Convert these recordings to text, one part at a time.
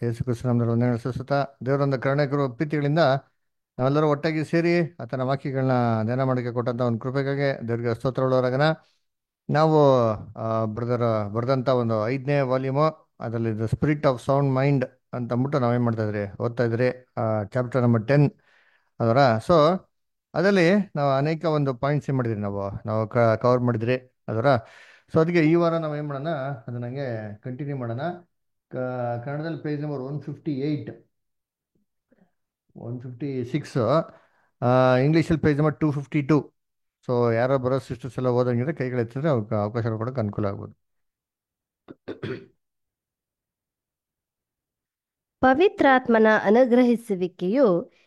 ಯೇಸು ಕ್ರಿಸ್ತ ನಮ್ಮಲ್ಲಿ ಒಂದೇ ಸುತ್ತ ದೇವರೊಂದು ಕರುಣೆಕರು ಪ್ರೀತಿಗಳಿಂದ ನಾವೆಲ್ಲರೂ ಒಟ್ಟಾಗಿ ಸೇರಿ ಆತನ ವಾಕ್ಯಗಳನ್ನ ಧ್ಯಾನ ಮಾಡೋಕ್ಕೆ ಕೊಟ್ಟಂತ ಒಂದು ಕೃಪೆಗಾಗಿ ದೇವರಿಗೆ ಸ್ತೋತ್ರಗಳವರಾಗನ ನಾವು ಬ್ರದರ್ ಬರೆದಂಥ ಒಂದು ಐದನೇ ವಾಲ್ಯೂಮು ಅದರಲ್ಲಿ the spirit of sound mind ಅಂತ ಅಂದ್ಬಿಟ್ಟು ನಾವೇನು ಮಾಡ್ತಾ ಇದ್ರಿ ಓದ್ತಾ ಇದ್ರಿ ಚಾಪ್ಟರ್ ನಂಬರ್ ಟೆನ್ ಅದರ ಸೊ ಅದರಲ್ಲಿ ನಾವು ಅನೇಕ ಒಂದು ಪಾಯಿಂಟ್ಸ್ ಏನು ಮಾಡಿದ್ರಿ ನಾವು ನಾವು ಕವರ್ ಮಾಡಿದ್ರಿ ಅದರ ಸೊ ಅದಕ್ಕೆ ಈ ವಾರ ನಾವು ಏನು ಮಾಡೋಣ ಅದು ನನಗೆ ಕಂಟಿನ್ಯೂ ಮಾಡೋಣ ಕ- ಕನ್ನಡದಲ್ಲಿ page number one fifty eight one fifty six ಇಂಗ್ಲೀಷಲ್ಲಿ page number two fifty two so ಯಾರೋ ಬರೋ ಸಿಸ್ಟರ್ಸ್ ಎಲ್ಲ ಓದಂಗಿದ್ರೆ ಕೈಗಳು ಎತ್ತಿದ್ರೆ ಅವ್ರಿಗೆ ಅವಕಾಶ ಕೊಡೋಕೆ ಅನುಕೂಲ ಆಗ್ಬೋದು ಪವಿತ್ರಾತ್ಮನ ಅನುಗ್ರಹಿಸುವಿಕೆಯು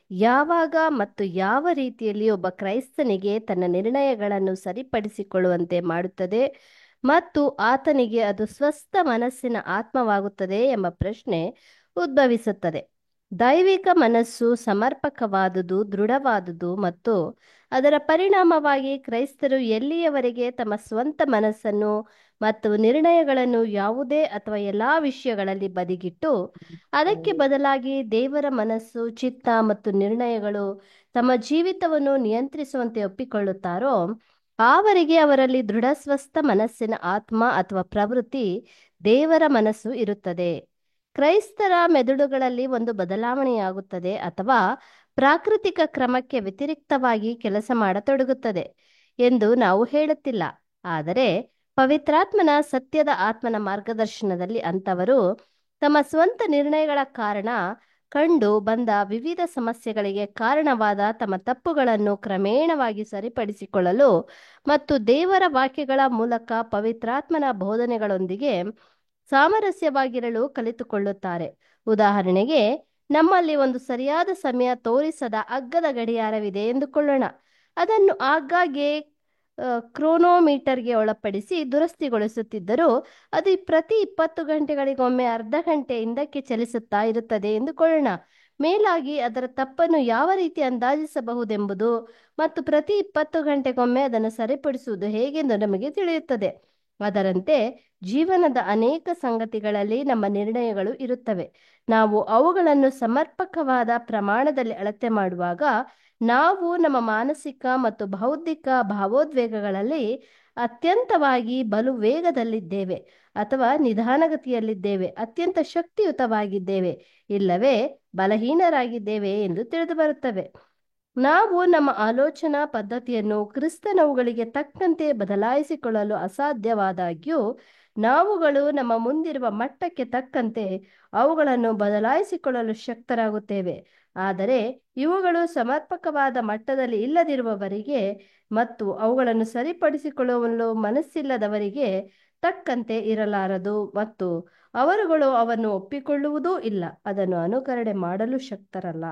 ಯಾವಾಗ ಮತ್ತು ಯಾವ ರೀತಿಯಲ್ಲಿ ಒಬ್ಬ ಕ್ರೈಸ್ತನಿಗೆ ತನ್ನ ನಿರ್ಣಯಗಳನ್ನು ಸರಿಪಡಿಸಿಕೊಳ್ಳುವಂತೆ ಮಾಡುತ್ತದೆ ಮತ್ತು ಆತನಿಗೆ ಅದು ಸ್ವಸ್ಥ ಮನಸ್ಸಿನ ಆತ್ಮವಾಗುತ್ತದೆ ಎಂಬ ಪ್ರಶ್ನೆ ಉದ್ಭವಿಸುತ್ತದೆ ದೈವಿಕ ಮನಸ್ಸು ಸಮರ್ಪಕವಾದುದು ದೃಢವಾದುದು ಮತ್ತು ಅದರ ಪರಿಣಾಮವಾಗಿ ಕ್ರೈಸ್ತರು ಎಲ್ಲಿಯವರೆಗೆ ತಮ್ಮ ಸ್ವಂತ ಮನಸ್ಸನ್ನು ಮತ್ತು ನಿರ್ಣಯಗಳನ್ನು ಯಾವುದೇ ಅಥವಾ ಎಲ್ಲಾ ವಿಷಯಗಳಲ್ಲಿ ಬದಿಗಿಟ್ಟು ಅದಕ್ಕೆ ಬದಲಾಗಿ ದೇವರ ಮನಸ್ಸು ಚಿತ್ತ ಮತ್ತು ನಿರ್ಣಯಗಳು ತಮ್ಮ ಜೀವಿತವನ್ನು ನಿಯಂತ್ರಿಸುವಂತೆ ಒಪ್ಪಿಕೊಳ್ಳುತ್ತಾರೋ ಆವರೆಗೆ ಅವರಲ್ಲಿ ದೃಢ ಸ್ವಸ್ಥ ಮನಸ್ಸಿನ ಆತ್ಮ ಅಥವಾ ಪ್ರವೃತ್ತಿ ದೇವರ ಮನಸ್ಸು ಇರುತ್ತದೆ ಕ್ರೈಸ್ತರ ಮೆದುಳುಗಳಲ್ಲಿ ಒಂದು ಬದಲಾವಣೆಯಾಗುತ್ತದೆ ಅಥವಾ ಪ್ರಾಕೃತಿಕ ಕ್ರಮಕ್ಕೆ ವ್ಯತಿರಿಕ್ತವಾಗಿ ಕೆಲಸ ಮಾಡತೊಡಗುತ್ತದೆ ಎಂದು ನಾವು ಹೇಳುತ್ತಿಲ್ಲ ಆದರೆ ಪವಿತ್ರಾತ್ಮನ ಸತ್ಯದ ಆತ್ಮನ ಮಾರ್ಗದರ್ಶನದಲ್ಲಿ ಅಂತವರು ತಮ್ಮ ಸ್ವಂತ ನಿರ್ಣಯಗಳ ಕಾರಣ ಕಂಡು ಬಂದ ವಿವಿಧ ಸಮಸ್ಯೆಗಳಿಗೆ ಕಾರಣವಾದ ತಮ್ಮ ತಪ್ಪುಗಳನ್ನು ಕ್ರಮೇಣವಾಗಿ ಸರಿಪಡಿಸಿಕೊಳ್ಳಲು ಮತ್ತು ದೇವರ ವಾಕ್ಯಗಳ ಮೂಲಕ ಪವಿತ್ರಾತ್ಮನ ಬೋಧನೆಗಳೊಂದಿಗೆ ಸಾಮರಸ್ಯವಾಗಿರಲು ಕಲಿತುಕೊಳ್ಳುತ್ತಾರೆ ಉದಾಹರಣೆಗೆ ನಮ್ಮಲ್ಲಿ ಒಂದು ಸರಿಯಾದ ಸಮಯ ತೋರಿಸದ ಅಗ್ಗದ ಗಡಿಯಾರವಿದೆ ಎಂದುಕೊಳ್ಳೋಣ ಅದನ್ನು ಆಗಾಗ್ಗೆ ಆ, ಕ್ರೋನೋಮೀಟರ್ಗೆ ಒಳಪಡಿಸಿ ದುರಸ್ತಿಗೊಳಿಸುತ್ತಿದ್ದರೂ ಅದು ಪ್ರತಿ ಇಪ್ಪತ್ತು ಗಂಟೆಗಳಿಗೊಮ್ಮೆ ಅರ್ಧ ಗಂಟೆ ಹಿಂದಕ್ಕೆ ಚಲಿಸುತ್ತಾ ಇರುತ್ತದೆ ಎಂದುಕೊಳ್ಳೋಣ ಮೇಲಾಗಿ ಅದರ ತಪ್ಪನ್ನು ಯಾವ ರೀತಿ ಅಂದಾಜಿಸಬಹುದೆಂಬುದು ಮತ್ತು ಪ್ರತಿ ಇಪ್ಪತ್ತು ಗಂಟೆಗೊಮ್ಮೆ ಅದನ್ನು ಸರಿಪಡಿಸುವುದು ಹೇಗೆಂದು ನಮಗೆ ತಿಳಿಯುತ್ತದೆ ಅದರಂತೆ ಜೀವನದ ಅನೇಕ ಸಂಗತಿಗಳಲ್ಲಿ ನಮ್ಮ ನಿರ್ಣಯಗಳು ಇರುತ್ತವೆ ನಾವು ಅವುಗಳನ್ನು ಸಮರ್ಪಕವಾದ ಪ್ರಮಾಣದಲ್ಲಿ ಅಳತೆ ಮಾಡುವಾಗ ನಾವು ನಮ್ಮ ಮಾನಸಿಕ ಮತ್ತು ಬೌದ್ಧಿಕ ಭಾವೋದ್ವೇಗಗಳಲ್ಲಿ ಅತ್ಯಂತವಾಗಿ ಬಲು ವೇಗದಲ್ಲಿದ್ದೇವೆ ಅಥವಾ ನಿಧಾನಗತಿಯಲ್ಲಿದ್ದೇವೆ ಅತ್ಯಂತ ಶಕ್ತಿಯುತವಾಗಿದ್ದೇವೆ ಇಲ್ಲವೇ ಬಲಹೀನರಾಗಿದ್ದೇವೆ ಎಂದು ತಿಳಿದು ಬರುತ್ತವೆ ನಾವು ನಮ್ಮ ಆಲೋಚನಾ ಪದ್ಧತಿಯನ್ನು ಕ್ರಿಸ್ತನವುಗಳಿಗೆ ತಕ್ಕಂತೆ ಬದಲಾಯಿಸಿಕೊಳ್ಳಲು ಅಸಾಧ್ಯವಾದಾಗ್ಯೂ ನಾವುಗಳು ನಮ್ಮ ಮುಂದಿರುವ ಮಟ್ಟಕ್ಕೆ ತಕ್ಕಂತೆ ಅವುಗಳನ್ನು ಬದಲಾಯಿಸಿಕೊಳ್ಳಲು ಶಕ್ತರಾಗುತ್ತೇವೆ ಆದರೆ ಇವುಗಳು ಸಮರ್ಪಕವಾದ ಮಟ್ಟದಲ್ಲಿ ಇಲ್ಲದಿರುವವರಿಗೆ ಮತ್ತು ಅವುಗಳನ್ನು ಸರಿಪಡಿಸಿಕೊಳ್ಳಲು ಮನಸ್ಸಿಲ್ಲದವರಿಗೆ ತಕ್ಕಂತೆ ಇರಲಾರದು ಮತ್ತು ಅವರುಗಳು ಅವನ್ನು ಒಪ್ಪಿಕೊಳ್ಳುವುದೂ ಇಲ್ಲ ಅದನ್ನು ಅನುಕರಣೆ ಮಾಡಲು ಶಕ್ತರಲ್ಲ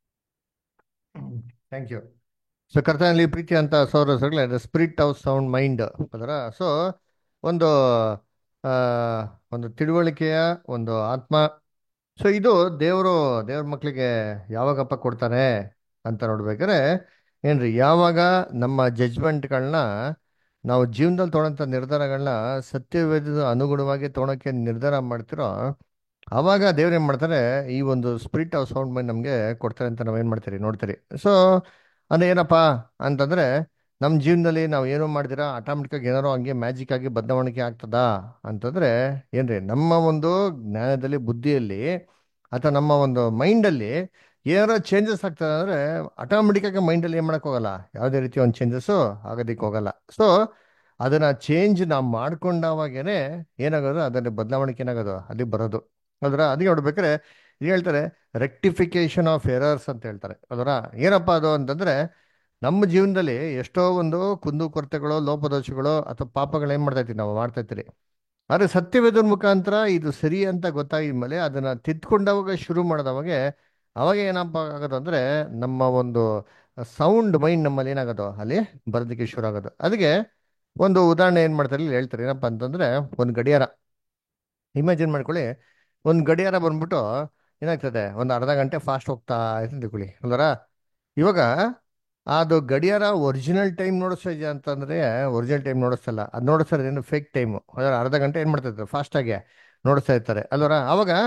ಥ್ಯಾಂಕ್ ಯು ಸೊ ಕರ್ತನಲ್ಲಿ ಪ್ರೀತಿ ಅಂತ ಸೌರಸಗಳೇ the spirit of sound mind ಅದರ ಸೊ ಒಂದು ಆ, ಒಂದು ತಿಳುವಳಿಕೆಯ ಒಂದು ಆತ್ಮ ಸೊ ಇದು ದೇವರು ದೇವ್ರ ಮಕ್ಕಳಿಗೆ ಯಾವಾಗಪ್ಪ ಕೊಡ್ತಾನೆ ಅಂತ ನೋಡ್ಬೇಕಾದ್ರೆ ಏನ್ರಿ ಯಾವಾಗ ನಮ್ಮ ಜಜ್ಮೆಂಟ್ಗಳನ್ನ ನಾವು ಜೀವನದಲ್ಲಿ ತೊಗೊಳಂಥ ನಿರ್ಧಾರಗಳನ್ನ ಸತ್ಯವೇದದ ಅನುಗುಣವಾಗಿ ತೊಗೊಳಕ್ಕೆ ನಿರ್ಧಾರ ಮಾಡ್ತಿರೋ ಆವಾಗ ದೇವ್ರು ಏನು ಮಾಡ್ತಾರೆ ಈ ಒಂದು ಸ್ಪಿರಿಟ್ ಆಫ್ ಸೌಂಡ್ ಮೈಂಡ್ ನಮಗೆ ಕೊಡ್ತಾರೆ ಅಂತ ನಾವೇನು ಮಾಡ್ತೀರಿ ನೋಡ್ತೀರಿ ಸೊ ಅಂದ್ರೆ ಏನಪ್ಪ ಅಂತಂದ್ರೆ ನಮ್ಮ ಜೀವನದಲ್ಲಿ ನಾವು ಏನೋ ಮಾಡಿದಿರಾ ಆಟೋಮೆಟಿಕ್ಕಾಗಿ ಏನಾರೋ ಹಂಗೆ ಮ್ಯಾಜಿಕ್ ಆಗಿ ಬದಲಾವಣೆ ಆಗ್ತದಾ ಅಂತಂದ್ರೆ ಏನ್ರಿ ನಮ್ಮ ಒಂದು ಜ್ಞಾನದಲ್ಲಿ ಬುದ್ಧಿಯಲ್ಲಿ ಅಥವಾ ನಮ್ಮ ಒಂದು ಮೈಂಡಲ್ಲಿ ಏನಾರೋ ಚೇಂಜಸ್ ಆಗ್ತದೆ ಅಂದ್ರೆ ಆಟೋಮೆಟಿಕ್ಕಾಗಿ ಮೈಂಡಲ್ಲಿ ಏನು ಮಾಡಕ್ ಹೋಗಲ್ಲ ಯಾವುದೇ ರೀತಿ ಒಂದು ಚೇಂಜಸ್ಸು ಆಗೋದಕ್ಕೆ ಹೋಗಲ್ಲ ಸೊ ಅದನ್ನ ಚೇಂಜ್ ನಾವು ಮಾಡ್ಕೊಂಡಾವಾಗೇನೆ ಏನಾಗೋದು ಅದರಲ್ಲಿ ಬದಲಾವಣೆ ಏನಾಗೋದು ಅಲ್ಲಿ ಬರೋದು ಅದರ ಅದಕ್ಕೆ ನೋಡ್ಬೇಕಾದ್ರೆ ಇದು ಹೇಳ್ತಾರೆ ರೆಕ್ಟಿಫಿಕೇಶನ್ ಆಫ್ ಎರರ್ಸ್ ಅಂತ ಹೇಳ್ತಾರೆ ಅದರ ಏನಪ್ಪ ಅದು ಅಂತಂದ್ರೆ ನಮ್ಮ ಜೀವನದಲ್ಲಿ ಎಷ್ಟೋ ಒಂದು ಕುಂದು ಕೊರತೆಗಳು ಲೋಪದೋಷಗಳು ಅಥವಾ ಪಾಪಗಳು ಏನ್ ಮಾಡ್ತಾ ಇರ್ತೀವಿ ನಾವು ಮಾಡ್ತಾ ಇರ್ತೀರಿ ಆದ್ರೆ ಸತ್ಯವೇದದ ಮುಖಾಂತರ ಇದು ಸರಿ ಅಂತ ಗೊತ್ತಾಗಿದ್ಮೇಲೆ ಅದನ್ನ ತಿದ್ಕೊಂಡವಾಗ ಶುರು ಮಾಡಿದವಾಗ ಅವಾಗ ಏನಪ್ಪ ಆಗೋದು ಅಂದ್ರೆ ನಮ್ಮ ಒಂದು ಸೌಂಡ್ ಮೈಂಡ್ ನಮ್ಮಲ್ಲಿ ಏನಾಗೋದು ಅಲ್ಲಿ ಬರೋದಕ್ಕೆ ಶುರು ಆಗೋದು ಅದಕ್ಕೆ ಒಂದು ಉದಾಹರಣೆ ಏನ್ ಮಾಡ್ತಾರೆ ಇಲ್ಲಿ ಹೇಳ್ತಾರೆ ಏನಪ್ಪ ಅಂತಂದ್ರೆ ಒಂದು ಗಡಿಯಾರ ಇಮ್ಯಾಜಿನ್ ಮಾಡ್ಕೊಳ್ಳಿ ಒಂದು ಗಡಿಯಾರ ಬಂದ್ಬಿಟ್ಟು ಏನಾಗ್ತದೆ ಒಂದು ಅರ್ಧ ಗಂಟೆ ಫಾಸ್ಟ್ ಹೋಗ್ತಾ ಇರ್ತದೆ ತಿಳ್ಕೊಳ್ಳಿ ಅಲ್ವರ ಇವಾಗ ಅದು ಗಡಿಯಾರ ಒರಿಜಿನಲ್ ಟೈಮ್ ನೋಡಿಸ್ತಾ ಇದೆಯಾ ಅಂತಂದ್ರೆ ಒರಿಜಿನಲ್ ಟೈಮ್ ನೋಡಿಸ್ತಲ್ಲ ಅದು ನೋಡಿಸ್ತಾರೆ ಏನು ಫೇಕ್ ಟೈಮು ಅದರ ಅರ್ಧ ಗಂಟೆ ಏನು ಮಾಡ್ತಾ ಇರ್ತಾರೆ ಫಾಸ್ಟಾಗಿ ನೋಡಿಸ್ತಾ ಇರ್ತಾರೆ ಅಲ್ವರ ಅವಾಗ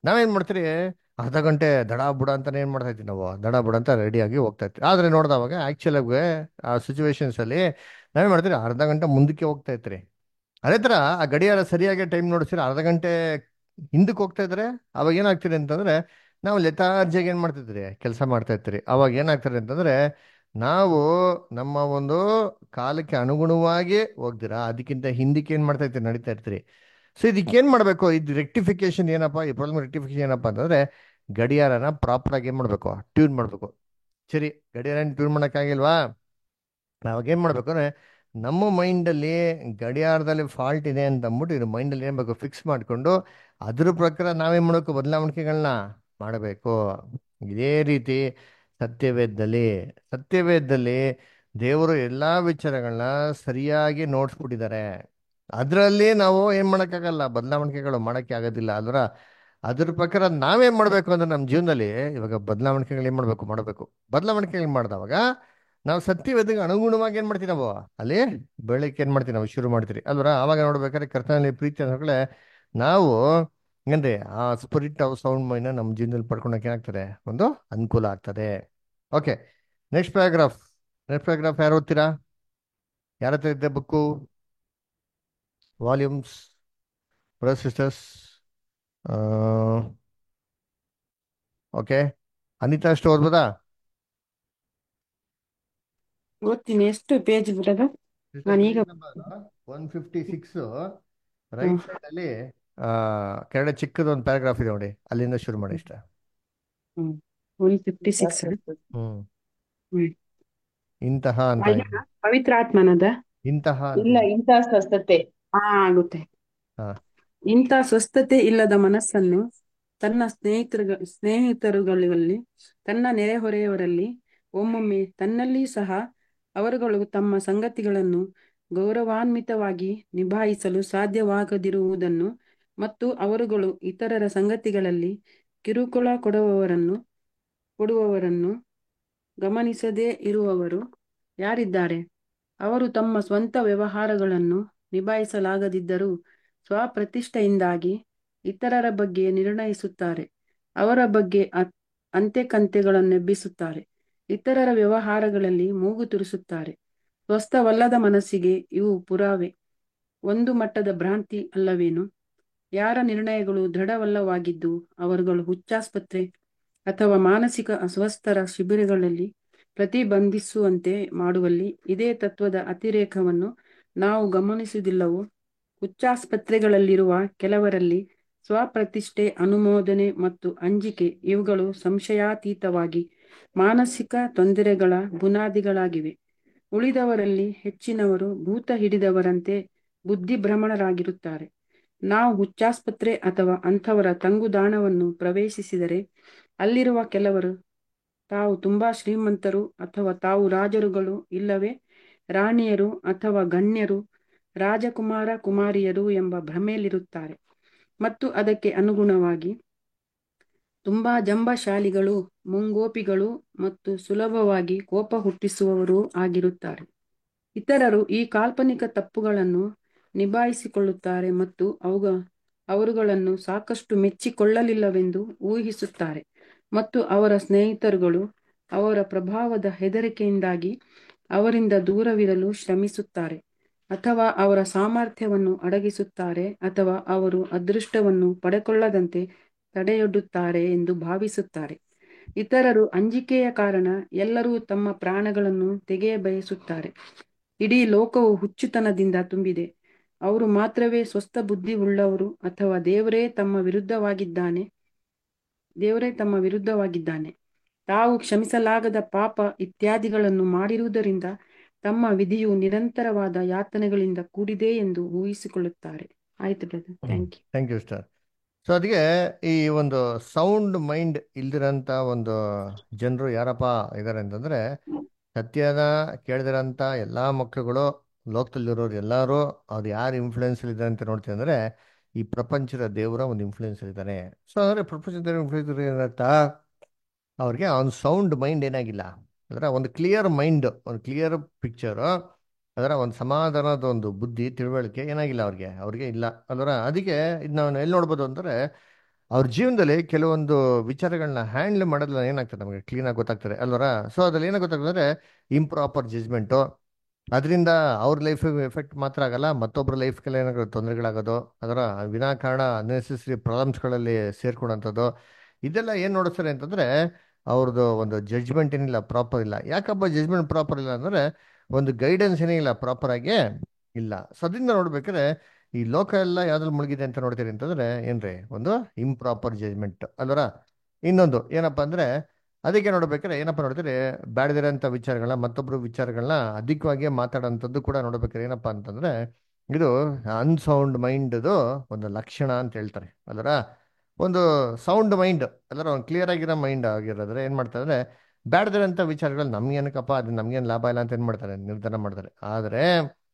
ನಾವೇನ್ ಮಾಡ್ತೀರಿ ಅರ್ಧ ಗಂಟೆ ದಡ ಬುಡ ಅಂತಾನೆ ಏನ್ ಮಾಡ್ತಾ ಇದ್ವಿ ನಾವು ದಡ ಬುಡ ಅಂತ ರೆಡಿಯಾಗಿ ಹೋಗ್ತಾ ಇರ್ತೀವಿ ಆದ್ರೆ ನೋಡಿದವಾಗ ಆಕ್ಚುಲ್ ಆಗಿ ಆ ಸಿಚುವೇಶನ್ಸ್ ಅಲ್ಲಿ ನಾವೇನ್ ಮಾಡ್ತೀರಿ ಅರ್ಧ ಗಂಟೆ ಮುಂದಕ್ಕೆ ಹೋಗ್ತಾ ಇರ್ತೀರಿ ಅದೇ ತರ ಆ ಗಡಿಯಾರ ಸರಿಯಾಗಿ ಟೈಮ್ ನೋಡಿಸಿದ್ರೆ ಅರ್ಧ ಗಂಟೆ ಹಿಂದಕ್ಕೆ ಹೋಗ್ತಾ ಇದ್ರೆ ಅವಾಗ ಏನಾಗ್ತಿದೆ ಅಂತಂದ್ರೆ ನಾವು ಲೆತಾರ್ಜಿಯಾಗಿ ಏನ್ ಮಾಡ್ತಿದ್ರಿ ಕೆಲಸ ಮಾಡ್ತಾ ಇರ್ತೀರಿ ಅವಾಗ ಏನಾಗ್ತದೆ ಅಂತಂದ್ರೆ ನಾವು ನಮ್ಮ ಒಂದು ಕಾಲಕ್ಕೆ ಅನುಗುಣವಾಗಿ ಹೋಗ್ದಿರಾ ಅದಕ್ಕಿಂತ ಹಿಂದಕ್ಕೆ ಏನ್ ಮಾಡ್ತಾ ಇರ್ತೀರಿ ನಡೀತಾ ಇರ್ತೀರಿ ಸೊ ಇದಕ್ಕೆ ಏನ್ ಮಾಡ್ಬೇಕು ಇದು ರೆಕ್ಟಿಫಿಕೇಶನ್ ಏನಪ್ಪಾ ಈ ಪ್ರಾಬ್ಲಮ್ ರೆಕ್ಟಿಫಿಕೇಶನ್ ಏನಪ್ಪಾ ಅಂತಂದ್ರೆ ಗಡಿಯಾರನ ಪ್ರಾಪರ್ ಆಗಿ ಏನ್ ಮಾಡ್ಬೇಕು ಟ್ಯೂನ್ ಮಾಡ್ಬೇಕು ಸರಿ ಗಡಿಯಾರನ ಟ್ಯೂನ್ ಮಾಡೋಕ್ಕಾಗಿಲ್ವಾ ನಾವಾಗ ಏನ್ ಮಾಡ್ಬೇಕು ಅಂದ್ರೆ ನಮ್ಮ ಮೈಂಡಲ್ಲಿ ಗಡಿಯಾರದಲ್ಲಿ ಫಾಲ್ಟ್ ಇದೆ ಅಂತ ಅಂದ್ಬಿಟ್ಟು ಇದು ಮೈಂಡಲ್ಲಿ ಏನ್ ಬೇಕು ಫಿಕ್ಸ್ ಮಾಡಿಕೊಂಡು ಅದ್ರ ಪ್ರಕಾರ ನಾವೇನ್ ಮಾಡಬೇಕು ಬದಲಾವಣೆಗಳನ್ನ ಮಾಡಬೇಕು ಇದೇ ರೀತಿ ಸತ್ಯವೇದದಲ್ಲಿ ಸತ್ಯವೇದದಲ್ಲಿ ದೇವರು ಎಲ್ಲಾ ವಿಚಾರಗಳನ್ನ ಸರಿಯಾಗಿ ನೋಡ್ಸ್ಬಿಟ್ಟಿದ್ದಾರೆ ಅದರಲ್ಲಿ ನಾವು ಏನ್ ಮಾಡೋಕ್ಕಾಗಲ್ಲ ಬದಲಾವಣೆಗಳು ಮಾಡಕ್ಕೆ ಆಗೋದಿಲ್ಲ ಅಲ್ವರ ಅದ್ರ ಪ್ರಕಾರ ನಾವೇನ್ ಮಾಡ್ಬೇಕು ಅಂದ್ರೆ ನಮ್ಮ ಜೀವನದಲ್ಲಿ ಇವಾಗ ಬದಲಾವಣೆಗಳು ಏನ್ ಮಾಡ್ಬೇಕು ಮಾಡಬೇಕು ಬದಲಾವಣೆಗಳು ಮಾಡಿದವಾಗ ನಾವು ಸತ್ಯವೇದಕ್ಕೆ ಅನುಗುಣವಾಗಿ ಏನ್ ಮಾಡ್ತೀವಿ ನಾವು ಅಲ್ಲಿ ಬೆಳಗ್ಗೆ ಏನ್ ಮಾಡ್ತೀವಿ ನಾವು ಶುರು ಮಾಡ್ತೀವಿ ಅಲ್ವರ ಅವಾಗ ನೋಡ್ಬೇಕಾದ್ರೆ ಕರ್ತನಲ್ಲಿ ಪ್ರೀತಿ ಅಂದ್ರೆ ನಾವು ಏನ್ರಿ ಆ ಸ್ಪಿರಿಟ್ ಆಫ್ ಸೌಂಡ್ ಮೈನ ನಮ್ಮ ಜೀವನದಲ್ಲಿ ಪಡ್ಕೊಳಕ್ಕೆ ಏನಾಗ್ತದೆ ಒಂದು ಅನುಕೂಲ ಆಗ್ತದೆ okay next paragraph next paragraph ಯಾರು ಓದ್ತೀರಾ ಯಾರ ಹತ್ರ ಇದೆ book volumes brother sisters okay Anita ಅಷ್ಟು ಓದ್ಬೋದಾ ಓದ್ತೀನಿ ಎಷ್ಟು ಪೇಜ್ ಬ್ರದರ್ ನಾನೀಗ one fifty six right side ಅಲ್ಲಿ ಆ, ಕೆಳಗಡೆ ಚಿಕ್ಕದ ಒಂದು ಪ್ಯಾರಾಗ್ರಾಫ್ ಇದೆ ನೋಡಿ ಅಲ್ಲಿಂದ ಶುರು ಮಾಡಿ ಇಷ್ಟ hmm one fifty six hmm hmm ಇಂತಹ ಅಂತ ಇದೆ. ಪವಿತ್ರಾತ್ಮನದ ಇಂತಹ ಅಂತ ಇಲ್ಲ ಇದೆ. ಇಂಥ ಸ್ವಸ್ಥತೆ ಹಾ ಆಗುತ್ತೆ ಹಾ. ಇಂಥ ಸ್ವಸ್ಥತೆ ಇಲ್ಲದ ಮನಸ್ಸನ್ನು ತನ್ನ ಸ್ನೇಹಿತರ ಸ್ನೇಹಿತರುಗಳಲ್ಲಿ ತನ್ನ ನೆರೆಹೊರೆಯವರಲ್ಲಿ ಒಮ್ಮೊಮ್ಮೆ ತನ್ನಲ್ಲಿ ಸಹ ಅವರುಗಳು ತಮ್ಮ ಸಂಗತಿಗಳನ್ನು ಗೌರವಾನ್ವಿತವಾಗಿ ನಿಭಾಯಿಸಲು ಸಾಧ್ಯವಾಗದಿರುವುದನ್ನು ಮತ್ತು ಅವರುಗಳು ಇತರರ ಸಂಗತಿಗಳಲ್ಲಿ ಕಿರುಕುಳ ಕೊಡುವವರನ್ನು ಕೊಡುವವರನ್ನು ಗಮನಿಸದೇ ಇರುವವರು ಯಾರಿದ್ದಾರೆ ಅವರು ತಮ್ಮ ಸ್ವಂತ ವ್ಯವಹಾರಗಳನ್ನು ನಿಭಾಯಿಸಲಾಗದಿದ್ದರೂ ಸ್ವಪ್ರತಿಷ್ಠೆಯಿಂದಾಗಿ ಇತರರ ಬಗ್ಗೆ ನಿರ್ಣಯಿಸುತ್ತಾರೆ ಅವರ ಬಗ್ಗೆ ಅ- ಅಂತೆಕಂತೆಗಳನ್ನೆಬ್ಬಿಸುತ್ತಾರೆ ಇತರರ ವ್ಯವಹಾರಗಳಲ್ಲಿ ಮೂಗು ತುರಿಸುತ್ತಾರೆ ಸ್ವಸ್ಥವಲ್ಲದ ಮನಸ್ಸಿಗೆ ಇವು ಪುರಾವೆ ಒಂದು ಮಟ್ಟದ ಭ್ರಾಂತಿ ಅಲ್ಲವೇನು ಯಾರ ನಿರ್ಣಯಗಳು ದೃಢವಲ್ಲವಾಗಿದ್ದು ಅವರುಗಳು ಹುಚ್ಚಾಸ್ಪತ್ರೆ ಅಥವಾ ಮಾನಸಿಕ ಅಸ್ವಸ್ಥರ ಶಿಬಿರಗಳಲ್ಲಿ ಪ್ರತಿಬಂಧಿಸುವಂತೆ ಮಾಡುವಲ್ಲಿ ಇದೇ ತತ್ವದ ಅತಿರೇಕವನ್ನು ನಾವು ಗಮನಿಸುವುದಿಲ್ಲವೋ ಹುಚ್ಚಾಸ್ಪತ್ರೆಗಳಲ್ಲಿರುವ ಕೆಲವರಲ್ಲಿ ಸ್ವಪ್ರತಿಷ್ಠೆ ಅನುಮೋದನೆ ಮತ್ತು ಅಂಜಿಕೆ ಇವುಗಳು ಸಂಶಯಾತೀತವಾಗಿ ಮಾನಸಿಕ ತೊಂದರೆಗಳ ಬುನಾದಿಗಳಾಗಿವೆ ಉಳಿದವರಲ್ಲಿ ಹೆಚ್ಚಿನವರು ಭೂತ ಹಿಡಿದವರಂತೆ ಬುದ್ಧಿಭ್ರಮಣರಾಗಿರುತ್ತಾರೆ ನಾವು ಹುಚ್ಚಾಸ್ಪತ್ರೆ ಅಥವಾ ಅಂಥವರ ತಂಗುದಾಣವನ್ನು ಪ್ರವೇಶಿಸಿದರೆ ಅಲ್ಲಿರುವ ಕೆಲವರು ತಾವು ತುಂಬಾ ಶ್ರೀಮಂತರು ಅಥವಾ ತಾವು ರಾಜರುಗಳು ಇಲ್ಲವೇ ರಾಣಿಯರು ಅಥವಾ ಗಣ್ಯರು ರಾಜಕುಮಾರ ಕುಮಾರಿಯರು ಎಂಬ ಭ್ರಮೆಯಲ್ಲಿರುತ್ತಾರೆ ಮತ್ತು ಅದಕ್ಕೆ ಅನುಗುಣವಾಗಿ ತುಂಬಾ ಜಂಬಶಾಲಿಗಳು ಮುಂಗೋಪಿಗಳು ಮತ್ತು ಸುಲಭವಾಗಿ ಕೋಪ ಹುಟ್ಟಿಸುವವರೂ ಆಗಿರುತ್ತಾರೆ ಇತರರು ಈ ಕಾಲ್ಪನಿಕ ತಪ್ಪುಗಳನ್ನು ನಿಭಾಯಿಸಿಕೊಳ್ಳುತ್ತಾರೆ ಮತ್ತು ಅವುಗ ಅವರುಗಳನ್ನು ಸಾಕಷ್ಟು ಮೆಚ್ಚಿಕೊಳ್ಳಲಿಲ್ಲವೆಂದು ಊಹಿಸುತ್ತಾರೆ ಮತ್ತು ಅವರ ಸ್ನೇಹಿತರುಗಳು ಅವರ ಪ್ರಭಾವದ ಹೆದರಿಕೆಯಿಂದಾಗಿ ಅವರಿಂದ ದೂರವಿರಲು ಶ್ರಮಿಸುತ್ತಾರೆ ಅಥವಾ ಅವರ ಸಾಮರ್ಥ್ಯವನ್ನು ಅಡಗಿಸುತ್ತಾರೆ ಅಥವಾ ಅವರು ಅದೃಷ್ಟವನ್ನು ಪಡೆಕೊಳ್ಳದಂತೆ ತಡೆಯೊಡ್ಡುತ್ತಾರೆ ಎಂದು ಭಾವಿಸುತ್ತಾರೆ ಇತರರು ಅಂಜಿಕೆಯ ಕಾರಣ ಎಲ್ಲರೂ ತಮ್ಮ ಪ್ರಾಣಗಳನ್ನು ತೆಗೆಯ ಬಯಸುತ್ತಾರೆ ಇಡೀ ಲೋಕವು ಹುಚ್ಚುತನದಿಂದ ತುಂಬಿದೆ ಅವರು ಮಾತ್ರವೇ ಸ್ವಸ್ಥ ಬುದ್ಧಿ ಉಳ್ಳವರು ಅಥವಾ ದೇವರೇ ತಮ್ಮ ವಿರುದ್ಧವಾಗಿದ್ದಾನೆ ದೇವರೇ ತಮ್ಮ ವಿರುದ್ಧವಾಗಿದ್ದಾನೆ ತಾವು ಕ್ಷಮಿಸಲಾಗದ ಪಾಪ ಇತ್ಯಾದಿಗಳನ್ನು ಮಾಡಿರುವುದರಿಂದ ತಮ್ಮ ವಿಧಿಯು ನಿರಂತರವಾದ ಯಾತನೆಗಳಿಂದ ಕೂಡಿದೆ ಎಂದು ಊಹಿಸಿಕೊಳ್ಳುತ್ತಾರೆ ಆಯ್ತು brother thank you thank you star so ಅದಕ್ಕೆ ಈ ಒಂದು ಸೌಂಡ್ ಮೈಂಡ್ ಇಲ್ದಿರಂತ ಒಂದು ಜನರು ಯಾರಪ್ಪ ಇದ್ದಾರೆ ಅಂತಂದ್ರೆ ಸತ್ಯನ ಕೇಳಿದಿರಂತ ಎಲ್ಲಾ ಮಕ್ಕಳುಗಳು ಲೋಕದಲ್ಲಿರೋರು ಎಲ್ಲರೂ ಅವ್ರು ಯಾರು ಇನ್ಫ್ಲೂಯೆನ್ಸ್ ಇದ್ದಾರೆ ಅಂತ ನೋಡ್ತೀವಿ ಅಂದ್ರೆ ಈ ಪ್ರಪಂಚದ ದೇವರ ಒಂದು ಇನ್ಫ್ಲೂಯೆನ್ಸ್ ಇದ್ದಾನೆ ಸೊ ಅಂದ್ರೆ ಪ್ರಪಂಚದ ಇನ್ಫ್ಲೂಯೆನ್ಸ್ ಏನಂತ ಅವ್ರಿಗೆ ಅವ್ನ ಸೌಂಡ್ ಮೈಂಡ್ ಏನಾಗಿಲ್ಲ ಅದರ ಒಂದು ಕ್ಲಿಯರ್ ಮೈಂಡ್ ಒಂದು ಕ್ಲಿಯರ್ ಪಿಕ್ಚರ್ ಅದರ ಒಂದು ಸಮಾಧಾನದ ಒಂದು ಬುದ್ಧಿ ತಿಳುವಳಿಕೆ ಏನಾಗಿಲ್ಲ ಅವ್ರಿಗೆ ಅವ್ರಿಗೆ ಇಲ್ಲ ಅದರ ಅದಕ್ಕೆ ಇದು ನಾವು ಎಲ್ಲಿ ನೋಡ್ಬೋದು ಅಂದರೆ ಅವ್ರ ಜೀವನದಲ್ಲಿ ಕೆಲವೊಂದು ವಿಚಾರಗಳನ್ನ ಹ್ಯಾಂಡ್ಲ್ ಮಾಡೋದ್ರಲ್ಲಿ ಏನಾಗ್ತದೆ ನಮಗೆ ಕ್ಲೀನಾಗಿ ಗೊತ್ತಾಗ್ತದೆ ಅಲ್ವರ ಸೊ ಅದ್ರಲ್ಲಿ ಏನಾಗ ಗೊತ್ತಾಗ್ತದೆ ಅಂದ್ರೆ ಇಂಪ್ರಾಪರ್ ಜಜ್ಮೆಂಟು ಅದರಿಂದ ಅವ್ರ ಲೈಫಿಗೆ ಎಫೆಕ್ಟ್ ಮಾತ್ರ ಆಗಲ್ಲ ಮತ್ತೊಬ್ಬರ ಲೈಫ್ಗೆಲ್ಲ ಏನಾದ್ರು ತೊಂದರೆಗಳಾಗೋದು ಅದರ ವಿನಾಕಾರಣ ಅನ್ನೆಸೆಸರಿ ಪ್ರಾಬ್ಲಮ್ಸ್ಗಳಲ್ಲಿ ಸೇರ್ಕೊಳ್ಳೋಂಥದ್ದು ಇದೆಲ್ಲ ಏನು ನೋಡಿಸ್ತಾರೆ ಅಂತಂದ್ರೆ ಅವ್ರದ್ದು ಒಂದು ಜಡ್ಜ್ಮೆಂಟ್ ಏನಿಲ್ಲ ಪ್ರಾಪರ್ ಇಲ್ಲ ಯಾಕಪ್ಪ ಜಡ್ಜ್ಮೆಂಟ್ ಪ್ರಾಪರ್ ಇಲ್ಲ ಅಂದ್ರೆ ಒಂದು ಗೈಡೆನ್ಸ್ ಏನಿಲ್ಲ ಪ್ರಾಪರ್ ಆಗಿ ಇಲ್ಲ ಸೊ ಅದರಿಂದ ನೋಡ್ಬೇಕಾದ್ರೆ ಈ ಲೋಕ ಎಲ್ಲ ಯಾವ್ದ್ರಲ್ಲಿ ಮುಳುಗಿದೆ ಅಂತ ನೋಡ್ತೀರಿ ಅಂತಂದ್ರೆ ಏನ್ರಿ ಒಂದು ಇಂಪ್ರಾಪರ್ ಜಜ್ಮೆಂಟ್ ಅಲ್ವರ ಇನ್ನೊಂದು ಏನಪ್ಪ ಅಂದ್ರೆ ಅದಕ್ಕೆ ನೋಡ್ಬೇಕಾದ್ರೆ ಏನಪ್ಪ ನೋಡ್ತೀರಿ ಬ್ಯಾಡದಿರೋಂಥ ವಿಚಾರಗಳನ್ನ ಮತ್ತೊಬ್ರು ವಿಚಾರಗಳನ್ನ ಅಧಿಕವಾಗಿ ಮಾತಾಡೋಂಥದ್ದು ಕೂಡ ನೋಡ್ಬೇಕಾದ್ರೆ ಏನಪ್ಪ ಅಂತಂದ್ರೆ ಇದು ಅನ್ಸೌಂಡ್ ಮೈಂಡ್ದು ಒಂದು ಲಕ್ಷಣ ಅಂತ ಹೇಳ್ತಾರೆ ಅದರ ಒಂದು ಸೌಂಡ್ ಮೈಂಡ್ ಅದರ ಒಂದು ಕ್ಲಿಯರ್ ಆಗಿರೋ ಮೈಂಡ್ ಆಗಿರೋದ್ರೆ ಏನು ಮಾಡ್ತಾರೆ ಬ್ಯಾಡದಿರೋಂಥ ವಿಚಾರಗಳು ನಮ್ಗೇನಕ್ಕಪ್ಪ ಅದು ನಮ್ಗೇನು ಲಾಭ ಇಲ್ಲ ಅಂತ ಏನು ಮಾಡ್ತಾರೆ ನಿರ್ಧಾರ ಮಾಡ್ತಾರೆ ಆದರೆ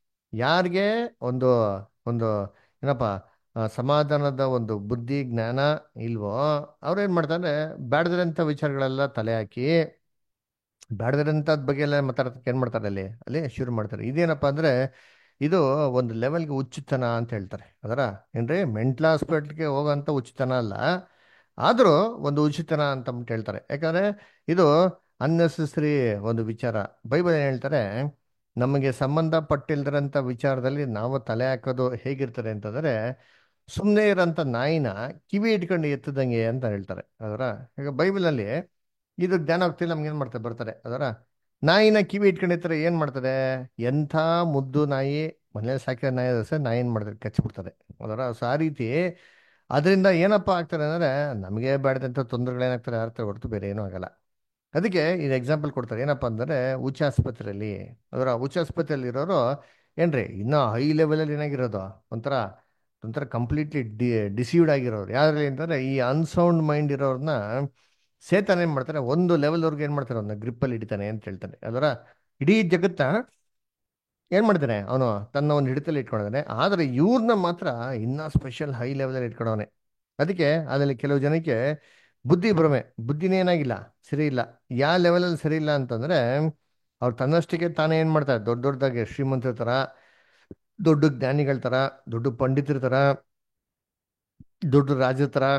ಯಾರಿಗೆ ಒಂದು ಒಂದು ಏನಪ್ಪ ಆ, ಸಮಾಧಾನದ ಒಂದು ಬುದ್ಧಿ ಜ್ಞಾನ ಇಲ್ವೋ ಅವ್ರು ಏನು ಮಾಡ್ತಾರೆ ಬ್ಯಾಡದಿರೋಂಥ ವಿಚಾರಗಳೆಲ್ಲ ತಲೆ ಹಾಕಿ ಬ್ಯಾಡದಿರೋಂಥದ್ ಬಗ್ಗೆ ಎಲ್ಲ ಮಾತಾಡೋದಕ್ಕೆ ಏನು ಮಾಡ್ತಾರೆ ಅಲ್ಲಿ ಅಲ್ಲಿ ಶುರು ಮಾಡ್ತಾರೆ ಇದೇನಪ್ಪ ಅಂದ್ರೆ ಇದು ಒಂದು ಲೆವೆಲ್ಗೆ ಹುಚ್ಚುತನ ಅಂತ ಹೇಳ್ತಾರೆ ಅದರ ಏನ್ರಿ ಮೆಂಟಲ್ ಹಾಸ್ಪಿಟ್ಲ್ಗೆ ಹೋಗೋಂಥ ಹುಚ್ಚುತನ ಅಲ್ಲ ಆದರೂ ಒಂದು ಉಚಿತನ ಅಂತ ಅಂದ್ಬಿಟ್ಟು ಹೇಳ್ತಾರೆ ಯಾಕಂದ್ರೆ ಇದು ಅನ್ನೆಸೆಸರಿ ಒಂದು ವಿಚಾರ ಬೈಬಲ್ ಏನು ಹೇಳ್ತಾರೆ ನಮಗೆ ಸಂಬಂಧಪಟ್ಟಿಲ್ದಿರಂಥ ವಿಚಾರದಲ್ಲಿ ನಾವು ತಲೆ ಹಾಕೋದು ಹೇಗಿರ್ತದೆ ಅಂತಂದ್ರೆ ಸುಮ್ಮನೆ ಇರೋಂಥ ನಾಯಿನ ಕಿವಿ ಇಟ್ಕೊಂಡು ಎತ್ತದಂಗೆ ಅಂತ ಹೇಳ್ತಾರೆ ಅದರ ಈಗ ಬೈಬಲಲ್ಲಿ ಇದು ಜ್ಞಾನೋಕ್ತಿಯಲ್ಲಿ ನಮ್ಗೆ ಏನು ಮಾಡ್ತಾರೆ ಬರ್ತಾರೆ ಅದರ ನಾಯಿನ ಕಿವಿ ಇಟ್ಕೊಂಡಿರ್ತಾರೆ ಏನು ಮಾಡ್ತದೆ ಎಂಥ ಮುದ್ದು ನಾಯಿ ಮನೇಲಿ ಸಾಕಿರೋ ನಾಯಿ ಸಹ ನಾಯಿ ಏನು ಮಾಡ್ತಾರೆ ಕಚ್ಚಿಬಿಡ್ತದೆ ಅದರ ಸೊ ಆ ರೀತಿ ಅದರಿಂದ ಏನಪ್ಪ ಆಗ್ತಾರೆ ಅಂದರೆ ನಮಗೆ ಬೇಡದಂಥ ತೊಂದರೆಗಳೇನಾಗ್ತಾರೆ ಆಗ್ತಾರೆ ಹೊರತು ಬೇರೆ ಏನೂ ಆಗಲ್ಲ ಅದಕ್ಕೆ ಇದು ಎಕ್ಸಾಂಪಲ್ ಕೊಡ್ತಾರೆ ಏನಪ್ಪ ಅಂದರೆ ಉಚ್ಚ ಆಸ್ಪತ್ರೆಯಲ್ಲಿ ಅದರ ಉಚ್ಚ ಆಸ್ಪತ್ರೆಯಲ್ಲಿ ಇರೋರು ಏನ್ರಿ ಇನ್ನೂ ಹೈ ಲೆವೆಲಲ್ಲಿ ಏನಾಗಿರೋದು ಒಂಥರ ಒಂಥರ ಕಂಪ್ಲೀಟ್ಲಿ ಡಿ ಡಿಸೀವ್ಡ್ ಆಗಿರೋರು ಯಾರಲ್ಲಿ ಅಂತಂದರೆ ಈ ಅನ್ಸೌಂಡ್ ಮೈಂಡ್ ಇರೋರನ್ನ ಸೇತಾನ ಏನು ಮಾಡ್ತಾರೆ ಒಂದು ಲೆವೆಲ್ವರೆಗೆ ಏನು ಮಾಡ್ತಾರೆ ಅವನ್ನ ಗ್ರಿಪ್ಪಲ್ಲಿ ಹಿಡಿತಾನೆ ಅಂತ ಹೇಳ್ತಾನೆ ಅದರ ಇಡೀ ಜಗತ್ತ ಏನು ಮಾಡ್ತಾನೆ ಅವನು ತನ್ನ ಒಂದು ಹಿಡಿತಲ್ಲಿ ಇಟ್ಕೊಂಡಿದ್ದಾನೆ ಆದರೆ ಇವ್ರನ್ನ ಮಾತ್ರ ಇನ್ನೂ ಸ್ಪೆಷಲ್ ಹೈ ಲೆವೆಲಲ್ಲಿ ಇಟ್ಕೊಂಡವನೆ ಅದಕ್ಕೆ ಅದರಲ್ಲಿ ಕೆಲವು ಜನಕ್ಕೆ ಬುದ್ಧಿ ಭ್ರಮೆ ಬುದ್ಧಿನೇ ಏನಾಗಿಲ್ಲ ಸರಿ ಇಲ್ಲ ಯಾವ ಲೆವೆಲಲ್ಲಿ ಸರಿ ಇಲ್ಲ ಅಂತಂದ್ರೆ ಅವ್ರು ತನ್ನಷ್ಟಕ್ಕೆ ತಾನೇ ಏನು ಮಾಡ್ತಾರೆ ದೊಡ್ಡ ದೊಡ್ಡದಾಗಿ ಶ್ರೀಮಂತರ ಥರ ದೊಡ್ಡ ಜ್ಞಾನಿಗಳ ಥರ ದೊಡ್ಡ ಪಂಡಿತರ ಥರ ದೊಡ್ಡ ರಾಜರ ಥರ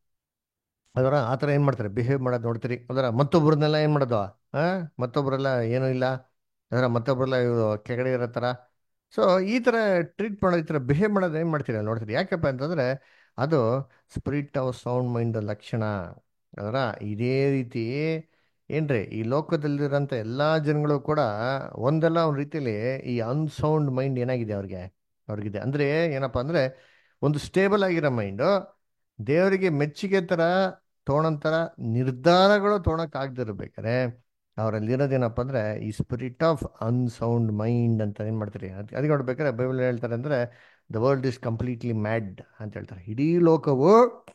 ಅದರ ಆ ಥರ ಏನು ಮಾಡ್ತಾರೆ ಬಿಹೇವ್ ಮಾಡೋದು ನೋಡ್ತೀರಿ ಅದರ ಮತ್ತೊಬ್ಬರನ್ನೆಲ್ಲ ಏನು ಮಾಡೋದು ಆ ಮತ್ತೊಬ್ಬರೆಲ್ಲ ಏನೂ ಇಲ್ಲ ಅದರ ಮತ್ತೊಬ್ಬರೆಲ್ಲ ಇವರು ಕೆಳಗಡೆ ಇರೋ ಥರ ಸೊ ಈ ಥರ ಟ್ರೀಟ್ ಮಾಡೋದು ಈ ಥರ ಬಿಹೇವ್ ಮಾಡೋದು ಏನು ಮಾಡ್ತೀರಿ ಅಲ್ಲಿ ನೋಡ್ತೀರಿ ಯಾಕಪ್ಪ ಅಂತಂದರೆ ಅದು ಸ್ಪಿರಿಟ್ ಆಫ್ ಸೌಂಡ್ ಮೈಂಡ್ ಲಕ್ಷಣ ಅದರ ಇದೇ ರೀತಿ ಏನ್ರಿ ಈ ಲೋಕದಲ್ಲಿರೋಂಥ ಎಲ್ಲ ಜನಗಳು ಕೂಡ ಒಂದಲ್ಲ ಒಂದು ರೀತಿಯಲ್ಲಿ ಈ ಅನ್ಸೌಂಡ್ ಮೈಂಡ್ ಏನಾಗಿದೆ ಅವ್ರಿಗೆ ಅವ್ರಿಗಿದೆ ಅಂದರೆ ಏನಪ್ಪ ಅಂದರೆ ಒಂದು ಸ್ಟೇಬಲ್ ಆಗಿರೋ ಮೈಂಡು ದೇವರಿಗೆ ಮೆಚ್ಚುಗೆ ಥರ ತೊಗೊಳಂಥರ ನಿರ್ಧಾರಗಳು ತೊಗೊಳಕ್ಕಾಗ್ದಿರ್ಬೇಕಾದ್ರೆ ಅವರಲ್ಲಿ ಇರೋದೇನಪ್ಪ ಅಂದರೆ ಈ ಸ್ಪಿರಿಟ್ ಆಫ್ ಅನ್ಸೌಂಡ್ ಮೈಂಡ್ ಅಂತ ಏನು ಮಾಡ್ತೀರಿ ಅದ್ ಅದಕ್ಕೆ ನೋಡ್ಬೇಕಾದ್ರೆ ಬೈಬಲ್ ಹೇಳ್ತಾರೆ ಅಂದರೆ the world is completely mad ಅಂತ ಹೇಳ್ತಾರೆ ಇಡೀ ಲೋಕವು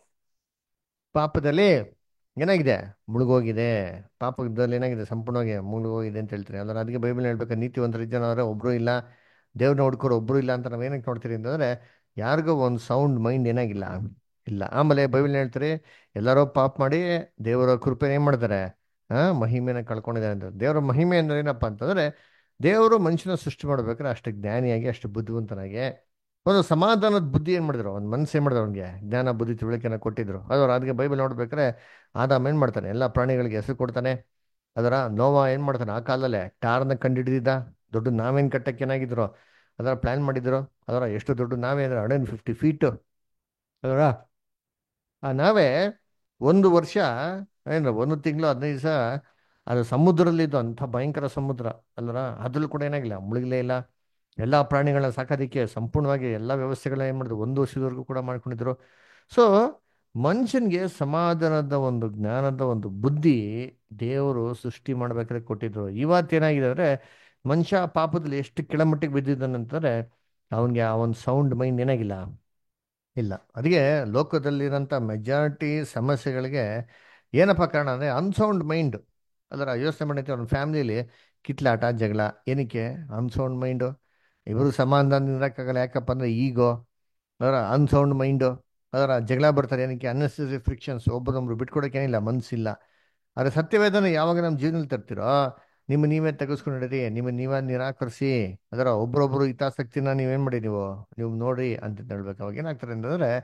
ಪಾಪದಲ್ಲಿ ಏನಾಗಿದೆ ಮುಳುಗೋಗಿದೆ ಪಾಪದಲ್ಲಿ ಏನಾಗಿದೆ ಸಂಪೂರ್ಣವಾಗಿ ಮುಳುಗೋಗಿದೆ ಅಂತ ಹೇಳ್ತಾರೆ ಅಲ್ಲ ಅದಕ್ಕೆ ಬೈಬಲ್ ಹೇಳ್ಬೇಕಾದ್ರೆ ನೀತಿವಂತರ ಜನವರ ಒಬ್ಬರು ಇಲ್ಲ ದೇವ್ರನ್ನ ಹುಡ್ಕೋರು ಒಬ್ಬರು ಇಲ್ಲ ಅಂತ ನಾವು ಏನಕ್ಕೆ ನೋಡ್ತೀರಿ ಅಂತಂದರೆ ಯಾರಿಗೂ ಒಂದು ಸೌಂಡ್ ಮೈಂಡ್ ಏನಾಗಿಲ್ಲ ಇಲ್ಲ ಆಮೇಲೆ ಬೈಬಲ್ ಹೇಳ್ತಾರೆ ಎಲ್ಲರೂ ಪಾಪ ಮಾಡಿ ದೇವರ ಕೃಪೆ ಏನು ಮಾಡ್ತಾರೆ ಆ ಮಹಿಮೆನ ಕಳ್ಕೊಂಡಿದ್ದಾರೆ ಅಂತ ದೇವರ ಮಹಿಮೆ ಅಂದ್ರೆ ಏನಪ್ಪ ಅಂತಂದ್ರೆ ದೇವರು ಮನುಷ್ಯನ ಸೃಷ್ಟಿ ಮಾಡ್ಬೇಕಾದ್ರೆ ಅಷ್ಟು ಜ್ಞಾನಿಯಾಗಿ ಅಷ್ಟು ಬುದ್ಧಿವಂತನಾಗಿ ಒಂದು ಸಮಾಧಾನದ ಬುದ್ಧಿ ಏನು ಮಾಡಿದ್ರು ಒಂದು ಮನಸ್ಸು ಏನು ಮಾಡಿದ್ರು ಅವ್ನಿಗೆ ಜ್ಞಾನ ಬುದ್ಧಿ ತಿಳುವಳಿಕೆನ ಕೊಟ್ಟಿದ್ರು ಅದರ ಅದಕ್ಕೆ ಬೈಬಲ್ ನೋಡ್ಬೇಕಾದ್ರೆ ಆದಾಮ ಏನು ಮಾಡ್ತಾನೆ ಎಲ್ಲ ಪ್ರಾಣಿಗಳಿಗೆ ಹೆಸರು ಕೊಡ್ತಾನೆ ಅದರ ನೋವ ಏನು ಮಾಡ್ತಾನೆ ಆ ಕಾಲದಲ್ಲೇ ಟಾರ್ನ ಕಂಡುಹಿಡಿದಿದ್ದ ದೊಡ್ಡ ನಾವೇನು ಕಟ್ಟಕ್ಕೆ ಏನಾಗಿದ್ರು ಅದರ ಪ್ಲ್ಯಾನ್ ಮಾಡಿದ್ರು ಅದರ ಎಷ್ಟು ದೊಡ್ಡ ನಾವೇ ಅಂದರೆ ಹಂಡ್ರೆಡ್ ಫಿಫ್ಟಿ ಫೀಟು ಅದರ ಆ ನಾವೇ ಒಂದು ವರ್ಷ ಏನು ಒಂದು ತಿಂಗಳು ಹದಿನೈದು ದಿವಸ ಅದು ಸಮುದ್ರದಲ್ಲಿದ್ದು ಅಂಥ ಭಯಂಕರ ಸಮುದ್ರ ಅಲ್ಲರ ಅದ್ರಲ್ಲೂ ಕೂಡ ಏನಾಗಿಲ್ಲ ಮುಳುಗಲೇ ಇಲ್ಲ ಎಲ್ಲ ಪ್ರಾಣಿಗಳನ್ನ ಸಾಕೋದಕ್ಕೆ ಸಂಪೂರ್ಣವಾಗಿ ಎಲ್ಲ ವ್ಯವಸ್ಥೆಗಳನ್ನ ಏನು ಮಾಡಿದ್ರು ಒಂದು ವರ್ಷದವರೆಗೂ ಕೂಡ ಮಾಡ್ಕೊಂಡಿದ್ರು ಸೊ ಮನುಷ್ಯನಿಗೆ ಸಮಾಧಾನದ ಒಂದು ಜ್ಞಾನದ ಒಂದು ಬುದ್ಧಿ ದೇವರು ಸೃಷ್ಟಿ ಮಾಡ್ಬೇಕಾದ್ರೆ ಕೊಟ್ಟಿದ್ರು ಇವತ್ತೇನಾಗಿದೆ ಅಂದರೆ ಮನುಷ್ಯ ಪಾಪದಲ್ಲಿ ಎಷ್ಟು ಕೆಳಮಟ್ಟಿಗೆ ಬಿದ್ದಿದ್ದಾನಂತಂದರೆ ಅವನಿಗೆ ಆ ಒಂದು ಸೌಂಡ್ ಮೈಂಡ್ ಏನಾಗಿಲ್ಲ ಇಲ್ಲ ಅದಕ್ಕೆ ಲೋಕದಲ್ಲಿರೋಂಥ ಮೆಜಾರಿಟಿ ಸಮಸ್ಯೆಗಳಿಗೆ ಏನಪ್ಪ ಕಾರಣ ಅಂದರೆ ಅನ್ಸೌಂಡ್ ಮೈಂಡ್ ಅದರ ಯೋಚನೆ ಮಾಡೈತೆ ಒಂದು ಫ್ಯಾಮಿಲಿಲಿ ಕಿತ್ಲಾಟ ಜಗಳ ಏನಕ್ಕೆ ಅನ್ಸೌಂಡ್ ಮೈಂಡು ಇವರು ಸಮಾಧಾನ ಇರೋಕ್ಕಾಗಲ್ಲ ಯಾಕಪ್ಪ ಅಂದರೆ ಈಗೋ ಅದರ ಅನ್ಸೌಂಡ್ ಮೈಂಡು ಅದರ ಜಗಳ ಬರ್ತಾರೆ ಏನಕ್ಕೆ ಅನ್ನೆಸರಿ ಫ್ರಿಕ್ಷನ್ಸ್ ಒಬ್ಬರೊಬ್ರು ಬಿಟ್ಕೊಡೋಕ್ಕೇನಿಲ್ಲ ಮನಸ್ಸಿಲ್ಲ ಆದರೆ ಸತ್ಯವೇದನ ಯಾವಾಗ ನಮ್ಮ ಜೀವನದಲ್ಲಿ ತರ್ತಿರೋ ನಿಮ್ಮ ನೀವೇ ತೆಗೆಸ್ಕೊಂಡು ನಡೀರಿ ನಿಮ್ಮ ನೀವೇ ನಿರಾಕರಿಸಿ ಅದರ ಒಬ್ಬರೊಬ್ಬರು ಹಿತಾಸಕ್ತಿನ ನೀವೇನು ಮಾಡಿ ನೀವು ನೀವು ನೋಡಿ ಅಂತ ಹೇಳ್ಬೇಕು ಅವಾಗ ಏನಾಗ್ತಾರೆ ಅಂತಂದರೆ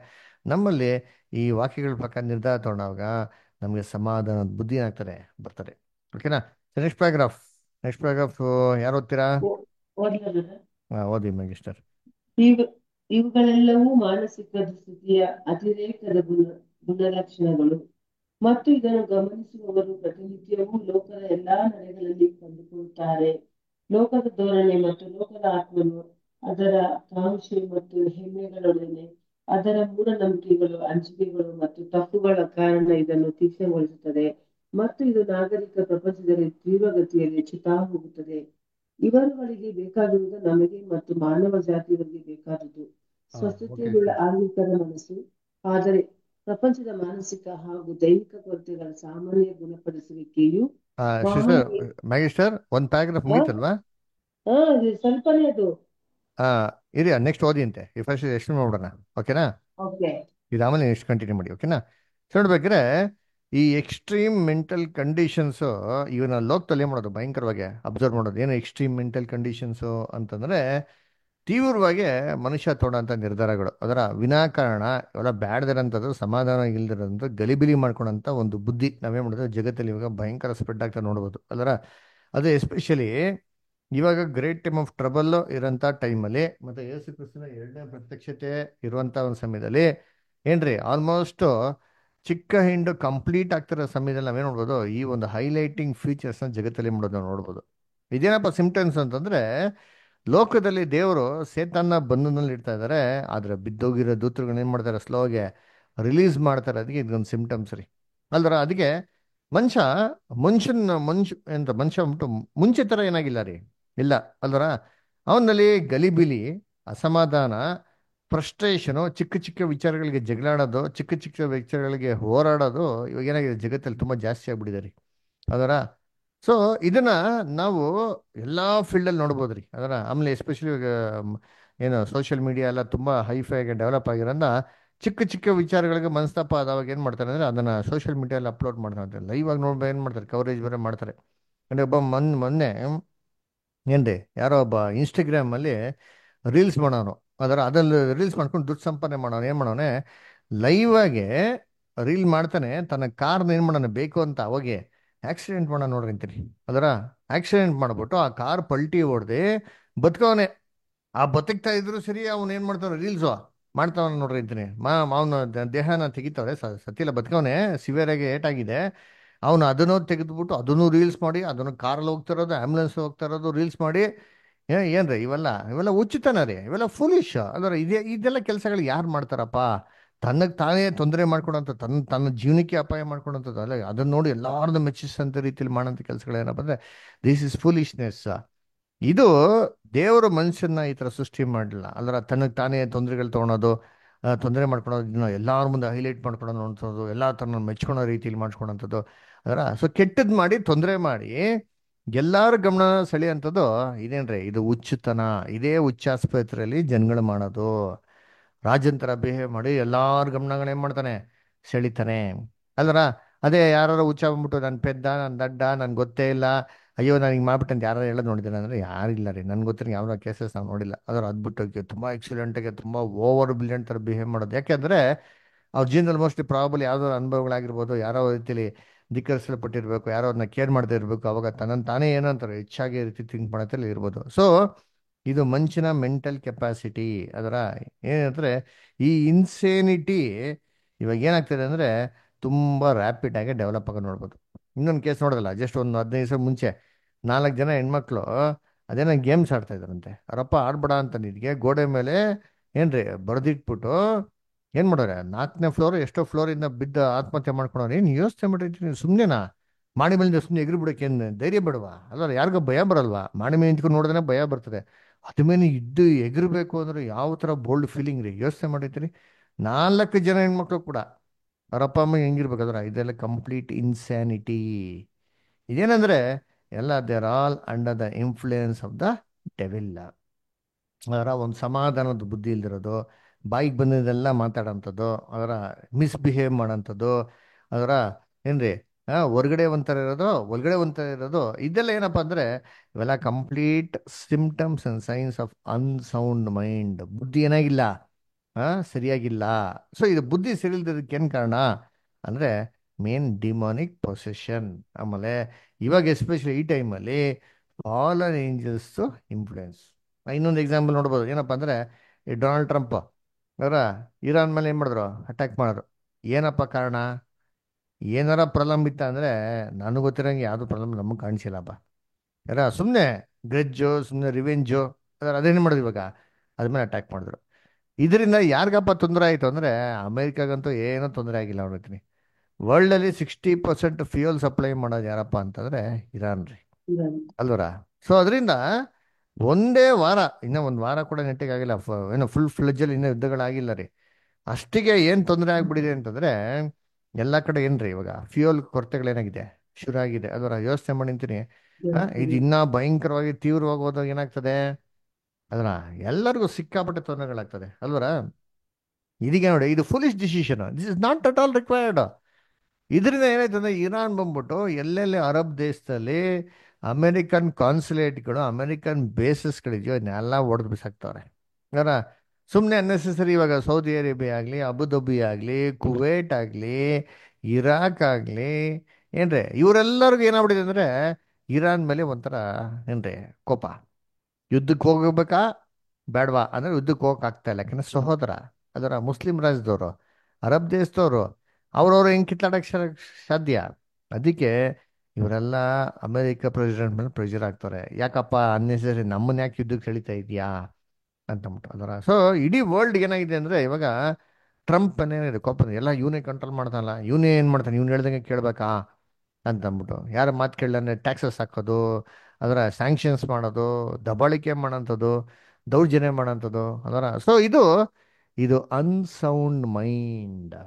ನಮ್ಮಲ್ಲಿ ಈ ವಾಕ್ಯಗಳ ಪ್ರಕಾರ ನಿರ್ಧಾರ ತಗೊಂಡಾಗ ನಮಗೆ ಸಮಾಧಾನದ ಬುದ್ಧಿ ಏನಾಗ್ತಾರೆ ಬರ್ತಾರೆ ಓಕೆನಾ ನೆಕ್ಸ್ಟ್ ಪ್ಯಾರಾಗ್ರಾಫ್ ನೆಕ್ಸ್ಟ್ ಪ್ಯಾರಾಗ್ರಾಫ್ ಯಾರು ಓದ್ತೀರಾ ಓದ್ಲಾ brother? ಹಾ, ಓದಿ ಮ್ಯಾಗಿಸ್ಟರ್ ಇವು ಇವುಗಳೆಲ್ಲವೂ ಮಾನಸಿಕ ಸ್ಥಿತಿಯ ಅತಿರೇಕದ ಗುಣ ಗುಣಲಕ್ಷಣಗಳು ಮತ್ತು ಇದನ್ನು ಗಮನಿಸುವವರು ಪ್ರತಿನಿತ್ಯವೂ ಲೋಕದ ಎಲ್ಲಾ ನಡೆಗಳಲ್ಲಿ ಕಂಡುಕೊಳ್ಳುತ್ತಾರೆ ಲೋಕದ ಧೋರಣೆ ಮತ್ತು ಲೋಕದ ಆತ್ಮನು ಅದರ ಕಾಂಕ್ಷೆ ಮತ್ತು ಹೆಮ್ಮೆಗಳೊಡನೆ ಅದರ ಮೂಢನಂಬಿಕೆಗಳು ಅಂಜಿಕೆಗಳು ಮತ್ತು ತಪ್ಪುಗಳ ಕಾರಣ ಇದನ್ನು ತೀಕ್ಷ್ಣಗೊಳಿಸುತ್ತದೆ ಮತ್ತು ಇದು ನಾಗರಿಕ ಪ್ರಪಂಚದಲ್ಲಿ ತೀವ್ರಗತಿಯಲ್ಲಿ ಹೆಚ್ಚುತ್ತಾ ಹೋಗುತ್ತದೆ ಇವರುಗಳಿಗೆ ಬೇಕಾಗಿರುವುದು ನಮಗೆ ಮತ್ತು ಮಾನವ ಜಾತಿಯವರಿಗೆ ಬೇಕಾದುದು ಹಾ, ಸ್ವಸ್ಥತೆಯುಳ್ಳ ಓಕೆ. ಆಳ್ವಿಕರ ಮನಸ್ಸು ಆದರೆ ಪ್ರಪಂಚದ ಮಾನಸಿಕ ಹಾಗೂ ದೈಹಿಕ ಕೊರತೆಗಳ ಸಾಮಾನ್ಯ ಗುಣಪಡಿಸುವಿಕೆಯು ಸಿಸ್ಟರ್ ಮಾನವೀಯ ಮ್ಯಾಗಿಸ್ಟರ್ ಒಂದು ಪ್ಯಾರಾಗ್ರಾಫ್ ಹಾ ಮುಗೀತಲ್ವಾ ಹಾ ಇದು ಸ್ವಲ್ಪನೇ ಅದು ಹಾ ಇರಿ ನೆಕ್ಸ್ಟ್ ಓದಿ ಅಂತೆ ಈ ಫಸ್ಟ್ ಎಷ್ಟು ನೋಡೋಣ ಓಕೆನಾ ಓಕೆ ಇದು ಆಮೇಲೆ ನೆಕ್ಸ್ಟ್ ಕಂಟಿನ್ಯೂ ಮಾಡಿ ಓಕೆನಾ ಸೊ ನೋಡ್ಬೇಕಾದ್ರೆ ಈ ಎಕ್ಸ್ಟ್ರೀಮ್ ಮೆಂಟಲ್ ಕಂಡೀಷನ್ಸು ಇವನ್ನ ಲೋಕದಲ್ಲಿ ಏನ್ ಮಾಡೋದು ಭಯಂಕರವಾಗಿ ಅಬ್ಸರ್ವ್ ಮಾಡೋದು ಏನು ಎಕ್ಸ್ಟ್ರೀಮ್ ಮೆಂಟಲ್ ಕಂಡೀಷನ್ಸು ಅಂತಂದ್ರೆ ತೀವ್ರವಾಗಿ ಮನುಷ್ಯ ತೊಗೊಂಡಂಥ ನಿರ್ಧಾರಗಳು ಅದರ ವಿನಾಕಾರಣ ಇವೆಲ್ಲ ಬ್ಯಾಡ್ದಿರೋಂಥದ್ದು ಸಮಾಧಾನ ಇಲ್ದಿರೋಂಥ ಗಲಿಬಿಲಿ ಮಾಡ್ಕೊಳಂಥ ಒಂದು ಬುದ್ಧಿ ನಾವೇನು ಮಾಡೋದು ಜಗತ್ತಲ್ಲಿ ಇವಾಗ ಭಯಂಕರ ಸ್ಪ್ರೆಡ್ ಆಗ್ತಾ ನೋಡ್ಬೋದು ಅದರ ಅದು ಎಸ್ಪೆಷಲಿ ಇವಾಗ ಗ್ರೇಟ್ ಟೈಮ್ ಆಫ್ ಟ್ರಬಲ್ ಇರೋಂಥ ಟೈಮಲ್ಲಿ ಮತ್ತು ಯೇಸು ಕ್ರಿಸ್ತನ ಎರಡನೇ ಪ್ರತ್ಯಕ್ಷತೆ ಇರುವಂಥ ಒಂದು ಸಮಯದಲ್ಲಿ ಏನ್ರಿ ಆಲ್ಮೋಸ್ಟ್ ಚಿಕ್ಕ ಹಿಂಡು ಕಂಪ್ಲೀಟ್ ಆಗ್ತಿರೋ ಸಮಯದಲ್ಲಿ ನಾವೇನು ನೋಡ್ಬೋದು ಈ ಒಂದು ಹೈಲೈಟಿಂಗ್ ಫೀಚರ್ಸ್ನ ಜಗತ್ತಲ್ಲಿ ಮಾಡೋದು ನಾವು ನೋಡ್ಬೋದು ಇದೇನಪ್ಪ ಸಿಂಪ್ಟಮ್ಸ್ ಅಂತಂದ್ರೆ ಲೋಕದಲ್ಲಿ ದೇವರು ಸೇತನ್ನ ಬಂಧನಲ್ಲಿ ಇಡ್ತಾ ಇದ್ದಾರೆ ಆದ್ರೆ ಬಿದ್ದೋಗಿರೋ ದೂತರುಗಳನ್ನ ಏನು ಮಾಡ್ತಾರೆ ಸ್ಲೋಗೆ ರಿಲೀಸ್ ಮಾಡ್ತಾರೆ ಅದಕ್ಕೆ ಇದೊಂದು ಸಿಂಪ್ಟಮ್ಸ್ ರೀ ಅಲ್ದ್ರ ಅದಕ್ಕೆ ಮನುಷ್ಯ ಮನುಷ್ಯನ ಮನುಷ್ಯ ಎಂತ ಮನುಷ್ಯ ಉಂಟು ಮುಂಚೆ ಥರ ಏನಾಗಿಲ್ಲ ರೀ ಇಲ್ಲ ಅಲ್ವರ ಅವನಲ್ಲಿ ಗಲಿಬಿಲಿ ಅಸಮಾಧಾನ ಫ್ರಸ್ಟ್ರೇಷನು ಚಿಕ್ಕ ಚಿಕ್ಕ ವಿಚಾರಗಳಿಗೆ ಜಗಳಾಡೋದು ಚಿಕ್ಕ ಚಿಕ್ಕ ವಿಚಾರಗಳಿಗೆ ಹೋರಾಡೋದು ಇವಾಗ ಏನಾಗಿದೆ ಜಗತ್ತಲ್ಲಿ ತುಂಬ ಜಾಸ್ತಿ ಆಗ್ಬಿಟ್ಟಿದೆ ರೀ ಅದರ ಸೊ ಇದನ್ನ ನಾವು ಎಲ್ಲ ಫೀಲ್ಡಲ್ಲಿ ನೋಡ್ಬೋದು ರೀ ಅದರ ಆಮೇಲೆ ಎಸ್ಪೆಷಲಿ ಇವಾಗ ಮ್, ಏನು ಸೋಷಿಯಲ್ ಮೀಡಿಯಾ ಎಲ್ಲ ತುಂಬ ಹೈಫೈ ಆಗಿ ಡೆವಲಪ್ ಆಗಿರೋದ್ರಿಂದ ಚಿಕ್ಕ ಚಿಕ್ಕ ವಿಚಾರಗಳಿಗೆ ಮನಸ್ತಾಪ ಆದವಾಗ ಏನು ಮಾಡ್ತಾರೆ ಅಂದರೆ ಅದನ್ನು ಸೋಷಿಯಲ್ ಮೀಡಿಯಲ್ಲಿ ಅಪ್ಲೋಡ್ ಮಾಡ್ತಾರೆ ಲೈವ್ ಆಗಿ ನೋಡ್ಬೇಕು ಏನು ಮಾಡ್ತಾರೆ ಕವರೇಜ್ ಬೇರೆ ಮಾಡ್ತಾರೆ ಅಂದರೆ ಒಬ್ಬ ಮೊನ್ ಮೊನ್ನೆ ಏನ್ರಿ ಯಾರೋ ಒಬ್ಬ ಇನ್ಸ್ಟಾಗ್ರಾಮಲ್ಲಿ ರೀಲ್ಸ್ ಮಾಡೋನು ಅದರ ಅದ್ರಲ್ಲಿ ರೀಲ್ಸ್ ಮಾಡ್ಕೊಂಡು ದುಡ್ಡು ಸಂಪಾದನೆ ಮಾಡೋನು ಏನು ಮಾಡೋನೆ ಲೈವ್ ಆಗಿ ರೀಲ್ ಮಾಡ್ತಾನೆ ತನ್ನ ಕಾರ್ನ ಏನು ಮಾಡೋಣ ಬೇಕು ಅಂತ ಅವಾಗೆ ಆಕ್ಸಿಡೆಂಟ್ ಮಾಡೋಣ ನೋಡ್ರಿ ಅಂತೀನಿ ಅದರ ಆಕ್ಸಿಡೆಂಟ್ ಮಾಡ್ಬಿಟ್ಟು ಆ ಕಾರ್ ಪಲ್ಟಿ ಹೊಡೆದು ಬದುಕವನೆ ಆ ಬದುಕ್ತಾ ಇದ್ರು ಸರಿ ಅವ್ನು ಏನು ಮಾಡ್ತಾನೆ ರೀಲ್ಸು ಮಾಡ್ತಾವನ ನೋಡ್ರಿ ಅಂತೀನಿ ಮಾ ಅವನ ದೇಹನ ತೆಗಿತಾವ್ರೆ ಸ- ಸತ್ತಿಲ್ಲ ಬದುಕವನೆ ಸಿವಿಯರ್ ಆಗಿ ಏಟಾಗಿದೆ ಅವನು ಅದನ್ನು ತೆಗೆದ್ಬಿಟ್ಟು ಅದನ್ನು ರೀಲ್ಸ್ ಮಾಡಿ ಅದನ್ನು ಕಾರಲ್ಲಿ ಹೋಗ್ತಾ ಇರೋದು ಆಂಬುಲೆನ್ಸ್ ಹೋಗ್ತಾ ಇರೋದು ರೀಲ್ಸ್ ಮಾಡಿ ಏ ಏನ್ರಿ ಇವೆಲ್ಲ ಇವೆಲ್ಲ ಉಚಿತನ ರೀ ಇವೆಲ್ಲ ಫುಲಿಶ್ ಅಲ್ವರ ಇದೇ ಇದೆಲ್ಲ ಕೆಲಸಗಳು ಯಾರು ಮಾಡ್ತಾರಪ್ಪ ತನ್ನಗೆ ತಾನೇ ತೊಂದರೆ ಮಾಡ್ಕೊಳಂತ ತನ್ನ ತನ್ನ ಜೀವನಕ್ಕೆ ಅಪಾಯ ಮಾಡ್ಕೊಳಂಥದ್ದು ಅಲ್ಲ ಅದನ್ನ ನೋಡಿ ಎಲ್ಲಾರನ್ನೂ ಮೆಚ್ಚಿಸಂತ ರೀತಿಯಲ್ಲಿ ಮಾಡೋಂಥ ಕೆಲಸಗಳು ಏನಪ್ಪ ಅಂದ್ರೆ ದಿಸ್ ಇಸ್ ಫುಲಿಶ್ನೆಸ್ ಇದು ದೇವರು ಮನುಷ್ಯನ ಈ ಥರ ಸೃಷ್ಟಿ ಮಾಡಲಿಲ್ಲ ಅಲ್ಲರ ತನಗೆ ತಾನೇ ತೊಂದರೆಗಳು ತೊಗೊಳೋದು ತೊಂದರೆ ಮಾಡ್ಕೊಳೋದು ಇದನ್ನ ಎಲ್ಲರ ಮುಂದೆ ಹೈಲೈಟ್ ಮಾಡ್ಕೊಳೋದು ನೋಡ್ಸೋದು ಎಲ್ಲ ಥರ ಮೆಚ್ಕೊಳೋ ರೀತಿಯಲ್ಲಿ ಮಾಡ್ಕೊಳೋಂಥದ್ದು ಅದರ ಸೊ ಕೆಟ್ಟದ್ದು ಮಾಡಿ ತೊಂದರೆ ಮಾಡಿ ಎಲ್ಲರ ಗಮನ ಸೆಳೆಯುವಂಥದ್ದು ಇದೇನ್ರಿ ಇದು ಹುಚ್ಚುತನ ಇದೇ ಹುಚ್ಚಾಸ್ಪತ್ರೆಯಲ್ಲಿ ಜನಗಳು ಮಾಡೋದು ರಾಜನ್ ಥರ ಬಿಹೇವ್ ಮಾಡಿ ಎಲ್ಲಾರ ಗಮನಗಳು ಏನು ಮಾಡ್ತಾನೆ ಸೆಳಿತಾನೆ ಅಲ್ವರ ಅದೇ ಯಾರು ಹುಚ್ಚ ಬಂದ್ಬಿಟ್ಟು ನನ್ನ ಪೆದ್ದ ನನ್ನ ದಡ್ಡ ನನ್ಗೆ ಗೊತ್ತೇ ಇಲ್ಲ ಅಯ್ಯೋ ನಾನು ಹಿಂಗೆ ಮಾಡ್ಬಿಟ್ಟು ಅಂತ ಯಾರು ಹೇಳೋದು ನೋಡಿದ್ದೀನಿ ಅಂದರೆ ಯಾರಿಲ್ಲ ರೀ ನನ್ಗೆ ಗೊತ್ತಿರೋ ಯಾವ ಕೇಸಸ್ ನಾವು ನೋಡಿಲ್ಲ ಅದ್ರ ಅದ್ಬಿಟ್ಟು ತುಂಬ ಎಕ್ಸಿಲೆಂಟಾಗಿ ತುಂಬ ಓವರ್ ಬ್ರಿಲಿಯಂಟ್ ಥರ ಬಿಹೇವ್ ಮಾಡೋದು ಯಾಕೆಂದರೆ ಅವ್ರ ಜೀವನದಲ್ಲಿ ಮೋಸ್ಟ್ಲಿ ಪ್ರಾಬಲ್ ಯಾವ್ದಾದ್ರು ಅನುಭವಗಳಾಗಿರ್ಬೋದು ಯಾರೋ ರೀತಿಲಿ ಧಿಕ್ಕರಿಸಲ್ಪಟ್ಟಿರ್ಬೇಕು ಯಾರೋ ಅದನ್ನ ಕೇರ್ ಮಾಡದೇ ಇರಬೇಕು ಅವಾಗ ತನ್ನನ್ನು ತಾನೇ ಏನೋ ಅಂತಾರೆ ಹೆಚ್ಚಾಗಿ ರೀತಿ ಥಿಂಕ್ ಮಾಡೋದ್ರಲ್ಲಿ ಇರ್ಬೋದು ಸೊ ಇದು ಮನುಷ್ಯನ ಮೆಂಟಲ್ ಕೆಪಾಸಿಟಿ ಅದರ ಏನಂದ್ರೆ ಈ ಇನ್ಸೇನಿಟಿ ಇವಾಗ ಏನಾಗ್ತಿದೆ ಅಂದರೆ ತುಂಬ ರ್ಯಾಪಿಡ್ ಆಗಿ ಡೆವಲಪ್ ಆಗಿ ನೋಡ್ಬೋದು ಇನ್ನೊಂದು ಕೇಸ್ ನೋಡೋದಲ್ಲ ಜಸ್ಟ್ ಒಂದು ಹದಿನೈದು ದಿವಸ ಮುಂಚೆ ನಾಲ್ಕು ಜನ ಹೆಣ್ಮಕ್ಳು ಅದೇನೋ ಗೇಮ್ಸ್ ಆಡ್ತಾ ಇದ್ರಂತೆ ಅವರಪ್ಪ ಆಡ್ಬೇಡ ಅಂತ ನಿನಗೆ ಗೋಡೆ ಮೇಲೆ ಏನ್ರಿ ಬರೆದಿಟ್ಬಿಟ್ಟು ಏನು ಮಾಡೋರೆ ನಾಲ್ಕನೇ ಫ್ಲೋರ್ ಎಷ್ಟೋ ಫ್ಲೋರಿಂದ ಬಿದ್ದು ಆತ್ಮಹತ್ಯೆ ಮಾಡ್ಕೊಳೋರು ಏನು ಯೋಚನೆ ಮಾಡಿರ್ತೀನಿ ಸುಮ್ಮನೆನಾ ಮಾಡಿ ಮೇಲೆ ಸುಮ್ಮನೆ ಎಗ್ರಿ ಬಿಡೋಕೆ ಏನು ಧೈರ್ಯ ಬೇಡವಾ ಅಲ್ಲ ಯಾರಿಗೂ ಭಯ ಬರಲ್ವಾ ಮಾಡಿ ಮೇಲೆ ನಿಂತ್ಕೊಂಡು ನೋಡಿದ್ರೆ ಭಯ ಬರ್ತದೆ ಅದ್ರ ಮೇಲೆ ಇದ್ದು ಎಗರಬೇಕು ಅಂದ್ರೆ ಯಾವ ಥರ ಬೋಲ್ಡ್ ಫೀಲಿಂಗ್ ರೀ ಯೋಚನೆ ಮಾಡಿರ್ತೀರಿ ನಾಲ್ಕು ಜನ ಹೆಣ್ಮಕ್ಳು ಕೂಡ ಅವ್ರ ಅಪ್ಪ ಅಮ್ಮ ಹೆಂಗಿರ್ಬೇಕಾದ್ರೆ ಇದೆಲ್ಲ ಕಂಪ್ಲೀಟ್ ಇನ್ಸ್ಯಾನಿಟಿ ಇದೇನಂದ್ರೆ ಎಲ್ಲ there all under the influence of the devil ಅದರ ಒಂದು ಸಮಾಧಾನದ ಬುದ್ಧಿ ಇಲ್ದಿರೋದು ಬಾಯಿಗೆ ಬಂದಿದ್ದೆಲ್ಲ ಮಾತಾಡೋಂಥದ್ದು ಅದರ ಮಿಸ್ಬಿಹೇವ್ ಮಾಡೋಂಥದ್ದು ಅದರ ಏನ್ರಿ ಆ, ಹೊರ್ಗಡೆ ಒಂಥರ ಇರೋದು ಒಳಗಡೆ ಒಂಥರ ಇರೋದು ಇದೆಲ್ಲ ಏನಪ್ಪ ಅಂದರೆ ಇವೆಲ್ಲ complete symptoms and signs of unsound mind ಬುದ್ಧಿ ಏನಾಗಿಲ್ಲ ಆ, ಸರಿಯಾಗಿಲ್ಲ ಸೊ ಇದು ಬುದ್ಧಿ ಸರಿಯಿಲ್ದಿದ್ದಕ್ಕೆ ಏನು ಕಾರಣ ಅಂದರೆ ಮೇನ್ ಡಿಮಾನಿಕ್ ಪೊಸೆಷನ್ ಆಮೇಲೆ ಇವಾಗ ಎಸ್ಪೆಷಲಿ ಈ ಟೈಮಲ್ಲಿ ಫಾಲನ್ ಏಂಜಲ್ಸ್ ಇನ್ಫ್ಲುಯೆನ್ಸ್ ಇನ್ನೊಂದು ಎಕ್ಸಾಂಪಲ್ ನೋಡ್ಬೋದು ಏನಪ್ಪ ಅಂದರೆ ಈ ಡೊನಾಲ್ಡ್ ಟ್ರಂಪ್ ಅವರ ಇರಾನ್ ಮೇಲೆ ಏನು ಮಾಡಿದ್ರು ಅಟ್ಯಾಕ್ ಮಾಡಿದ್ರು ಏನಪ್ಪ ಕಾರಣ ಏನಾರ ಪ್ರಾಬ್ಲಮ್ ಇತ್ತ ಅಂದರೆ ನನಗೆ ಗೊತ್ತಿರೋಂಗೆ ಯಾವುದು ಪ್ರಾಬ್ಲಮ್ ನಮಗೆ ಕಾಣಿಸಿಲ್ಲಪ್ಪ ಯಾರ ಸುಮ್ಮನೆ ಗ್ರೆಜ್ಜು ಸುಮ್ಮನೆ ರಿವೆಂಜು ಅದರ ಅದೇನು ಮಾಡಿದ್ರು ಇವಾಗ ಅದ್ರ ಮೇಲೆ ಅಟ್ಯಾಕ್ ಮಾಡಿದ್ರು ಇದರಿಂದ ಯಾರಿಗಪ್ಪ ತೊಂದರೆ ಆಯಿತು ಅಂದರೆ ಅಮೇರಿಕಾಗಂತೂ ಏನೂ ತೊಂದರೆ ಆಗಿಲ್ಲ ನೋಡ್ತೀನಿ ವರ್ಲ್ಡಲ್ಲಿ ಸಿಕ್ಸ್ಟಿ ಪರ್ಸೆಂಟ್ ಫ್ಯೂಯಲ್ ಸಪ್ಲೈ ಮಾಡೋದು ಯಾರಪ್ಪ ಅಂತಂದರೆ ಇರಾನ್ ರೀ ಇರಾನ್ ಅಲ್ವರ ಸೊ ಅದರಿಂದ ಒಂದೇ ವಾರ ಇನ್ನೂ ಒಂದು ವಾರ ಕೂಡ ನೆಟ್ಟಿಗೆ ಆಗಿಲ್ಲ ಫ- ಏನು ಫುಲ್ ಫ್ಲೆಜ್ಜಲ್ಲಿ ಇನ್ನೂ ಯುದ್ಧಗಳಾಗಿಲ್ಲ ರೀ ಅಷ್ಟಿಗೆ ಏನು ತೊಂದರೆ ಆಗ್ಬಿಟ್ಟಿದೆ ಅಂತಂದರೆ ಎಲ್ಲ ಕಡೆ ಏನ್ರಿ ಇವಾಗ ಫ್ಯೂಯಲ್ ಕೊರತೆಗಳೇನಾಗಿದೆ ಶುರು ಆಗಿದೆ ಅದರ ಯೋಚನೆ ಮಾಡಿ ನಿಂತೀನಿ ಆ, ಇದು ಇನ್ನೂ ಭಯಂಕರವಾಗಿ ತೀವ್ರವಾಗಿ ಹೋದಾಗ ಏನಾಗ್ತದೆ ಅದನ್ನ ಎಲ್ಲರಿಗೂ ಸಿಕ್ಕಾಪಟ್ಟೆ ತೊಂದರೆಗಳಾಗ್ತದೆ ಅಲ್ವರ ಇದೀಗ ನೋಡಿ ಇದು foolish decision this is not at all required ಇದರಿಂದ ಏನಾಯ್ತು ಅಂದ್ರೆ ಇರಾನ್ ಬಂದ್ಬಿಟ್ಟು ಎಲ್ಲೆಲ್ಲಿ ಅರಬ್ ದೇಶದಲ್ಲಿ ಅಮೆರಿಕನ್ ಕಾನ್ಸುಲೇಟ್ಗಳು ಅಮೆರಿಕನ್ ಬೇಸಸ್ಗಳಿದೆಯೋ ಇದನ್ನೆಲ್ಲ ಒಡೆದು ಬಿಸಾಕ್ತವ್ರೆ ಯಾರ ಸುಮ್ಮನೆ ಅನ್ನೆಸೆಸರಿ ಇವಾಗ ಸೌದಿ ಅರೇಬಿಯಾ ಆಗಲಿ ಅಬುದಾಬಿ ಆಗಲಿ ಕುವೈಟ್ ಆಗಲಿ ಇರಾಕ್ ಆಗಲಿ ಏನ್ರಿ ಇವರೆಲ್ಲರಿಗೂ ಏನಾಗ್ಬಿಟ್ಟಿದೆ ಅಂದರೆ ಇರಾನ್ ಮೇಲೆ ಒಂಥರ ಏನ್ರಿ ಕೋಪ ಯುದ್ಧಕ್ಕೆ ಹೋಗಬೇಕಾ ಬೇಡವಾ ಅಂದರೆ ಯುದ್ಧಕ್ಕೆ ಹೋಗಕ್ಕೆ ಆಗ್ತಾ ಇಲ್ಲ ಯಾಕಂದ್ರೆ ಸಹೋದರ ಅದರ ಮುಸ್ಲಿಂ ರಾಜ್ಯದವರು ಅರಬ್ ದೇಶದವರು ಅವ್ರವ್ರು ಹೆಂಗೆ ಕಿತ್ತಾಡಕ್ಕೆ ಶ- ಸಾಧ್ಯ ಅದಕ್ಕೆ ಇವರೆಲ್ಲ ಅಮೆರಿಕ ಪ್ರೆಸಿಡೆಂಟ್ ಮೇಲೆ ಪ್ರೆಷರ್ ಆಗ್ತಾರೆ ಯಾಕಪ್ಪ ಅನ್ನೆಸರಿ ನಮ್ಮನ್ನ ಯಾಕೆ ಯುದ್ಧಕ್ಕೆ ಸೆಳಿತಾ ಇದೆಯಾ ಅಂತಂದ್ಬಿಟ್ಟು ಅದರ ಸೊ ಇಡೀ ವರ್ಲ್ಡ್ ಏನಾಗಿದೆ ಅಂದರೆ ಇವಾಗ ಟ್ರಂಪ್ ಏನಿದೆ ಕೋಪ ಎಲ್ಲ ಇವನೇ ಕಂಟ್ರೋಲ್ ಮಾಡ್ತಾನಲ್ಲ ಇವನೇ ಏನು ಮಾಡ್ತಾನೆ ಇವ್ನು ಹೇಳ್ದಂಗೆ ಕೇಳಬೇಕಾ ಅಂತಂದ್ಬಿಟ್ಟು ಯಾರ ಮಾತು ಕೇಳಂದ್ರೆ ಟ್ಯಾಕ್ಸಸ್ ಹಾಕೋದು ಅದರ ಸ್ಯಾಂಕ್ಷನ್ಸ್ ಮಾಡೋದು ದಬ್ಬಾಳಿಕೆ ಮಾಡೋಂಥದ್ದು ದೌರ್ಜನ್ಯ ಮಾಡೋಂಥದ್ದು ಅದರ ಸೊ ಇದು ಇದು ಅನ್ಸೌಂಡ್ ಮೈಂಡ್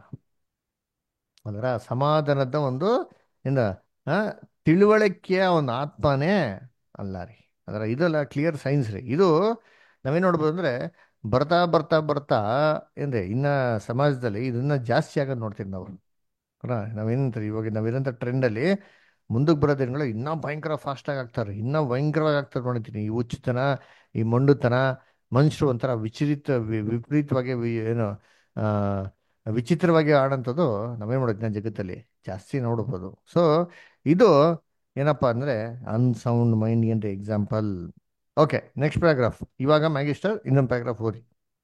ಅದರ ಸಮಾಧಾನದ ಒಂದು ಏನು ಆ, ತಿಳುವಳಿಕೆಯ ಒಂದು ಆತ್ಮನೇ ಅಲ್ಲ ರೀ ಅದರ ಇದೆಲ್ಲ ಕ್ಲಿಯರ್ ಸೈನ್ಸ್ ರೀ ಇದು ನಾವೇನು ನೋಡ್ಬೋದು ಅಂದರೆ ಬರ್ತಾ ಬರ್ತಾ ಬರ್ತಾ ಏನ್ರಿ ಇನ್ನ ಸಮಾಜದಲ್ಲಿ ಇದನ್ನ ಜಾಸ್ತಿ ಆಗೋದು ನೋಡ್ತೀವಿ ನಾವು ಅಲ್ಲ ನಾವೇನಂತಾರೆ ಇವಾಗ ನಾವಿರೋಂಥ ಟ್ರೆಂಡಲ್ಲಿ ಮುಂದಕ್ಕೆ ಬರೋ ದಿನಗಳು ಇನ್ನೂ ಭಯಂಕರ ಫಾಸ್ಟಾಗಿ ಆಗ್ತಾರೆ ಇನ್ನೂ ಭಯಂಕರವಾಗಿ ಆಗ್ತಾರೆ ನೋಡ್ತೀನಿ ಈ ಹುಚ್ಚುತನ ಈ ಮೊಂಡುತನ ಮನುಷ್ಯರು ಒಂಥರ ವಿಚಲಿತ ವಿ- ವಿಪರೀತವಾಗಿ ವಿ- ಏನು ಆ, ವಿಚಿತ್ರವಾಗಿ ಆಡೋಂಥದ್ದು ನಾವೇನು ಮಾಡೋದು ಜಗತ್ತಲ್ಲಿ ಜಾಸ್ತಿ ನೋಡ್ಬೋದು ಸೊ ಇದು ಏನಪ್ಪ ಅಂದರೆ ಅನ್ಸೌಂಡ್ ಮೈಂಡ್ ಏನ್ರಿ ಎಕ್ಸಾಂಪಲ್ ಓಕೆ ನೆಕ್ಸ್ಟ್ ಪ್ಯಾರಾಗ್ರಾಫ್ ಇವಾಗ ಮ್ಯಾಗಿಸ್ಟರ್ ಇನ್ನೊಂದು ಪ್ಯಾರಾಗ್ರಾಫ್ ಓದಿ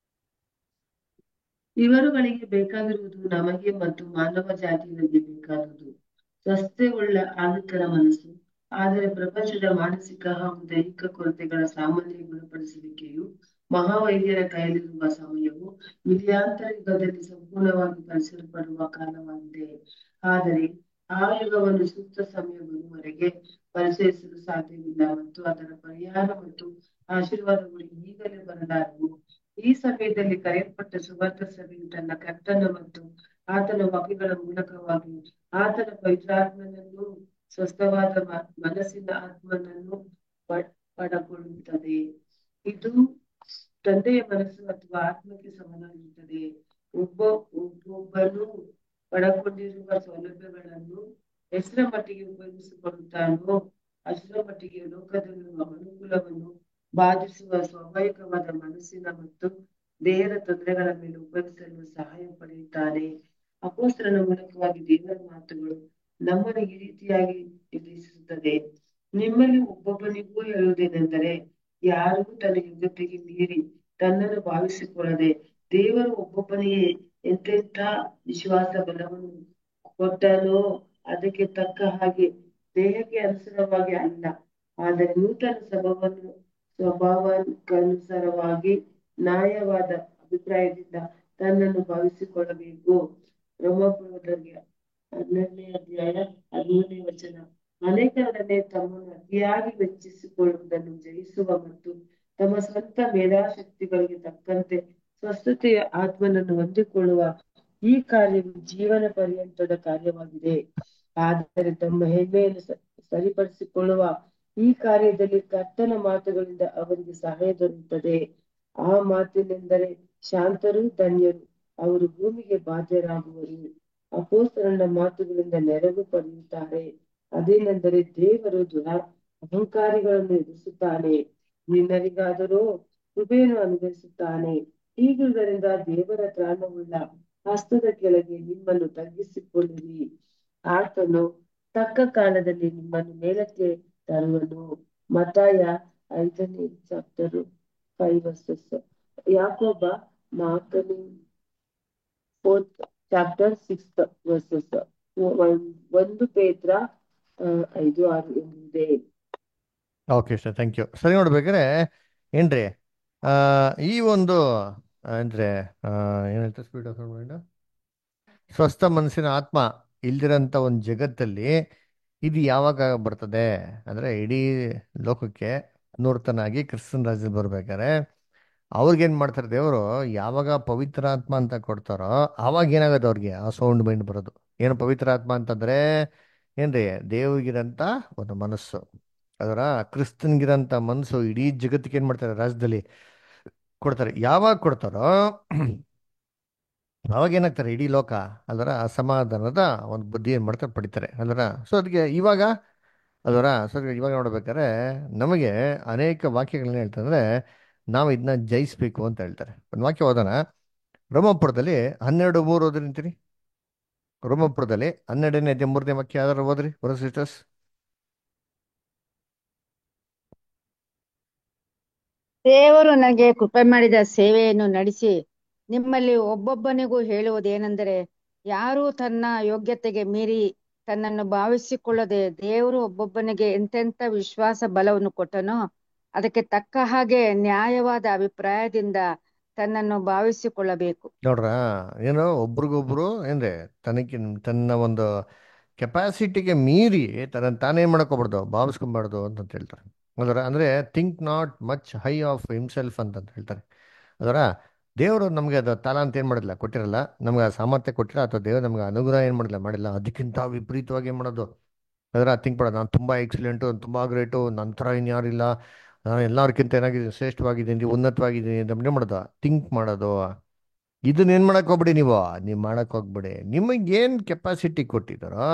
ಇವರುಗಳಿಗೆ ಬೇಕಾಗಿರುವುದು ನಮಗೆ ಮತ್ತು ಮಾನವ ಜಾತಿಗಳಿಗೆ ಬೇಕಾದುದು ಸ್ವಸ್ಥತೆಯುಳ್ಳ ಆದಿತ್ಯನ ಮನಸ್ಸು ಆದರೆ ಪ್ರಪಂಚದ ಮಾನಸಿಕ ಹಾಗೂ ದೈಹಿಕ ಕೊರತೆಗಳ ಸಾಮಾನ್ಯ ಗುಣಪಡಿಸುವಿಕೆಯು ಮಹಾವೈದ್ಯರ ಕೈಯಲ್ಲಿರುವ ಸಮಯವು ಮಿಲಿಯಾಂತರ ಯುಗದಲ್ಲಿ ಸಂಪೂರ್ಣವಾಗಿ ಪರಿಸಲ್ಪಡುವ ಕಾಲವಾಗಿದೆ ಆದರೆ ಆ ಯುಗವನ್ನು ಸೂಕ್ತ ಸಮಯ ಬರುವವರೆಗೆ ಪರಿಚಯಿಸಲು ಸಾಧ್ಯವಿಲ್ಲ ಮತ್ತು ಅದರ ಪರಿಹಾರ ಮತ್ತು ಆಶೀರ್ವಾದಗಳು ಈಗಲೇ ಬರಲಾರವು ಈ ಸಮಯದಲ್ಲಿ ಕರೆಯಲ್ಪಟ್ಟ ಸುವರ್ಣ ಸಭೆಯು ತನ್ನ ಕರ್ತನ ಮತ್ತು ಆತನ ವಾಕ್ಯಗಳ ಮೂಲಕವಾಗಿ ಆತನ ಪವಿತ್ರಾತ್ಮನನ್ನು ಸ್ವಸ್ಥವಾದ ಮ- ಮನಸ್ಸಿನ ಆತ್ಮನನ್ನು ಪ- ಪಡಕೊಳ್ಳುತ್ತದೆ ಇದು ತಂದೆಯ ಮನಸ್ಸು ಅಥವಾ ಆತ್ಮಕ್ಕೆ ಸಮನಾಗಿರುತ್ತದೆ ಒಬ್ಬ ಒಬ್ಬೊಬ್ಬನು ಪಡಕೊಂಡಿರುವ ಸೌಲಭ್ಯಗಳನ್ನು ಎಷ್ಟರ ಮಟ್ಟಿಗೆ ಉಪಯೋಗಿಸಿಕೊಳ್ಳುತ್ತಾನೋ ಅಷ್ಟರ ಮಟ್ಟಿಗೆ ಲೋಕದಲ್ಲಿರುವ ಅನುಕೂಲವನ್ನು ಬಾಧಿಸುವ ಸ್ವಾಭಾವಿಕವಾದ ಮನಸ್ಸಿನ ಮತ್ತು ದೇಹದ ತೊಂದರೆಗಳ ಮೇಲೆ ಉಪಯೋಗಿಸಲು ಸಹಾಯ ಪಡೆಯುತ್ತಾನೆ ಅಪೋಸ್ತಲನ ಮೂಲಕವಾಗಿ ದೇವರ ಮಾತುಗಳು ನಮ್ಮನ್ನು ಈ ರೀತಿಯಾಗಿ ನಿರ್ದೇಶಿಸುತ್ತದೆ ನಿಮ್ಮಲ್ಲಿ ಒಬ್ಬೊಬ್ಬನಿಗೂ ಹೇಳುವುದೇನೆಂದರೆ ಯಾರೂ ತನ್ನ ಯೋಗ್ಯತೆಗೆ ಮೀರಿ ತನ್ನನ್ನು ಭಾವಿಸಿಕೊಳ್ಳದೆ ದೇವರು ಒಬ್ಬೊಬ್ಬನಿಗೆ ಎಂತೆಂಥ ವಿಶ್ವಾಸ ಬಲವನ್ನು ಕೊಟ್ಟನೋ ಅದಕ್ಕೆ ತಕ್ಕ ಹಾಗೆ ದೇಹಕ್ಕೆ ಅನುಸಾರವಾಗಿ ಅಲ್ಲ ಆದರೆ ನೂತನ ಸ್ವಭಾವವನ್ನು ಸ್ವಭಾವಕ್ಕನುಸಾರವಾಗಿ ನ್ಯಾಯವಾದ ಅಭಿಪ್ರಾಯದಿಂದ ತನ್ನನ್ನು ಭಾವಿಸಿಕೊಳ್ಳಬೇಕು ರೋಮಪುರದವರಿಗೆ ಹನ್ನೆರಡನೇ ಅಧ್ಯಾಯ ಹದಿಮೂರನೇ ವಚನ ಅನೇಕರೊಡನೆ ತಮ್ಮನ್ನು ಅತಿಯಾಗಿ ವೆಚ್ಚಿಸಿಕೊಳ್ಳುವುದನ್ನು ಜಯಿಸುವ ಮತ್ತು ತಮ್ಮ ಸ್ವಂತ ಮೇಧಾಶಕ್ತಿಗಳಿಗೆ ತಕ್ಕಂತೆ ಸ್ವಸ್ಥತೆಯ ಆತ್ಮನನ್ನು ಹೊಂದಿಕೊಳ್ಳುವ ಈ ಕಾರ್ಯವು ಜೀವನ ಪರ್ಯಂತದ ಕಾರ್ಯವಾಗಿದೆ ಆದರೆ ತಮ್ಮ ಹೆಮ್ಮೆಯನ್ನು ಸ- ಸರಿಪಡಿಸಿಕೊಳ್ಳುವ ಈ ಕಾರ್ಯದಲ್ಲಿ ಕರ್ತನ ಮಾತುಗಳಿಂದ ಅವರಿಗೆ ಸಹಾಯ ದೊರೆಯುತ್ತದೆ ಆ ಮಾತಿನೆಂದರೆ ಶಾಂತರು ಧನ್ಯರು ಅವರು ಭೂಮಿಗೆ ಬಾಧ್ಯರಾಗುವರು ಅಪೋಸ್ತಲನ ಮಾತುಗಳಿಂದ ನೆರವು ಪಡೆಯುತ್ತಾರೆ ಅದೇನೆಂದರೆ ದೇವರು ದುರ ಅಹಂಕಾರಿಗಳನ್ನು ಎದುರಿಸುತ್ತಾನೆ ನಿನ್ನರಿಗಾದರೂ ಕೃಪೆಯನ್ನು ಅನುಗ್ರಹಿಸುತ್ತಾನೆ ಹೀಗಿರುವುದರಿಂದ ದೇವರ ತ್ರಾಣವುಳ್ಳ ಹಸ್ತದ ಕೆಳಗೆ ನಿಮ್ಮನ್ನು ತಗ್ಗಿಸಿಕೊಳ್ಳಿರಿ ಆತನು ತಕ್ಕ ಕಾಲದಲ್ಲಿ ನಿಮ್ಮನ್ನು ಮೇಲಕ್ಕೆ ತರುವನು ಮತಾಯ ಐದನೇ ಚಾಪ್ಟರ್ ಫೈವ್ ವರ್ಸಸ್ ಯಾಕೋಬ ನಾಲ್ಕನೇ ಫೋರ್ತ್ ಚಾಪ್ಟರ್ ಸಿಕ್ಸ್ ವರ್ಸಸ್ ಒಂದು ಪೇತ್ರ ಆ, ಐದು ಆರು ಎಂದಿದೆ ಓಕೆ ಸರ್ ಥ್ಯಾಂಕ್ ಯು ಸರಿ ನೋಡ್ಬೇಕಾದ್ರೆ ಏನ್ರಿ ಆ, ಈ ಒಂದು ಅಂದರೆ ಏನು ಹೇಳ್ತಾರೆ ಸ್ಪೀಡ್ ಆಫ್ ಮೈಂಡ್ ಸ್ವಸ್ಥ ಮನಸ್ಸಿನ ಆತ್ಮ ಇಲ್ದಿರೋಂಥ ಒಂದು ಜಗತ್ತಲ್ಲಿ ಇದು ಯಾವಾಗ ಬರ್ತದೆ ಅಂದರೆ ಇಡೀ ಲೋಕಕ್ಕೆ ನೂರ್ತನಾಗಿ ಕ್ರಿಸ್ತನ್ ರಾಜ್ಯದಲ್ಲಿ ಬರ್ಬೇಕಾದ್ರೆ ಅವ್ರಿಗೇನು ಮಾಡ್ತಾರೆ ದೇವರು ಯಾವಾಗ ಪವಿತ್ರ ಆತ್ಮ ಅಂತ ಕೊಡ್ತಾರೋ ಆವಾಗ ಏನಾಗುತ್ತೆ ಅವ್ರಿಗೆ ಆ ಸೌಂಡ್ ಮೈಂಡ್ ಬರೋದು ಏನು ಪವಿತ್ರ ಆತ್ಮ ಅಂತಂದ್ರೆ ಏನ್ರಿ ದೇವ್ರಿಗಿರಂತ ಒಂದು ಮನಸ್ಸು ಅದರ ಕ್ರಿಸ್ತನ್ಗಿರಂತ ಮನಸ್ಸು ಇಡೀ ಜಗತ್ತಿಗೆ ಏನು ಮಾಡ್ತಾರೆ ರಾಜ್ಯದಲ್ಲಿ ಕೊಡ್ತಾರೆ ಯಾವಾಗ ಕೊಡ್ತಾರೋ ಅವಾಗ ಏನಾಗ್ತಾರೆ ಇಡೀ ಲೋಕ ಅದರ ಅಸಮಾಧಾನದ ಒಂದು ಬುದ್ಧಿ ಏನು ಮಾಡ್ತಾರೆ ಪಡಿತಾರೆ ಅದರ ಸೊ ಅದಕ್ಕೆ ಇವಾಗ ಅದರ ಸೊ ಅದಕ್ಕೆ ಇವಾಗ ನೋಡ್ಬೇಕಾದ್ರೆ ನಮಗೆ ಅನೇಕ ವಾಕ್ಯಗಳನ್ನ ಹೇಳ್ತಂದ್ರೆ ನಾವು ಇದನ್ನ ಜಯಿಸ್ಬೇಕು ಅಂತ ಹೇಳ್ತಾರೆ ಒಂದು ವಾಕ್ಯ ಓದೋಣ ರೋಮಪುರದಲ್ಲಿ ಹನ್ನೆರಡು ಮೂರು ಓದ್ರಿ ಅಂತೀರಿ ರೋಮಪುರದಲ್ಲಿ ಹನ್ನೆರಡನೇ ಅಧ್ಯಾಯ ಮೂರನೇ ವಾಕ್ಯ ಯಾವ್ದಾರು ಓದ್ರಿ ಬರೋ ಸಿಸ್ಟರ್ಸ್ ದೇವರು ನನಗೆ ಕೃಪೆ ಮಾಡಿದ ಸೇವೆಯನ್ನು ನಡೆಸಿ ನಿಮ್ಮಲ್ಲಿ ಒಬ್ಬೊಬ್ಬನಿಗೂ ಹೇಳುವುದೇನೆಂದರೆ ಯಾರೂ ತನ್ನ ಯೋಗ್ಯತೆಗೆ ಮೀರಿ ತನ್ನನ್ನು ಭಾವಿಸಿಕೊಳ್ಳದೆ ದೇವರು ಒಬ್ಬೊಬ್ಬನಿಗೆ ಎಂತೆಂಥ ವಿಶ್ವಾಸ ಬಲವನ್ನು ಕೊಟ್ಟನೋ ಅದಕ್ಕೆ ತಕ್ಕ ಹಾಗೆ ನ್ಯಾಯವಾದ ಅಭಿಪ್ರಾಯದಿಂದ ತನ್ನನ್ನು ಭಾವಿಸಿಕೊಳ್ಳಬೇಕು ನೋಡ್ರ ಏನು ಒಬ್ರಿಗೊಬ್ರು ಏನ್ರಿ ತನಗೆ ತನ್ನ ಒಂದು ಕೆಪಾಸಿಟಿಗೆ ಮೀರಿ ತನ್ನ ತಾನೇನ್ ಮಾಡ್ಕೋಬಾರ್ದು ಭಾವಿಸ್ಕೊಬಾರ್ದು ಅಂತ ಹೇಳ್ತಾರೆ ಅದರ ಅಂದ್ರೆ think not much high of himself ಅಂತ ಹೇಳ್ತಾರೆ ಅದರ ದೇವರು ನಮಗೆ ಅದು ತಾಲ ಅಂತ ಏನು ಮಾಡಿಲ್ಲ ಕೊಟ್ಟಿರಲ್ಲ ನಮ್ಗೆ ಆ ಸಾಮರ್ಥ್ಯ ಕೊಟ್ಟಿಲ್ಲ ಅಥವಾ ದೇವರು ನಮ್ಗೆ ಅನುಗ್ರಹ ಏನು ಮಾಡಿಲ್ಲ ಮಾಡಿಲ್ಲ ಅದಕ್ಕಿಂತ ವಿಪರೀತವಾಗಿ ಏನು ಮಾಡೋದು ಅದರ ಥಿಂಕ್ ಮಾಡೋದು ನಾನು ತುಂಬ ಎಕ್ಸಲೆಂಟು ತುಂಬ ಗ್ರೇಟು ನನ್ನ ಥರ ಇನ್ಯಾರಿಲ್ಲ ನಾನು ಎಲ್ಲರಿಗಿಂತ ಏನಾಗಿದ್ದೀನಿ ಶ್ರೇಷ್ಠವಾಗಿದ್ದೀನಿ ಉನ್ನತವಾಗಿದ್ದೀನಿ ಅಂತ ಏನು ಮಾಡೋದು ಥಿಂಕ್ ಮಾಡೋದು ಇದನ್ನ ಏನು ಮಾಡಕ್ ಹೋಗ್ಬಿಡಿ ನೀವು ನೀವು ಮಾಡಕ್ ಹೋಗ್ಬಿಡಿ ನಿಮಗೇನು ಕೆಪಾಸಿಟಿ ಕೊಟ್ಟಿದ್ದಾರೋ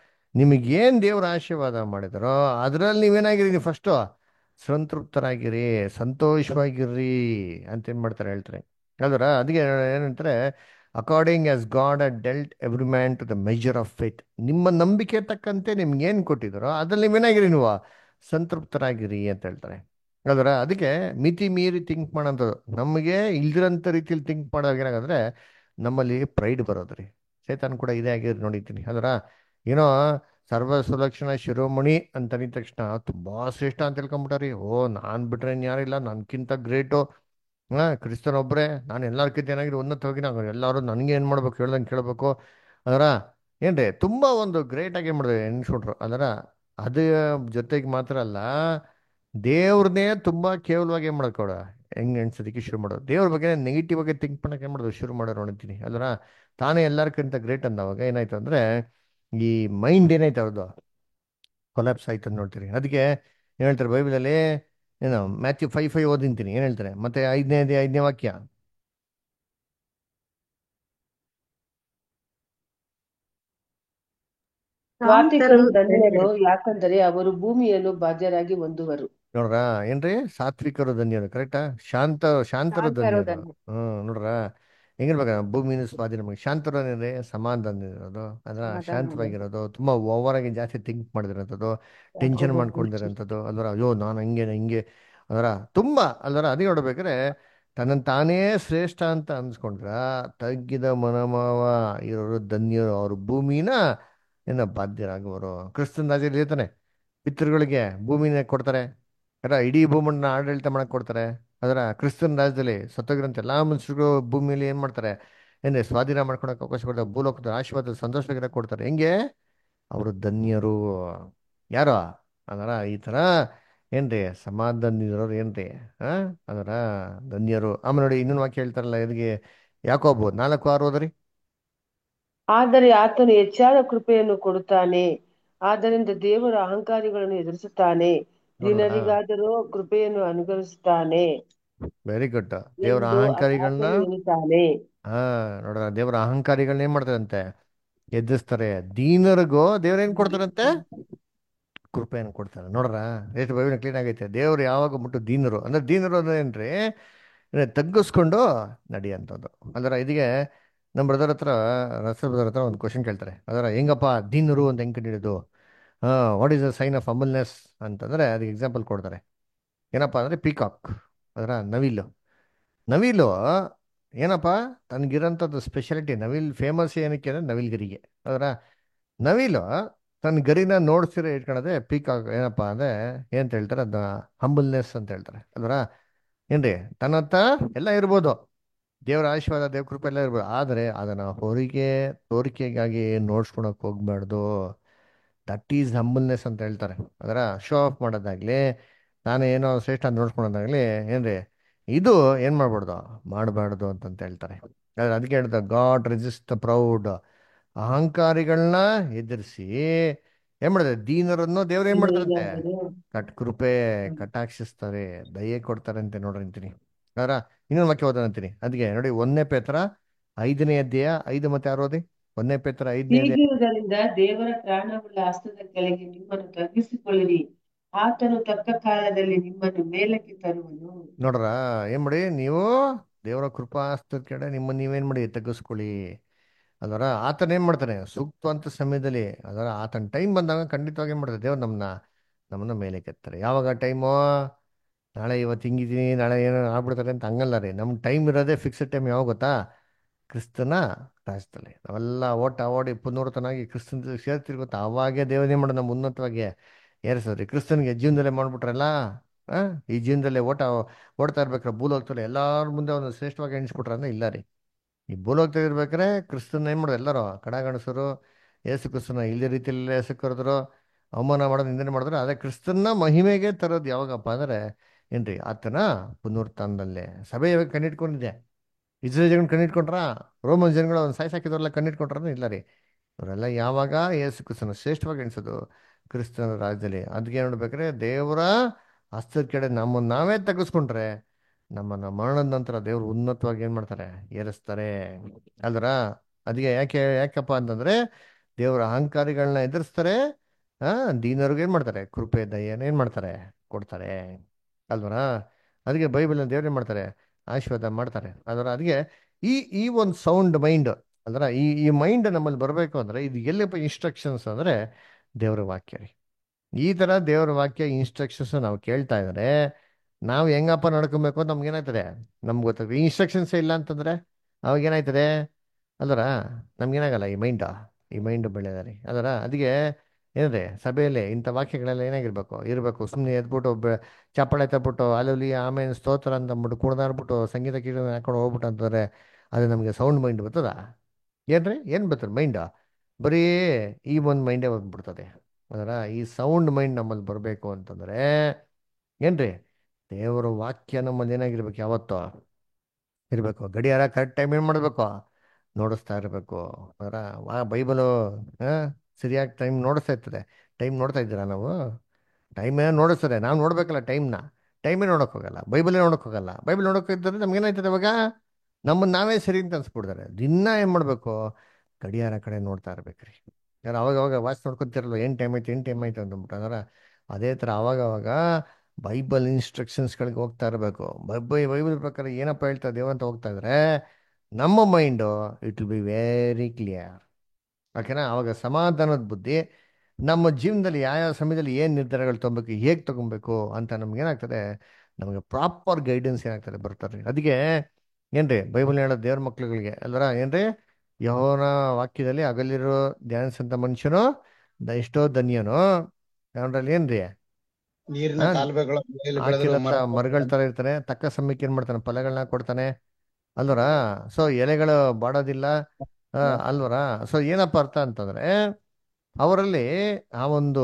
ನಿಮಗೇನು ದೇವ್ರ ಆಶೀರ್ವಾದ ಮಾಡಿದಾರೋ ಅದರಲ್ಲಿ ನೀವೇನಾಗಿರಿ ಫಸ್ಟು ಸಂತೃಪ್ತರಾಗಿರಿ ಸಂತೋಷವಾಗಿರ್ರಿ ಅಂತ ಏನು ಮಾಡ್ತಾರೆ ಹೇಳ್ತಾರೆ ಅಲ್ವರ ಅದಕ್ಕೆ ಏನಂತಾರೆ according as God a dealt every man to the measure of faith ನಿಮ್ಮ ನಂಬಿಕೆ ತಕ್ಕಂತೆ ನಿಮ್ಗೆ ಏನು ಕೊಟ್ಟಿದ್ದಾರೋ ಅದ್ರಲ್ಲಿ ನೀವೇನಾಗಿರಿ ನೀವು ಸಂತೃಪ್ತರಾಗಿರಿ ಅಂತ ಹೇಳ್ತಾರೆ ಅದರ ಅದಕ್ಕೆ ಮಿತಿ ಮೀರಿ ಥಿಂಕ್ ಮಾಡೋಂಥದ್ದು ನಮಗೆ ಇಲ್ದಿರೋಂಥ ರೀತಿಯಲ್ಲಿ ಥಿಂಕ್ ಮಾಡೋವಾಗ ಏನಾಗಂದ್ರೆ ನಮ್ಮಲ್ಲಿ ಪ್ರೈಡ್ ಬರೋದ್ರಿ ಚೇತನ್ ಕೂಡ ಇದೇ ಆಗಿರೋದು ನೋಡಿದ್ದೀನಿ ಅದರ ಏನೋ ಸರ್ವ ಸುಲಕ್ಷಣ ಶಿರೋಮಣಿ ಅಂತ ಅಂದಿದ ತಕ್ಷಣ ತುಂಬಾ ಶ್ರೇಷ್ಠ ಅಂತ ತಿಳ್ಕೊಂಬಿಟ್ಟಾರಿ ಓ ನಾನು ಬಿಟ್ರೆ ಯಾರಿಲ್ಲ ನನ್ಕಿಂತ ಗ್ರೇಟು ಹಾ ಕ್ರಿಸ್ತನ್ ಒಬ್ಬರೇ ನಾನು ಎಲ್ಲರಿಗಿಂತ ಏನಾಗಿದೆ ಉನ್ನತ ಹೋಗಿ ನಾವು ಎಲ್ಲರೂ ನನಗೆ ಏನು ಮಾಡ್ಬೇಕು ಹೇಳ್ದಂಗೆ ಕೇಳಬೇಕು ಅದರ ಏನ್ರಿ ತುಂಬಾ ಒಂದು ಗ್ರೇಟ್ ಆಗಿ ಏನು ಮಾಡಿದೆ ಎನ್ಸ್ಬಿಟ್ರು ಅದರ ಅದ್ರ ಜೊತೆಗೆ ಮಾತ್ರ ಅಲ್ಲ ದೇವ್ರನ್ನೇ ತುಂಬಾ ಕೇವಲವಾಗಿ ಏನು ಮಾಡ್ಕೊಡ ಹೆಂಗ್ ಎಣ್ಸೋದಕ್ಕೆ ಶುರು ಮಾಡೋದು ದೇವ್ರ ಬಗ್ಗೆ ನೆಗೆಟಿವ್ ಆಗಿ ಥಿಂಕ್ ಮಾಡಕ್ಕೆ ಏನು ಮಾಡೋದು ಶುರು ಮಾಡೋರು ನೋಡ್ತೀನಿ ಅಲ್ರ ತಾನೇ ಎಲ್ಲರಿಗಿಂತ ಗ್ರೇಟ್ ಅಂದವಾಗ ಏನಾಯ್ತು ಅಂದ್ರೆ ಈ ಮೈಂಡ್ ಏನಾಯ್ತು ಅವ್ರದ್ದು ಕೊಲಾಪ್ಸ್ ಆಯ್ತು ಅಂತ ನೋಡ್ತೀರಿ ಅದಕ್ಕೆ ಏನು ಹೇಳ್ತಾರೆ ಬೈಬಲಲ್ಲಿ ಏನು ಮ್ಯಾಥ್ಯೂ ಫೈವ್ ಫೈವ್ ಓದಿಂತೀನಿ ಏನು ಹೇಳ್ತಾರೆ ಮತ್ತೆ ಐದನೇ ಐದನೇ ವಾಕ್ಯ ವಾರ್ತಿಕರು ಧನ್ಯರು ಯಾಕಂದರೆ ಅವರು ಭೂಮಿಯನ್ನು ಬಾಧ್ಯರಾಗಿ ಹೊಂದುವರು ನೋಡ್ರ ಏನ್ರಿ ಸಾತ್ವಿಕರು ಧನ್ಯರು ಕರೆಕ್ಟಾ ಶಾಂತ ಶಾಂತರು ಶಾಂತರು ಧನ್ಯರು ಧನ್ಯರು. ಹ್ಮ್ ನೋಡ್ರ ಹೆಂಗಿರ್ಬೇಕ ಭೂಮಿನ ಸ್ವಾಧೀನ ಮಾಡಿ ಶಾಂತರು ಅಂದ್ರೆ ಸಮಾಧಾನ ಇರೋದು ಅದ್ರ ಸಮಾಧಾನ ಶಾಂತವಾಗಿರೋದು ತುಂಬಾ ಓವರ್ ಆಗಿ ಜಾಸ್ತಿ ಥಿಂಕ್ ಮಾಡಿದಿರೋಂಥದ್ದು ಟೆನ್ಷನ್ ಯಾಕೋಬ ಮಾಡ್ಕೊಂಡಿರೋಂಥದ್ದು ಅಲ್ವರ ಅಯ್ಯೋ ನಾನು ಹಂಗೆ ಹಿಂಗೆ ಅದರ ತುಂಬಾ ಅಲ್ವರ ಅದೇ ನೋಡ್ಬೇಕಾದ್ರೆ ತನ್ನನ್ನು ತಾನೇ ಶ್ರೇಷ್ಠ ಅಂತ ಅನ್ಸ್ಕೊಂಡ್ರ ತಗ್ಗಿದ ಮನೋಭಾವ ಇರೋರು ಧನ್ಯರು ಅವ್ರ ಭೂಮಿನ ಏನ ಬಾಧ್ಯರಾಗುವರು ಕ್ರಿಸ್ತನ್ ರಾಜ್ಯದಲ್ಲಿ ಇರ್ತಾನೆ ಪಿತೃಗಳಿಗೆ ಭೂಮಿನ ಕೊಡ್ತಾರೆ ಅಲ್ಲ ಇಡೀ ಭೂಮನ್ನ ಆಡಳಿತ ಮಾಡಕ್ ಕೊಡ್ತಾರೆ ಅದರ ಕ್ರಿಸ್ತನ್ ರಾಜ್ಯದಲ್ಲಿ ಸತ್ತೋಗಿರೋಂಥ ಎಲ್ಲಾ ಮನುಷ್ಯರು ಭೂಮಿಯಲ್ಲಿ ಏನ್ ಮಾಡ್ತಾರೆ ಏನೇ ಸ್ವಾಧೀನ ಮಾಡ್ಕೊಳಕ್ ಅವಕಾಶ ಕೊಡ್ತಾರೆ ಭೂಲೋಕದ ಆಶೀರ್ವಾದ ಸಂತೋಷವಾಗಿರಕ್ ಕೊಡ್ತಾರೆ ಹೆಂಗೆ ಅವರು ಧನ್ಯರು ಯಾರು ಅದರ ಈ ತರ ಏನ್ರಿ ಸಮಾಧಾನದಿರೋರು ಏನ್ರಿ ಆ ಅದರ ಧನ್ಯರು ಆಮೇಲೆ ನೋಡಿ ಇನ್ನೊಂದು ವಾಕ್ಯ ಹೇಳ್ತಾರಲ್ಲ ಇದಕ್ಕೆ ಯಾಕೋಬು ನಾಲ್ಕು ಆರು ಹೋದ್ರಿ ಆದರೆ ಆತನು ಹೆಚ್ಚಾದ ಕೃಪೆಯನ್ನು ಕೊಡುತ್ತಾನೆ ಆದ್ದರಿಂದ ದೇವರು ಅಹಂಕಾರಿಗಳನ್ನು ಎದುರಿಸುತ್ತಾನೆ ನೋಡ್ರಾ ದಿನರಿಗಾದರೂ ಕೃಪೆಯನ್ನು ಅನುಗ್ರಹಿಸುತ್ತಾನೆ ವೆರಿ ಗುಡ್ ದೇವರ ಎಂದು ಅಹಂಕಾರಿಗಳನ್ನ ಆತನು ಎನ್ನುತ್ತಾನೆ ಹಾ ನೋಡ್ರ ದೇವರ ಅಹಂಕಾರಿಗಳನ್ನ ಏನ್ ಮಾಡ್ತಾರಂತೆ ಎದ್ದಿಸ್ತಾರೆ ದೀನರಿಗೂ ದೇವ್ರ ಏನ್ ಕೊಡ್ತಾರಂತೆ ಕೃಪೆಯನ್ನು ಕೊಡ್ತಾರೆ ನೋಡ್ರ ಎಷ್ಟು ಬೈಬಲ್ ಕ್ಲೀನ್ ಆಗೈತೆ ದೇವ್ರು ಯಾವಾಗ ಮುಟ್ಟು ದೀನರು ಅಂದ್ರೆ ದೀನರು ಅಂದ್ರೆ ಏನ್ರಿ ಅಂದ್ರೆ ತಗ್ಗಿಸ್ಕೊಂಡು ನಡೆಯುವಂಥದ್ದು ಅದರ ಇದಕ್ಕೆ ನಮ್ಮ ಬ್ರದರ್ ಹತ್ರ ರಸಲ್ ಬ್ರದರ್ ಹತ್ರ ಒಂದು ಕ್ವಶನ್ ಕೇಳ್ತಾರೆ ಅದರ ಹೆಂಗಪ್ಪ ದೀನರು ಅಂತ ಹೆಂಗೆ ಕಂಡಿಡಿಯೋದು what is the sign of humbleness ಅಂತಂದರೆ ಅದಕ್ಕೆ ಎಕ್ಸಾಂಪಲ್ ಕೊಡ್ತಾರೆ ಏನಪ್ಪ ಅಂದರೆ ಪೀಕಾಕ್ ಅದರ ನವಿಲು ನವಿಲು ಏನಪ್ಪ ತನಗಿರೋಂಥದ್ದು ಸ್ಪೆಷಾಲಿಟಿ ನವಿಲ್ ಫೇಮಸ್ ಏನಕ್ಕೆ ಅಂದರೆ ನವಿಲ್ಗರಿಗೆ ಅದರ ನವಿಲು ತನ್ನ ಗರಿನ ನೋಡ್ಸಿರೋ ಇಟ್ಕೊಳ್ಳೋದೆ ಪೀಕಾಕ್ ಏನಪ್ಪ ಅಂದರೆ ಏನಂತ ಹೇಳ್ತಾರೆ ಅದನ್ನ ಹಂಬಲ್ನೆಸ್ ಅಂತ ಹೇಳ್ತಾರೆ ಅಲ್ವರ ಏನ್ರಿ ತನ್ನ ಹತ್ರ ಎಲ್ಲ ಇರ್ಬೋದು ದೇವರ ಆಶೀರ್ವಾದ ದೇವ್ರ ಕೃಪೆ ಎಲ್ಲ ಇರ್ಬೋದು ಆದರೆ ಅದನ್ನು ಹೊರಗೆ ತೋರಿಕೆಗಾಗಿ ನೋಡ್ಸ್ಕೊಳಕ್ ಹೋಗ್ಬಾರ್ದು ದಟ್ ಈಸ್ ಹಂಬಲ್ನೆಸ್ ಅಂತ ಹೇಳ್ತಾರೆ ಅದರ ಶೋ ಆಫ್ ಮಾಡೋದಾಗ್ಲಿ ನಾನು ಏನೋ ಶ್ರೇಷ್ಠ ಅಂತ ನೋಡ್ಸ್ಕೊಳೋದಾಗ್ಲಿ ಏನ್ರಿ ಇದು ಏನು ಮಾಡ್ಬಾರ್ದು ಮಾಡಬಾರ್ದು ಅಂತಂತ ಹೇಳ್ತಾರೆ ಆದ್ರೆ ಅದಕ್ಕೆ ಹೇಳ್ತಾರೆ ಗಾಡ್ ರೆಸಿಸ್ಟ್ ದ ಪ್ರೌಡ್ ಅಹಂಕಾರಿಗಳನ್ನ ಎದುರಿಸಿ ಏನ್ ಮಾಡಿದ್ರೆ ದೀನರನ್ನು ದೇವ್ರು ಏನ್ ಮಾಡ್ತಾರಂತೆ ಕಟ್ ಕೃಪೆ ಕಟಾಕ್ಷಿಸ್ತಾರೆ ದಯೆ ಕೊಡ್ತಾರೆ ಅಂತ ನೋಡ್ರಿ ಅಂತೀನಿ ಅದರ ಇನ್ನೊಂದು ವಾಕ್ಯ ಓದೋಣ ಅಂತೀನಿ ಅದಕ್ಕೆ ನೋಡಿ ಒಂದನೇ ಪೇತ್ರ ಐದನೇ ಅಧ್ಯಾಯ ಐದು ಮತ್ತೆ ಆರು ಓದಿ ಒಂದನೇ ಪೇತ್ರ ಐದನೇ ಅಧ್ಯಾಯ ಹೀಗಿರುವುದರಿಂದ ದೇವರ ಪ್ರಾಣವುಳ್ಳ ಹಸ್ತದ ಕೆಳಗೆ ನಿಮ್ಮನ್ನು ತಗ್ಗಿಸಿಕೊಳ್ಳಿರಿ ಆತನು ತಕ್ಕ ಕಾಲದಲ್ಲಿ ನಿಮ್ಮನ್ನು ಮೇಲಕ್ಕೆ ತರುವನು ನೋಡ್ರ ಏನ್ ಮಾಡಿ ನೀವು ದೇವರ ಕೃಪಾಸ್ತದ ಕಡೆ ನಿಮ್ಮನ್ನ ನೀವೇನ್ ಮಾಡಿ ತಗ್ಗಿಸ್ಕೊಳ್ಳಿ ಅದರ ಆತನ ಏನ್ ಮಾಡ್ತಾನೆ ಸೂಕ್ತವಂತ ಸಮಯದಲ್ಲಿ ಅದರ ಆತನ ಟೈಮ್ ಬಂದಾಗ ಖಂಡಿತವಾಗಿ ಏನ್ ಮಾಡ್ತಾರೆ ದೇವ್ರು ನಮ್ಮನ್ನ ನಮ್ಮನ್ನ ಮೇಲೆ ಕೆತ್ತಾರೆ ಯಾವಾಗ ಟೈಮು ನಾಳೆ ಇವತ್ತು ಹಿಂಗಿದ್ದೀನಿ ನಾಳೆ ಏನೋ ಆಗ್ಬಿಡ್ತಾರೆ ಅಂತ ಹಂಗಲ್ಲ ರೀ ನಮ್ಮ ಟೈಮ್ ಇರೋದೇ ಫಿಕ್ಸ್ಡ್ ಟೈಮ್ ಯಾವಾಗ ಗೊತ್ತಾ ಕ್ರಿಸ್ತನ ರಾಜ್ಯದಲ್ಲಿ ನಾವೆಲ್ಲ ಓಟ ಓಡಿ ಪುನರ್ತನಾಗಿ ಕ್ರಿಸ್ತನ ಸೇರ್ತಿರ್ ಗೊತ್ತಾ ಅವಾಗೇ ದೇವರೇ ಮಾಡೋದು ನಮ್ಮ ಉನ್ನತವಾಗಿ ಏರಿಸೋದ್ರಿ ಕ್ರಿಸ್ತನಿಗೆ ಜೀವನದಲ್ಲೇ ಮಾಡ್ಬಿಟ್ರಲ್ಲ ಆ ಈ ಜೀವನದಲ್ಲೇ ಓಟ ಓಡ್ತಾ ಇರ್ಬೇಕಾರೆ ಭೂಲೋಕದಲ್ಲಿ ಎಲ್ಲಾರ ಮುಂದೆ ಒಂದು ಶ್ರೇಷ್ಠವಾಗಿ ಎಣಿಸ್ಬಿಟ್ರ ಅಂದ್ರೆ ಇಲ್ಲ ರೀ ಈ ಭೂಲೋಕದಲ್ಲಿ ಇರ್ಬೇಕಾರೆ ಕ್ರಿಸ್ತನ ಏನ್ ಮಾಡೋದು ಎಲ್ಲರೂ ಕಡಗಣಸರು ಏಸು ಕ್ರಿಸ್ತನ ಇಲ್ಲದ ರೀತಿಯಲ್ಲಿ ಹೆಸರು ಕರೆದ್ರು ಅವಮಾನ ಮಾಡೋದು ನಿಂದನೆ ಮಾಡಿದ್ರು ಅದೇ ಕ್ರಿಸ್ತನ ಮಹಿಮೆಗೆ ತರೋದು ಯಾವಾಗಪ್ಪ ಅಂದ್ರೆ ಏನ್ರಿ ಆತನ ಪುನರುತ್ಥಾನದಲ್ಲೇ ಸಭೆ ಯಾವಾಗ ಕಣ್ಣಿಟ್ಕೊಂಡಿದೆ ಇಸ್ರೇಲ್ ಜನಗಳು ಕಣ್ಣಿಟ್ಕೊಂಡ್ರ ರೋಮನ್ ಜನಗಳು ಒಂದು ಸಾಯ್ಸಾಕಿದವ್ರೆಲ್ಲ ಕಣ್ಣಿಟ್ಕೊಂಡ್ರ ಇಲ್ಲ ರೀ ಇವರೆಲ್ಲ ಯಾವಾಗ ಯೇಸು ಕ್ರಿಸ್ತನ ಶ್ರೇಷ್ಠವಾಗಿ ಎಣಿಸೋದು ಕ್ರಿಸ್ತನ ರಾಜ್ಯದಲ್ಲಿ ಅದಕ್ಕೆ ನೋಡ್ಬೇಕಾದ್ರೆ ದೇವರ ಹಸ್ತದ ಕಡೆ ನಮ್ಮನ್ನು ನಾವೇ ತೆಗೆಸ್ಕೊಂಡ್ರೆ ನಮ್ಮನ್ನ ಮರಣದ ನಂತರ ದೇವರು ಉನ್ನತವಾಗಿ ಏನ್ ಮಾಡ್ತಾರೆ ಏರಿಸ್ತಾರೆ ಅಲ್ದ್ರ ಅದಕ್ಕೆ ಯಾಕೆ ಯಾಕಪ್ಪ ಅಂತಂದ್ರೆ ದೇವರ ಅಹಂಕಾರಿಗಳನ್ನ ಎದುರಿಸ್ತಾರೆ ಆ ದೀನವ್ರಿಗೆ ಏನ್ ಮಾಡ್ತಾರೆ ಕೃಪೆ ದಯೆನ ಏನ್ ಮಾಡ್ತಾರೆ ಕೊಡ್ತಾರೆ ಅಲ್ವರ ಅದಕ್ಕೆ ಬೈಬಲ್ ದೇವ್ರು ಏನ್ ಮಾಡ್ತಾರೆ ಆಶೀರ್ವಾದ ಮಾಡ್ತಾರೆ ಅದರ ಅದಕ್ಕೆ ಈ ಈ ಒಂದು ಸೌಂಡ್ ಮೈಂಡ್ ಅಲ್ದ್ರ ಈ ಈ ಮೈಂಡ್ ನಮ್ಮಲ್ಲಿ ಬರಬೇಕು ಅಂದ್ರೆ ಇದು ಎಲ್ಲಿಪ್ಪ ಇನ್ಸ್ಟ್ರಕ್ಷನ್ಸ್ ಅಂದ್ರೆ ದೇವರ ವಾಕ್ಯ ರೀ ಈ ತರ ದೇವರ ವಾಕ್ಯ ಇನ್ಸ್ಟ್ರಕ್ಷನ್ಸ್ ನಾವು ಕೇಳ್ತಾ ಇದ್ರೆ ನಾವು ಹೆಂಗಪ್ಪ ನಡ್ಕೊಬೇಕು ಅಂತ ನಮ್ಗೆ ಏನಾಯ್ತದೆ ನಮ್ಗೆ ಗೊತ್ತಾಗ್ತದೆ ಇನ್ಸ್ಟ್ರಕ್ಷನ್ಸ್ ಇಲ್ಲ ಅಂತಂದ್ರೆ ಅವಾಗ ಏನಾಯ್ತದೆ ಅಲ್ವರ ನಮ್ಗೇನಾಗಲ್ಲ ಈ ಮೈಂಡ್ ಈ ಮೈಂಡ್ ಬೆಳೆದ ರೀ ಅದರ ಅದಕ್ಕೆ ಏನ್ರಿ ಸಭೆಯಲ್ಲಿ ಇಂಥ ವಾಕ್ಯಗಳೆಲ್ಲ ಏನಾಗಿರ್ಬೇಕು ಇರಬೇಕು ಸುಮ್ಮನೆ ಎದ್ಬಿಟ್ಟು ಬೆ- ಚಪ್ಪಾಳೆ ತಬ್ಬಿಟ್ಟು ಅಲ್ಲಲ್ಲಿ ಆಮೇಲೆ ಸ್ತೋತ್ರ ಅಂತ ಅಂದ್ಬಿಟ್ಟು ಕುಡ್ದಾಡ್ಬಿಟ್ಟು ಸಂಗೀತ ಕೀರ್ತನೆ ಹಾಕೊಂಡು ಹೋಗ್ಬಿಟ್ಟು ಅಂತಂದ್ರೆ ಅದು ನಮಗೆ ಸೌಂಡ್ ಮೈಂಡ್ ಬರ್ತದ ಏನ್ರಿ ಏನು ಬರ್ತದೆ ಮೈಂಡ್ ಬರೀ ಈ ಒಂದು ಮೈಂಡೇ ಬಂದ್ಬಿಡ್ತದೆ ಅದರ ಈ ಸೌಂಡ್ ಮೈಂಡ್ ನಮ್ಮಲ್ಲಿ ಬರಬೇಕು ಅಂತಂದ್ರೆ ಏನ್ರಿ ದೇವರ ವಾಕ್ಯ ನಮ್ಮಲ್ಲಿ ಏನಾಗಿರ್ಬೇಕು ಯಾವತ್ತೋ ಇರಬೇಕು ಗಡಿಯಾರ ಕರೆಕ್ಟ್ ಟೈಮ್ ಏನು ಮಾಡಬೇಕು ನೋಡಿಸ್ತಾ ಇರಬೇಕು ಅದರ ವಾ ಬೈಬಲು ಸರಿಯಾಗಿ ಟೈಮ್ ನೋಡಿಸ್ತಾ ಇರ್ತದೆ ಟೈಮ್ ನೋಡ್ತಾ ಇದ್ದೀರಾ ನಾವು ಟೈಮ್ ನೋಡಿಸ್ತಾರೆ ನಾವು ನೋಡ್ಬೇಕಲ್ಲ ಟೈಮ್ನ ಟೈಮೇ ನೋಡೋಕೆ ಹೋಗಲ್ಲ ಬೈಬಲೇ ನೋಡೋಕೆ ಹೋಗಲ್ಲ ಬೈಬಲ್ ನೋಡೋಕೆ ಇದ್ದರೆ ನಮ್ಗೆ ಏನಾಯ್ತದೆ ಇವಾಗ ನಮ್ಮನ್ನು ನಾವೇ ಸರಿ ಅಂತ ಅನ್ಸ್ಬಿಡ್ತಾರೆ ದಿನ ಏನು ಮಾಡಬೇಕು ಗಡಿಯಾರ ಕಡೆ ನೋಡ್ತಾ ಇರ್ಬೇಕ್ರಿ ಯಾರು ಅವಾಗ ಅವಾಗ ವಾಚ್ ನೋಡ್ಕೊತಿರಲ್ಲ ಏನು ಟೈಮ್ ಆಯ್ತು ಏನು ಟೈಮ್ ಆಯ್ತು ಅಂದ್ಬಿಟ್ಟು ಅಂದ್ರೆ ಅದೇ ಥರ ಅವಾಗ ಅವಾಗ ಬೈಬಲ್ ಇನ್ಸ್ಟ್ರಕ್ಷನ್ಸ್ಗಳಿಗೆ ಹೋಗ್ತಾ ಇರಬೇಕು ಬೈ ಬೈಬಲ್ ಪ್ರಕಾರ ಏನಪ್ಪ ಹೇಳ್ತಾ ದೇವಂತ ಹೋಗ್ತಾ ಇದ್ರೆ ನಮ್ಮ mind it will be very clear ಓಕೆನಾ ಅವಾಗ ಸಮಾಧಾನದ ಬುದ್ಧಿ ನಮ್ಮ ಜೀವನದಲ್ಲಿ ಯಾವ ಸಮಯದಲ್ಲಿ ಏನು ನಿರ್ಧಾರಗಳು ತೊಗೊಬೇಕು ಹೇಗೆ ತೊಗೊಬೇಕು ಅಂತ ನಮ್ಗೆ ಏನಾಗ್ತದೆ ನಮಗೆ ಪ್ರಾಪರ್ ಗೈಡೆನ್ಸ್ ಏನಾಗ್ತದೆ ಬರ್ತಾರೆ ಅದಕ್ಕೆ ಏನ್ರಿ ಬೈಬಲ್ ಹೇಳೋ ದೇವ್ರ ಮಕ್ಳುಗಳಿಗೆ ಅಲ್ವರ ಏನ್ರಿ ಯಹೋನ ವಾಕ್ಯದಲ್ಲಿ ಅಗಲಿರೋ ಧ್ಯಾನಿಸಂತ ಮನುಷ್ಯನು ದ- ಎಷ್ಟೋ ಧನ್ಯನು ಅವನಲ್ಲಿ ಏನ್ರಿ ನೀರಿನ ಹಾ, ಕಾಲುವೆಗಳ ಮೇಲೆ ಬೆಳೆದಿರುವ ಹಾಕಿಲತ್ತ ಮರ ಮರಗಳ ತರ ಇರ್ತಾನೆ ತಕ್ಕ ಸಮಯಕ್ಕೆ ಏನ್ ಮಾಡ್ತಾನೆ ಫಲಗಳನ್ನ ಕೊಡ್ತಾನೆ ಅಲ್ವರ ಸೊ ಎಲೆಗಳು ಬಾಡೋದಿಲ್ಲ ಆ, ಅಲ್ವರ ಸೊ ಏನಪ್ಪ ಅರ್ಥ ಅಂತಂದ್ರೆ ಅವರಲ್ಲಿ ಆ ಒಂದು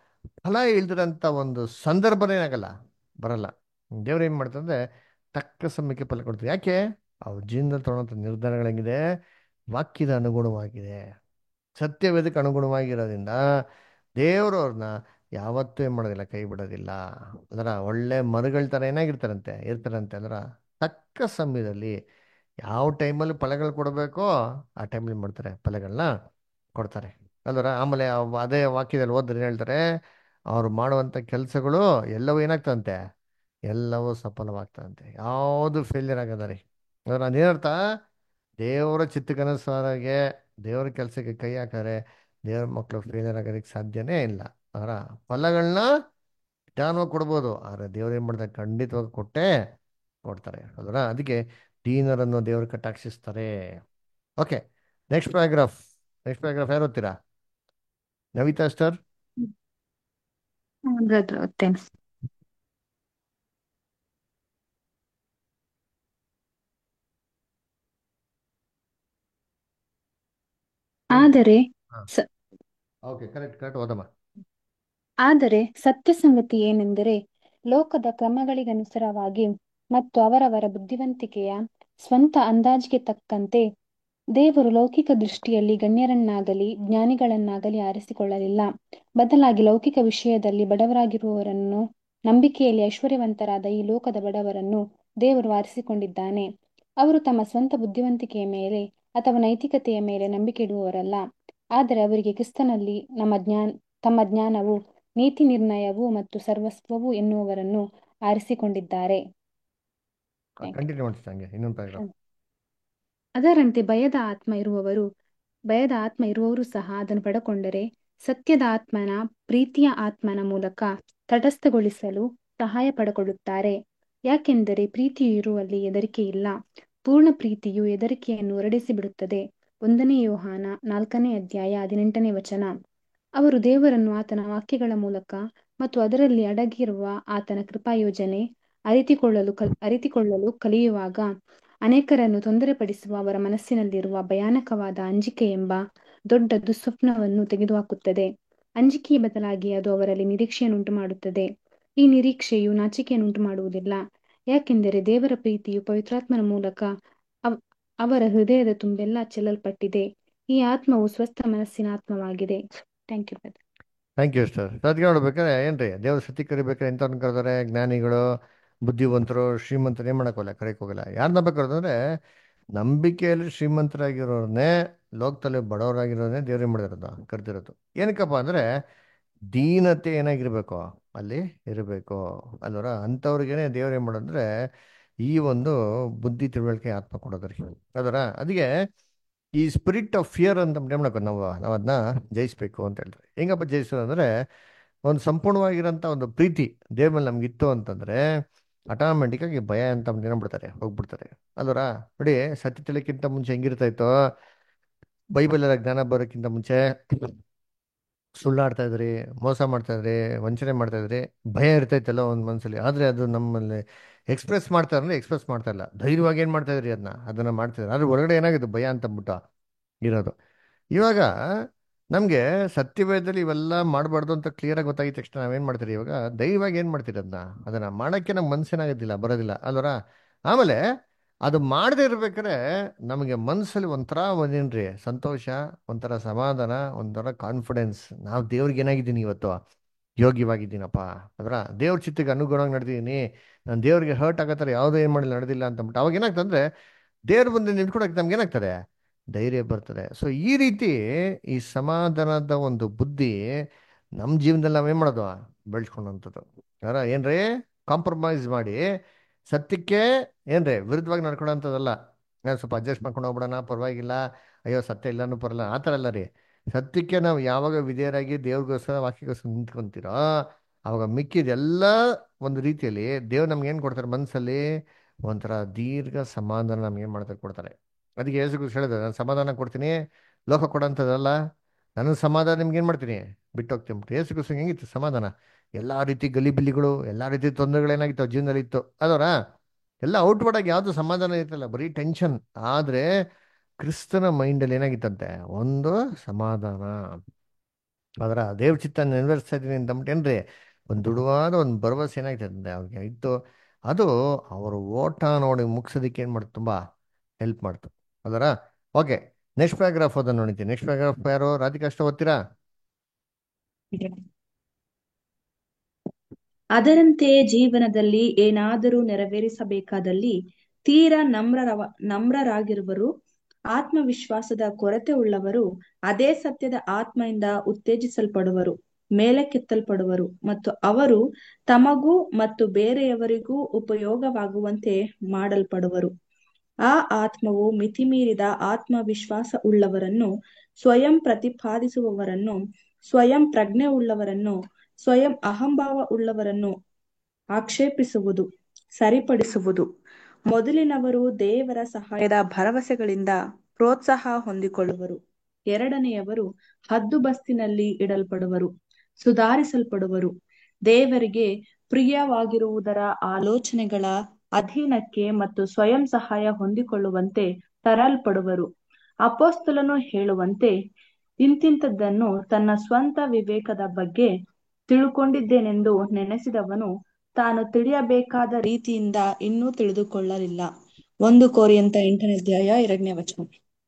ಫಲ ಇಲ್ದಿರಂತ ಒಂದು ಸಂದರ್ಭನೇ ಏನಾಗಲ್ಲ ಬರಲ್ಲ ದೇವ್ರು ಏನ್ ಮಾಡ್ತಂದ್ರೆ ತಕ್ಕ ಸಮಯಕ್ಕೆ ಫಲ ಕೊಡ್ತಾರೆ ಯಾಕೆ ಅವ್ರ ಜೀವನದಲ್ಲಿ ತೊಗೊಳಂತ ನಿರ್ಧಾರಗಳೇನಿದೆ ವಾಕ್ಯದ ಅನುಗುಣವಾಗಿದೆ ಸತ್ಯವೇದಕ್ಕೆ ಅನುಗುಣವಾಗಿರೋದ್ರಿಂದ ದೇವರು ಅವ್ರನ್ನ ಯಾವತ್ತೂ ಏನು ಮಾಡೋದಿಲ್ಲ ಕೈ ಬಿಡೋದಿಲ್ಲ ಅದರ ಒಳ್ಳೆ ಮರಗಳ ಥರ ಏನಾಗಿರ್ತಾರಂತೆ ಇರ್ತಾರಂತೆ ಅದರ ತಕ್ಕ ಸಮಯದಲ್ಲಿ ಯಾವ ಟೈಮಲ್ಲಿ ಫಲಗಳು ಕೊಡಬೇಕೋ ಆ ಟೈಮಲ್ಲಿ ಮಾಡ್ತಾರೆ ಫಲಗಳನ್ನ ಕೊಡ್ತಾರೆ ಅಲ್ವರ ಆಮೇಲೆ ಅವ್- ಅದೇ ವಾಕ್ಯದಲ್ಲಿ ಓದ್ರೆ ಏನ್ ಹೇಳ್ತಾರೆ ಅವ್ರು ಮಾಡುವಂಥ ಕೆಲಸಗಳು ಎಲ್ಲವೂ ಏನಾಗ್ತಂತೆ ಎಲ್ಲವೂ ಸಫಲವಾಗ್ತದಂತೆ ಯಾವುದು ಫೇಲ್ಯೂರ್ ಆಗದ ರೀ ಅಂದ್ರೆ ಅದೇನರ್ಥ ದೇವರ ಚಿತ್ತಕ್ಕನುಸಾರಾಗೆ ದೇವರ ಕೆಲಸಕ್ಕೆ ಕೈ ಹಾಕಿದ್ರೆ ದೇವ್ರ ಮಕ್ಕಳು ಫೇಲ್ಯೂರ್ ಆಗೋದಕ್ಕೆ ಸಾಧ್ಯನೇ ಇಲ್ಲ ಅವರ ಫಲಗಳನ್ನ ನಿಧಾನವಾಗಿ ಕೊಡ್ಬೋದು ಆದರೆ ದೇವ್ರು ಏನು ಮಾಡ್ತಾರೆ ಖಂಡಿತವಾಗಿ ಕೊಟ್ಟೇ ಕೊಡ್ತಾರೆ ಅದರ ಅದಕ್ಕೆ ದೀನರನ್ನು ದೇವರು ಕಟಾಕ್ಷಿಸ್ತಾರೆ okay next paragraph next paragraph ಯಾರು ಓದ್ತೀರಾ ನವಿತಾ ಸ್ಟರ್ ಬ್ರದರ್ ಓದ್ತೇನೆ ಆದರೆ ಸ- ಓಕೆ ಕರೆಕ್ಟ್ ಕರೆಕ್ಟ್ ಓದಮ್ಮ ಆದರೆ ಸತ್ಯ ಸಂಗತಿ ಏನೆಂದರೆ ಲೋಕದ ಕ್ರಮಗಳಿಗನುಸಾರವಾಗಿ ಮತ್ತು ಅವರವರ ಬುದ್ಧಿವಂತಿಕೆಯ ಸ್ವಂತ ಅಂದಾಜಿಗೆ ತಕ್ಕಂತೆ ದೇವರು ಲೌಕಿಕ ದೃಷ್ಟಿಯಲ್ಲಿ ಗಣ್ಯರನ್ನಾಗಲಿ ಜ್ಞಾನಿಗಳನ್ನಾಗಲಿ ಆರಿಸಿಕೊಳ್ಳಲಿಲ್ಲ ಬದಲಾಗಿ ಲೌಕಿಕ ವಿಷಯದಲ್ಲಿ ಬಡವರಾಗಿರುವವರನ್ನು ನಂಬಿಕೆಯಲ್ಲಿ ಐಶ್ವರ್ಯವಂತರಾದ ಈ ಲೋಕದ ಬಡವರನ್ನು ದೇವರು ಆರಿಸಿಕೊಂಡಿದ್ದಾನೆ ಅವರು ತಮ್ಮ ಸ್ವಂತ ಬುದ್ಧಿವಂತಿಕೆಯ ಮೇಲೆ ಅಥವಾ ನೈತಿಕತೆಯ ಮೇಲೆ ನಂಬಿಕೆ ಇಡುವವರಲ್ಲ ಆದರೆ ಅವರಿಗೆ ಕ್ರಿಸ್ತನಲ್ಲಿ ನಮ್ಮ ಜ್ಞಾನ ತಮ್ಮ ಜ್ಞಾನವು ನೀತಿ ನಿರ್ಣಯವು ಮತ್ತು ಸರ್ವಸ್ವವು ಎನ್ನುವವರನ್ನು ಆರಿಸಿಕೊಂಡಿದ್ದಾರೆ Thank you. ಕಂಟಿನ್ಯೂ ಮಾಡ್ತೀನಿ ಹಂಗೆ ಇನ್ನೊಂದು ಪ್ಯಾರಾಗ್ರಾಫ್ ಅದರಂತೆ ಭಯದ ಆತ್ಮ ಇರುವವರು ಭಯದ ಆತ್ಮ ಇರುವವರು ಸಹ ಅದನ್ನು ಪಡಕೊಂಡರೆ ಸತ್ಯದ ಆತ್ಮನ ಪ್ರೀತಿಯ ಆತ್ಮನ ಮೂಲಕ ತಟಸ್ಥಗೊಳಿಸಲು ಸಹಾಯ ಪಡಕೊಳ್ಳುತ್ತಾರೆ ಯಾಕೆಂದರೆ ಪ್ರೀತಿಯು ಇರುವಲ್ಲಿ ಹೆದರಿಕೆ ಇಲ್ಲ ಪೂರ್ಣ ಪ್ರೀತಿಯು ಹೆದರಿಕೆಯನ್ನು ಹೊರಡಿಸಿ ಬಿಡುತ್ತದೆ ಒಂದನೇ ಯೋಹಾನ ನಾಲ್ಕನೇ ಅಧ್ಯಾಯ ಹದಿನೆಂಟನೇ ವಚನ ಅವರು ದೇವರನ್ನು ಆತನ ವಾಕ್ಯಗಳ ಮೂಲಕ ಮತ್ತು ಅದರಲ್ಲಿ ಅಡಗಿರುವ ಆತನ ಕೃಪಾಯೋಜನೆ ಅರಿತುಕೊಳ್ಳಲು ಕಲ್ ಅರಿತುಕೊಳ್ಳಲು ಕಲಿಯುವಾಗ ಅನೇಕರನ್ನು ತೊಂದರೆಪಡಿಸುವ ಅವರ ಮನಸ್ಸಿನಲ್ಲಿರುವ ಭಯಾನಕವಾದ ಅಂಜಿಕೆ ಎಂಬ ದೊಡ್ಡ ದುಸ್ವಪ್ನವನ್ನು ತೆಗೆದುಹಾಕುತ್ತದೆ ಅಂಜಿಕೆಯ ಬದಲಾಗಿ ಅದು ಅವರಲ್ಲಿ ನಿರೀಕ್ಷೆಯನ್ನುಂಟು ಮಾಡುತ್ತದೆ ಈ ನಿರೀಕ್ಷೆಯು ನಾಚಿಕೆಯನ್ನುಂಟು ಮಾಡುವುದಿಲ್ಲ ಯಾಕೆಂದರೆ ದೇವರ ಪ್ರೀತಿಯು ಪವಿತ್ರಾತ್ಮನ ಮೂಲಕ ಅವ್- ಅವರ ಹೃದಯದ ತುಂಬೆಲ್ಲ ಚೆಲ್ಲಲ್ಪಟ್ಟಿದೆ ಈ ಆತ್ಮವು ಸ್ವಸ್ಥ ಮನಸ್ಸಿನ ಆತ್ಮವಾಗಿದೆ thank you brother thank you sir ಅದಕ್ಕೆ ನೋಡ್ಬೇಕಾದ್ರೆ ಏನ್ರಿ ದೇವ್ರ ಸತಿ ಕರಿಬೇಕಾದ್ರೆ ಎಂಥವ್ರನ್ನ ಕರೆದಾರೆ ಜ್ಞಾನಿಗಳು ಬುದ್ಧಿವಂತರು ಶ್ರೀಮಂತರು ಏನು ಮಾಡೋಕ್ಕೋಲ್ಲ ಕರೆಯಕ್ಕೆ ಹೋಗಲ್ಲ ಯಾರನ್ನ ಬೇಕಾದ್ರೆ ಅಂದರೆ ನಂಬಿಕೆಯಲ್ಲಿ ಶ್ರೀಮಂತರಾಗಿರೋರನ್ನೇ ಲೋಕದಲ್ಲಿ ಬಡವರಾಗಿರೋರನ್ನೇ ದೇವ್ರು ಏನು ಮಾಡಿರೋದು ಕರೆದಿರೋದು ಏನಕ್ಕಪ್ಪ ಅಂದರೆ ದೀನತೆ ಏನಾಗಿರ್ಬೇಕು ಅಲ್ಲಿ ಇರಬೇಕು ಅಲ್ವರ ಅಂಥವ್ರಿಗೇನೆ ದೇವ್ರು ಏನು ಮಾಡೋದಂದ್ರೆ ಈ ಒಂದು ಬುದ್ಧಿ ತಿಳುವಳಿಕೆ ಆತ್ಮ ಕೊಡೋದ್ರಿ ಅದರ ಅದಕ್ಕೆ ಈ ಸ್ಪಿರಿಟ್ ಆಫ್ ಫಿಯರ್ ಅಂತ ಏನು ಮಾಡ್ಬೇಕು ನಾವು ನಾವು ಅದನ್ನ ಜಯಿಸ್ಬೇಕು ಅಂತ ಹೇಳ್ತಾರೆ ಹೆಂಗಪ್ಪ ಜಯಿಸೋದು ಅಂದರೆ ಒಂದು ಸಂಪೂರ್ಣವಾಗಿರೋಂಥ ಒಂದು ಪ್ರೀತಿ ದೇವ್ರ ಮೇಲೆ ನಮ್ಗಿತ್ತು ಅಂತಂದ್ರೆ ಆಟೋಮೆಟಿಕ್ಕಾಗಿ ಭಯ ಅಂತ ಏನ್ಬಿಡ್ತಾರೆ ಹೋಗ್ಬಿಡ್ತಾರೆ ಅಲ್ವರ ನೋಡಿ ಸತ್ಯ ತಿಳಿಕ್ಕಿಂತ ಮುಂಚೆ ಹೆಂಗಿರ್ತಾ ಇತ್ತು ಬೈಬಲ್ ಎಲ್ಲ ಜ್ಞಾನ ಬರೋಕ್ಕಿಂತ ಮುಂಚೆ ಸುಳ್ಳಾಡ್ತಾ ಇದ್ರಿ ಮೋಸ ಮಾಡ್ತಾ ಇದ್ರಿ ವಂಚನೆ ಮಾಡ್ತಾ ಇದ್ರಿ ಭಯ ಇರ್ತೈತಲ್ಲ ಒಂದು ಮನಸ್ಸಲ್ಲಿ ಆದರೆ ಅದು ನಮ್ಮಲ್ಲಿ ಎಕ್ಸ್ಪ್ರೆಸ್ ಮಾಡ್ತಾ ಅಂದ್ರೆ ಎಕ್ಸ್ಪ್ರೆಸ್ ಮಾಡ್ತಾ ಇಲ್ಲ ಧೈರ್ಯವಾಗಿ ಏನು ಮಾಡ್ತಾ ಇದ್ರಿ ಅದನ್ನ ಅದನ್ನ ಮಾಡ್ತಿದ್ರು ಅದ್ರ ಒಳಗಡೆ ಏನಾಗಿದೆ ಭಯ ಅಂತ ಬಿಟ್ಟು ಇರೋದು ಇವಾಗ ನಮಗೆ ಸತ್ಯವೇದದಲ್ಲಿ ಇವೆಲ್ಲ ಮಾಡಬಾರ್ದು ಅಂತ ಕ್ಲಿಯರಾಗಿ ಗೊತ್ತಾಗಿದ ತಕ್ಷಣ ನಾವೇನು ಮಾಡ್ತೀರಿ ಇವಾಗ ಧೈರ್ಯವಾಗಿ ಏನು ಮಾಡ್ತೀರಿ ಅದನ್ನ ಅದನ್ನ ಮಾಡೋಕ್ಕೆ ನಮ್ಗೆ ಮನಸ್ಸೇನಾಗೋದಿಲ್ಲ ಬರೋದಿಲ್ಲ ಅಲ್ವರ ಆಮೇಲೆ ಅದು ಮಾಡದೇ ಇರ್ಬೇಕಾದ್ರೆ ನಮಗೆ ಮನಸ್ಸಲ್ಲಿ ಒಂಥರ ಒಂದೇನ್ರಿ ಸಂತೋಷ ಒಂಥರ ಸಮಾಧಾನ ಒಂಥರ ಕಾನ್ಫಿಡೆನ್ಸ್ ನಾವು ದೇವ್ರಿಗೆ ಏನಾಗಿದ್ದೀನಿ ಇವತ್ತು ಯೋಗ್ಯವಾಗಿದ್ದೀನಪ್ಪ ಅದರ ದೇವ್ರ ಚಿತ್ತಿಗೆ ಅನುಗುಣವಾಗಿ ನಡೆದಿದ್ದೀನಿ ನಾನು ದೇವ್ರಿಗೆ ಹರ್ಟ್ ಆಗೋ ಥರ ಯಾವುದೋ ಏನು ಮಾಡಿಲ್ಲ ನಡೆದಿಲ್ಲ ಅಂತಂದ್ಬಿಟ್ಟು ಅವಾಗ ಏನಾಗ್ತಂದ್ರೆ ದೇವ್ರ ಬಂದು ನಿಂತ್ಕೊಡಕ್ಕೆ ನಮ್ಗೆ ಏನಾಗ್ತದೆ ಧೈರ್ಯ ಬರ್ತದೆ ಸೊ ಈ ರೀತಿ ಈ ಸಮಾಧಾನದ ಒಂದು ಬುದ್ಧಿ ನಮ್ಮ ಜೀವನದಲ್ಲಿ ನಾವೇನು ಮಾಡೋದು ಬೆಳೆಸ್ಕೊಂಡಂಥದ್ದು ಅರ ಏನ್ರಿ ಕಾಂಪ್ರಮೈಸ್ ಮಾಡಿ ಸತ್ಯಕ್ಕೆ ಏನ್ರಿ ವಿರುದ್ಧವಾಗಿ ನಡ್ಕೊಳಂಥದ್ದಲ್ಲ ನಾನು ಸ್ವಲ್ಪ ಅಡ್ಜಸ್ಟ್ ಮಾಡ್ಕೊಂಡು ಹೋಗ್ಬಿಡೋಣ ಪರವಾಗಿಲ್ಲ ಅಯ್ಯೋ ಸತ್ಯ ಇಲ್ಲನೂ ಪರಲ್ಲ ಆ ಥರ ಅಲ್ಲ ರೀ ಸತ್ಯಕ್ಕೆ ನಾವು ಯಾವಾಗ ವಿಧೇಯರಾಗಿ ದೇವ್ರಿಗೋಸ್ಕರ ವಾಕ್ಯಗೋಸ್ಕರ ನಿಂತ್ಕೊಂತೀರೋ ಅವಾಗ ಮಿಕ್ಕಿದೆಲ್ಲ ಒಂದು ರೀತಿಯಲ್ಲಿ ದೇವ್ರು ನಮ್ಗೆ ಏನು ಕೊಡ್ತಾರೆ ಮನಸ್ಸಲ್ಲಿ ಒಂಥರ ದೀರ್ಘ ಸಮಾಧಾನ ನಮ್ಗೆ ಏನು ಮಾಡ್ತಾರೆ ಕೊಡ್ತಾರೆ ಅದಕ್ಕೆ ಯೇಸು ಕ್ರಿಸ್ತ ಹೇಳಿದ್ರು ನಾನು ಸಮಾಧಾನ ಕೊಡ್ತೀನಿ ಲೋಕ ಕೊಡೋಂಥದ್ದಲ್ಲ ನನ್ನ ಸಮಾಧಾನ ನಿಮ್ಗೆ ಏನು ಮಾಡ್ತೀನಿ ಬಿಟ್ಟು ಹೋಗ್ತೀನಿ ಬಿಟ್ಟು ಯೇಸು ಕ್ರಿಸ್ತ ಹೆಂಗಿತ್ತು ಸಮಾಧಾನ ಎಲ್ಲ ರೀತಿ ಗಲಿಬಿಲಿಗಳು ಎಲ್ಲ ರೀತಿ ತೊಂದರೆಗಳೇನಾಗಿತ್ತು ಅವ್ರ ಜೀವನದಲ್ಲಿ ಇತ್ತು ಅದರ ಎಲ್ಲ ಔಟ್ವರ್ಡ್ ಆಗಿ ಯಾವುದು ಸಮಾಧಾನ ಇರ್ತಲ್ಲ ಬರೀ ಟೆನ್ಷನ್ ಆದರೆ ಕ್ರಿಸ್ತನ ಮೈಂಡಲ್ಲಿ ಏನಾಗಿತ್ತಂತೆ ಒಂದು ಸಮಾಧಾನ ಅದರ ದೇವ್ರ ಚಿತ್ತ ನೆರವೇರಿಸ್ತಾ ಇದ್ದೀನಿ ಅಂತಂದ್ಬಿಟ್ಟೇನ್ರಿ ಒಂದು ದುಡುವಾದ ಒಂದು ಭರವಸೆ ಏನಾಗ್ತದೆ ಅವ್ರಿಗೆ ಇತ್ತು ಅದು ಅವರು ಓಟ ನೋಡಿ ಮುಗಿಸೋದಕ್ಕೆ ಏನು ಮಾಡ್ತು ತುಂಬ ಹೆಲ್ಪ್ ಮಾಡ್ತು ಅದರ ಓಕೆ ನೆಕ್ಸ್ಟ್ ಪ್ಯಾರಾಗ್ರಾಫ್ ಅದನ್ನು ನೋಡಿದ್ದೀನಿ ನೆಕ್ಸ್ಟ್ ಪ್ಯಾರಾಗ್ರಾಫ್ ಯಾರು ರಾಧಿಕಾ ಅಷ್ಟ ಓದ್ತೀರಾ ಅದರಂತೆಯೇ ಜೀವನದಲ್ಲಿ ಏನಾದರೂ ನೆರವೇರಿಸಬೇಕಾದಲ್ಲಿ ತೀರಾ ನಮ್ರರವ ನಮ್ರರಾಗಿರುವರು ಆತ್ಮವಿಶ್ವಾಸದ ಕೊರತೆ ಉಳ್ಳವರು ಅದೇ ಸತ್ಯದ ಆತ್ಮದಿಂದ ಉತ್ತೇಜಿಸಲ್ಪಡುವರು ಮೇಲಕ್ಕೆತ್ತಲ್ಪಡುವರು ಮತ್ತು ಅವರು ತಮಗೂ ಮತ್ತು ಬೇರೆಯವರಿಗೂ ಉಪಯೋಗವಾಗುವಂತೆ ಮಾಡಲ್ಪಡುವರು ಆ ಆತ್ಮವು ಮಿತಿಮೀರಿದ ಆತ್ಮವಿಶ್ವಾಸ ಉಳ್ಳವರನ್ನು ಸ್ವಯಂ ಪ್ರತಿಪಾದಿಸುವವರನ್ನು ಸ್ವಯಂ ಪ್ರಜ್ಞೆ ಉಳ್ಳವರನ್ನು ಸ್ವಯಂ ಅಹಂಭಾವ ಉಳ್ಳವರನ್ನು ಆಕ್ಷೇಪಿಸುವುದು ಸರಿಪಡಿಸುವುದು ಮೊದಲಿನವರು ದೇವರ ಸಹಾಯದ ಭರವಸೆಗಳಿಂದ ಪ್ರೋತ್ಸಾಹ ಹೊಂದಿಕೊಳ್ಳುವರು ಎರಡನೆಯವರು ಹದ್ದುಬಸ್ತಿನಲ್ಲಿ ಇಡಲ್ಪಡುವರು ಸುಧಾರಿಸಲ್ಪಡುವರು ದೇವರಿಗೆ ಪ್ರಿಯವಾಗಿರುವುದರ ಆಲೋಚನೆಗಳ ಅಧೀನಕ್ಕೆ ಮತ್ತು ಸ್ವಯಂ ಸಹಾಯ ಹೊಂದಿಕೊಳ್ಳುವಂತೆ ತರಲ್ಪಡುವರು ಅಪೋಸ್ತಲನು ಹೇಳುವಂತೆ ಇಂತಿಂತದ್ದನ್ನು ತನ್ನ ಸ್ವಂತ ವಿವೇಕದ ಬಗ್ಗೆ ತಿಳುಕೊಂಡಿದ್ದೇನೆಂದು ನೆನೆಸಿದವನು ತಾನು ತಿಳಿಯಬೇಕಾದ ರೀತಿಯಿಂದ ಇನ್ನೂ ತಿಳಿದುಕೊಳ್ಳಲಿಲ್ಲ ಒಂದು ಕೋರಿಯಂತ ಎಂಟನೇ ಅಧ್ಯಾಯ ಎರಡನೇ ವಚನ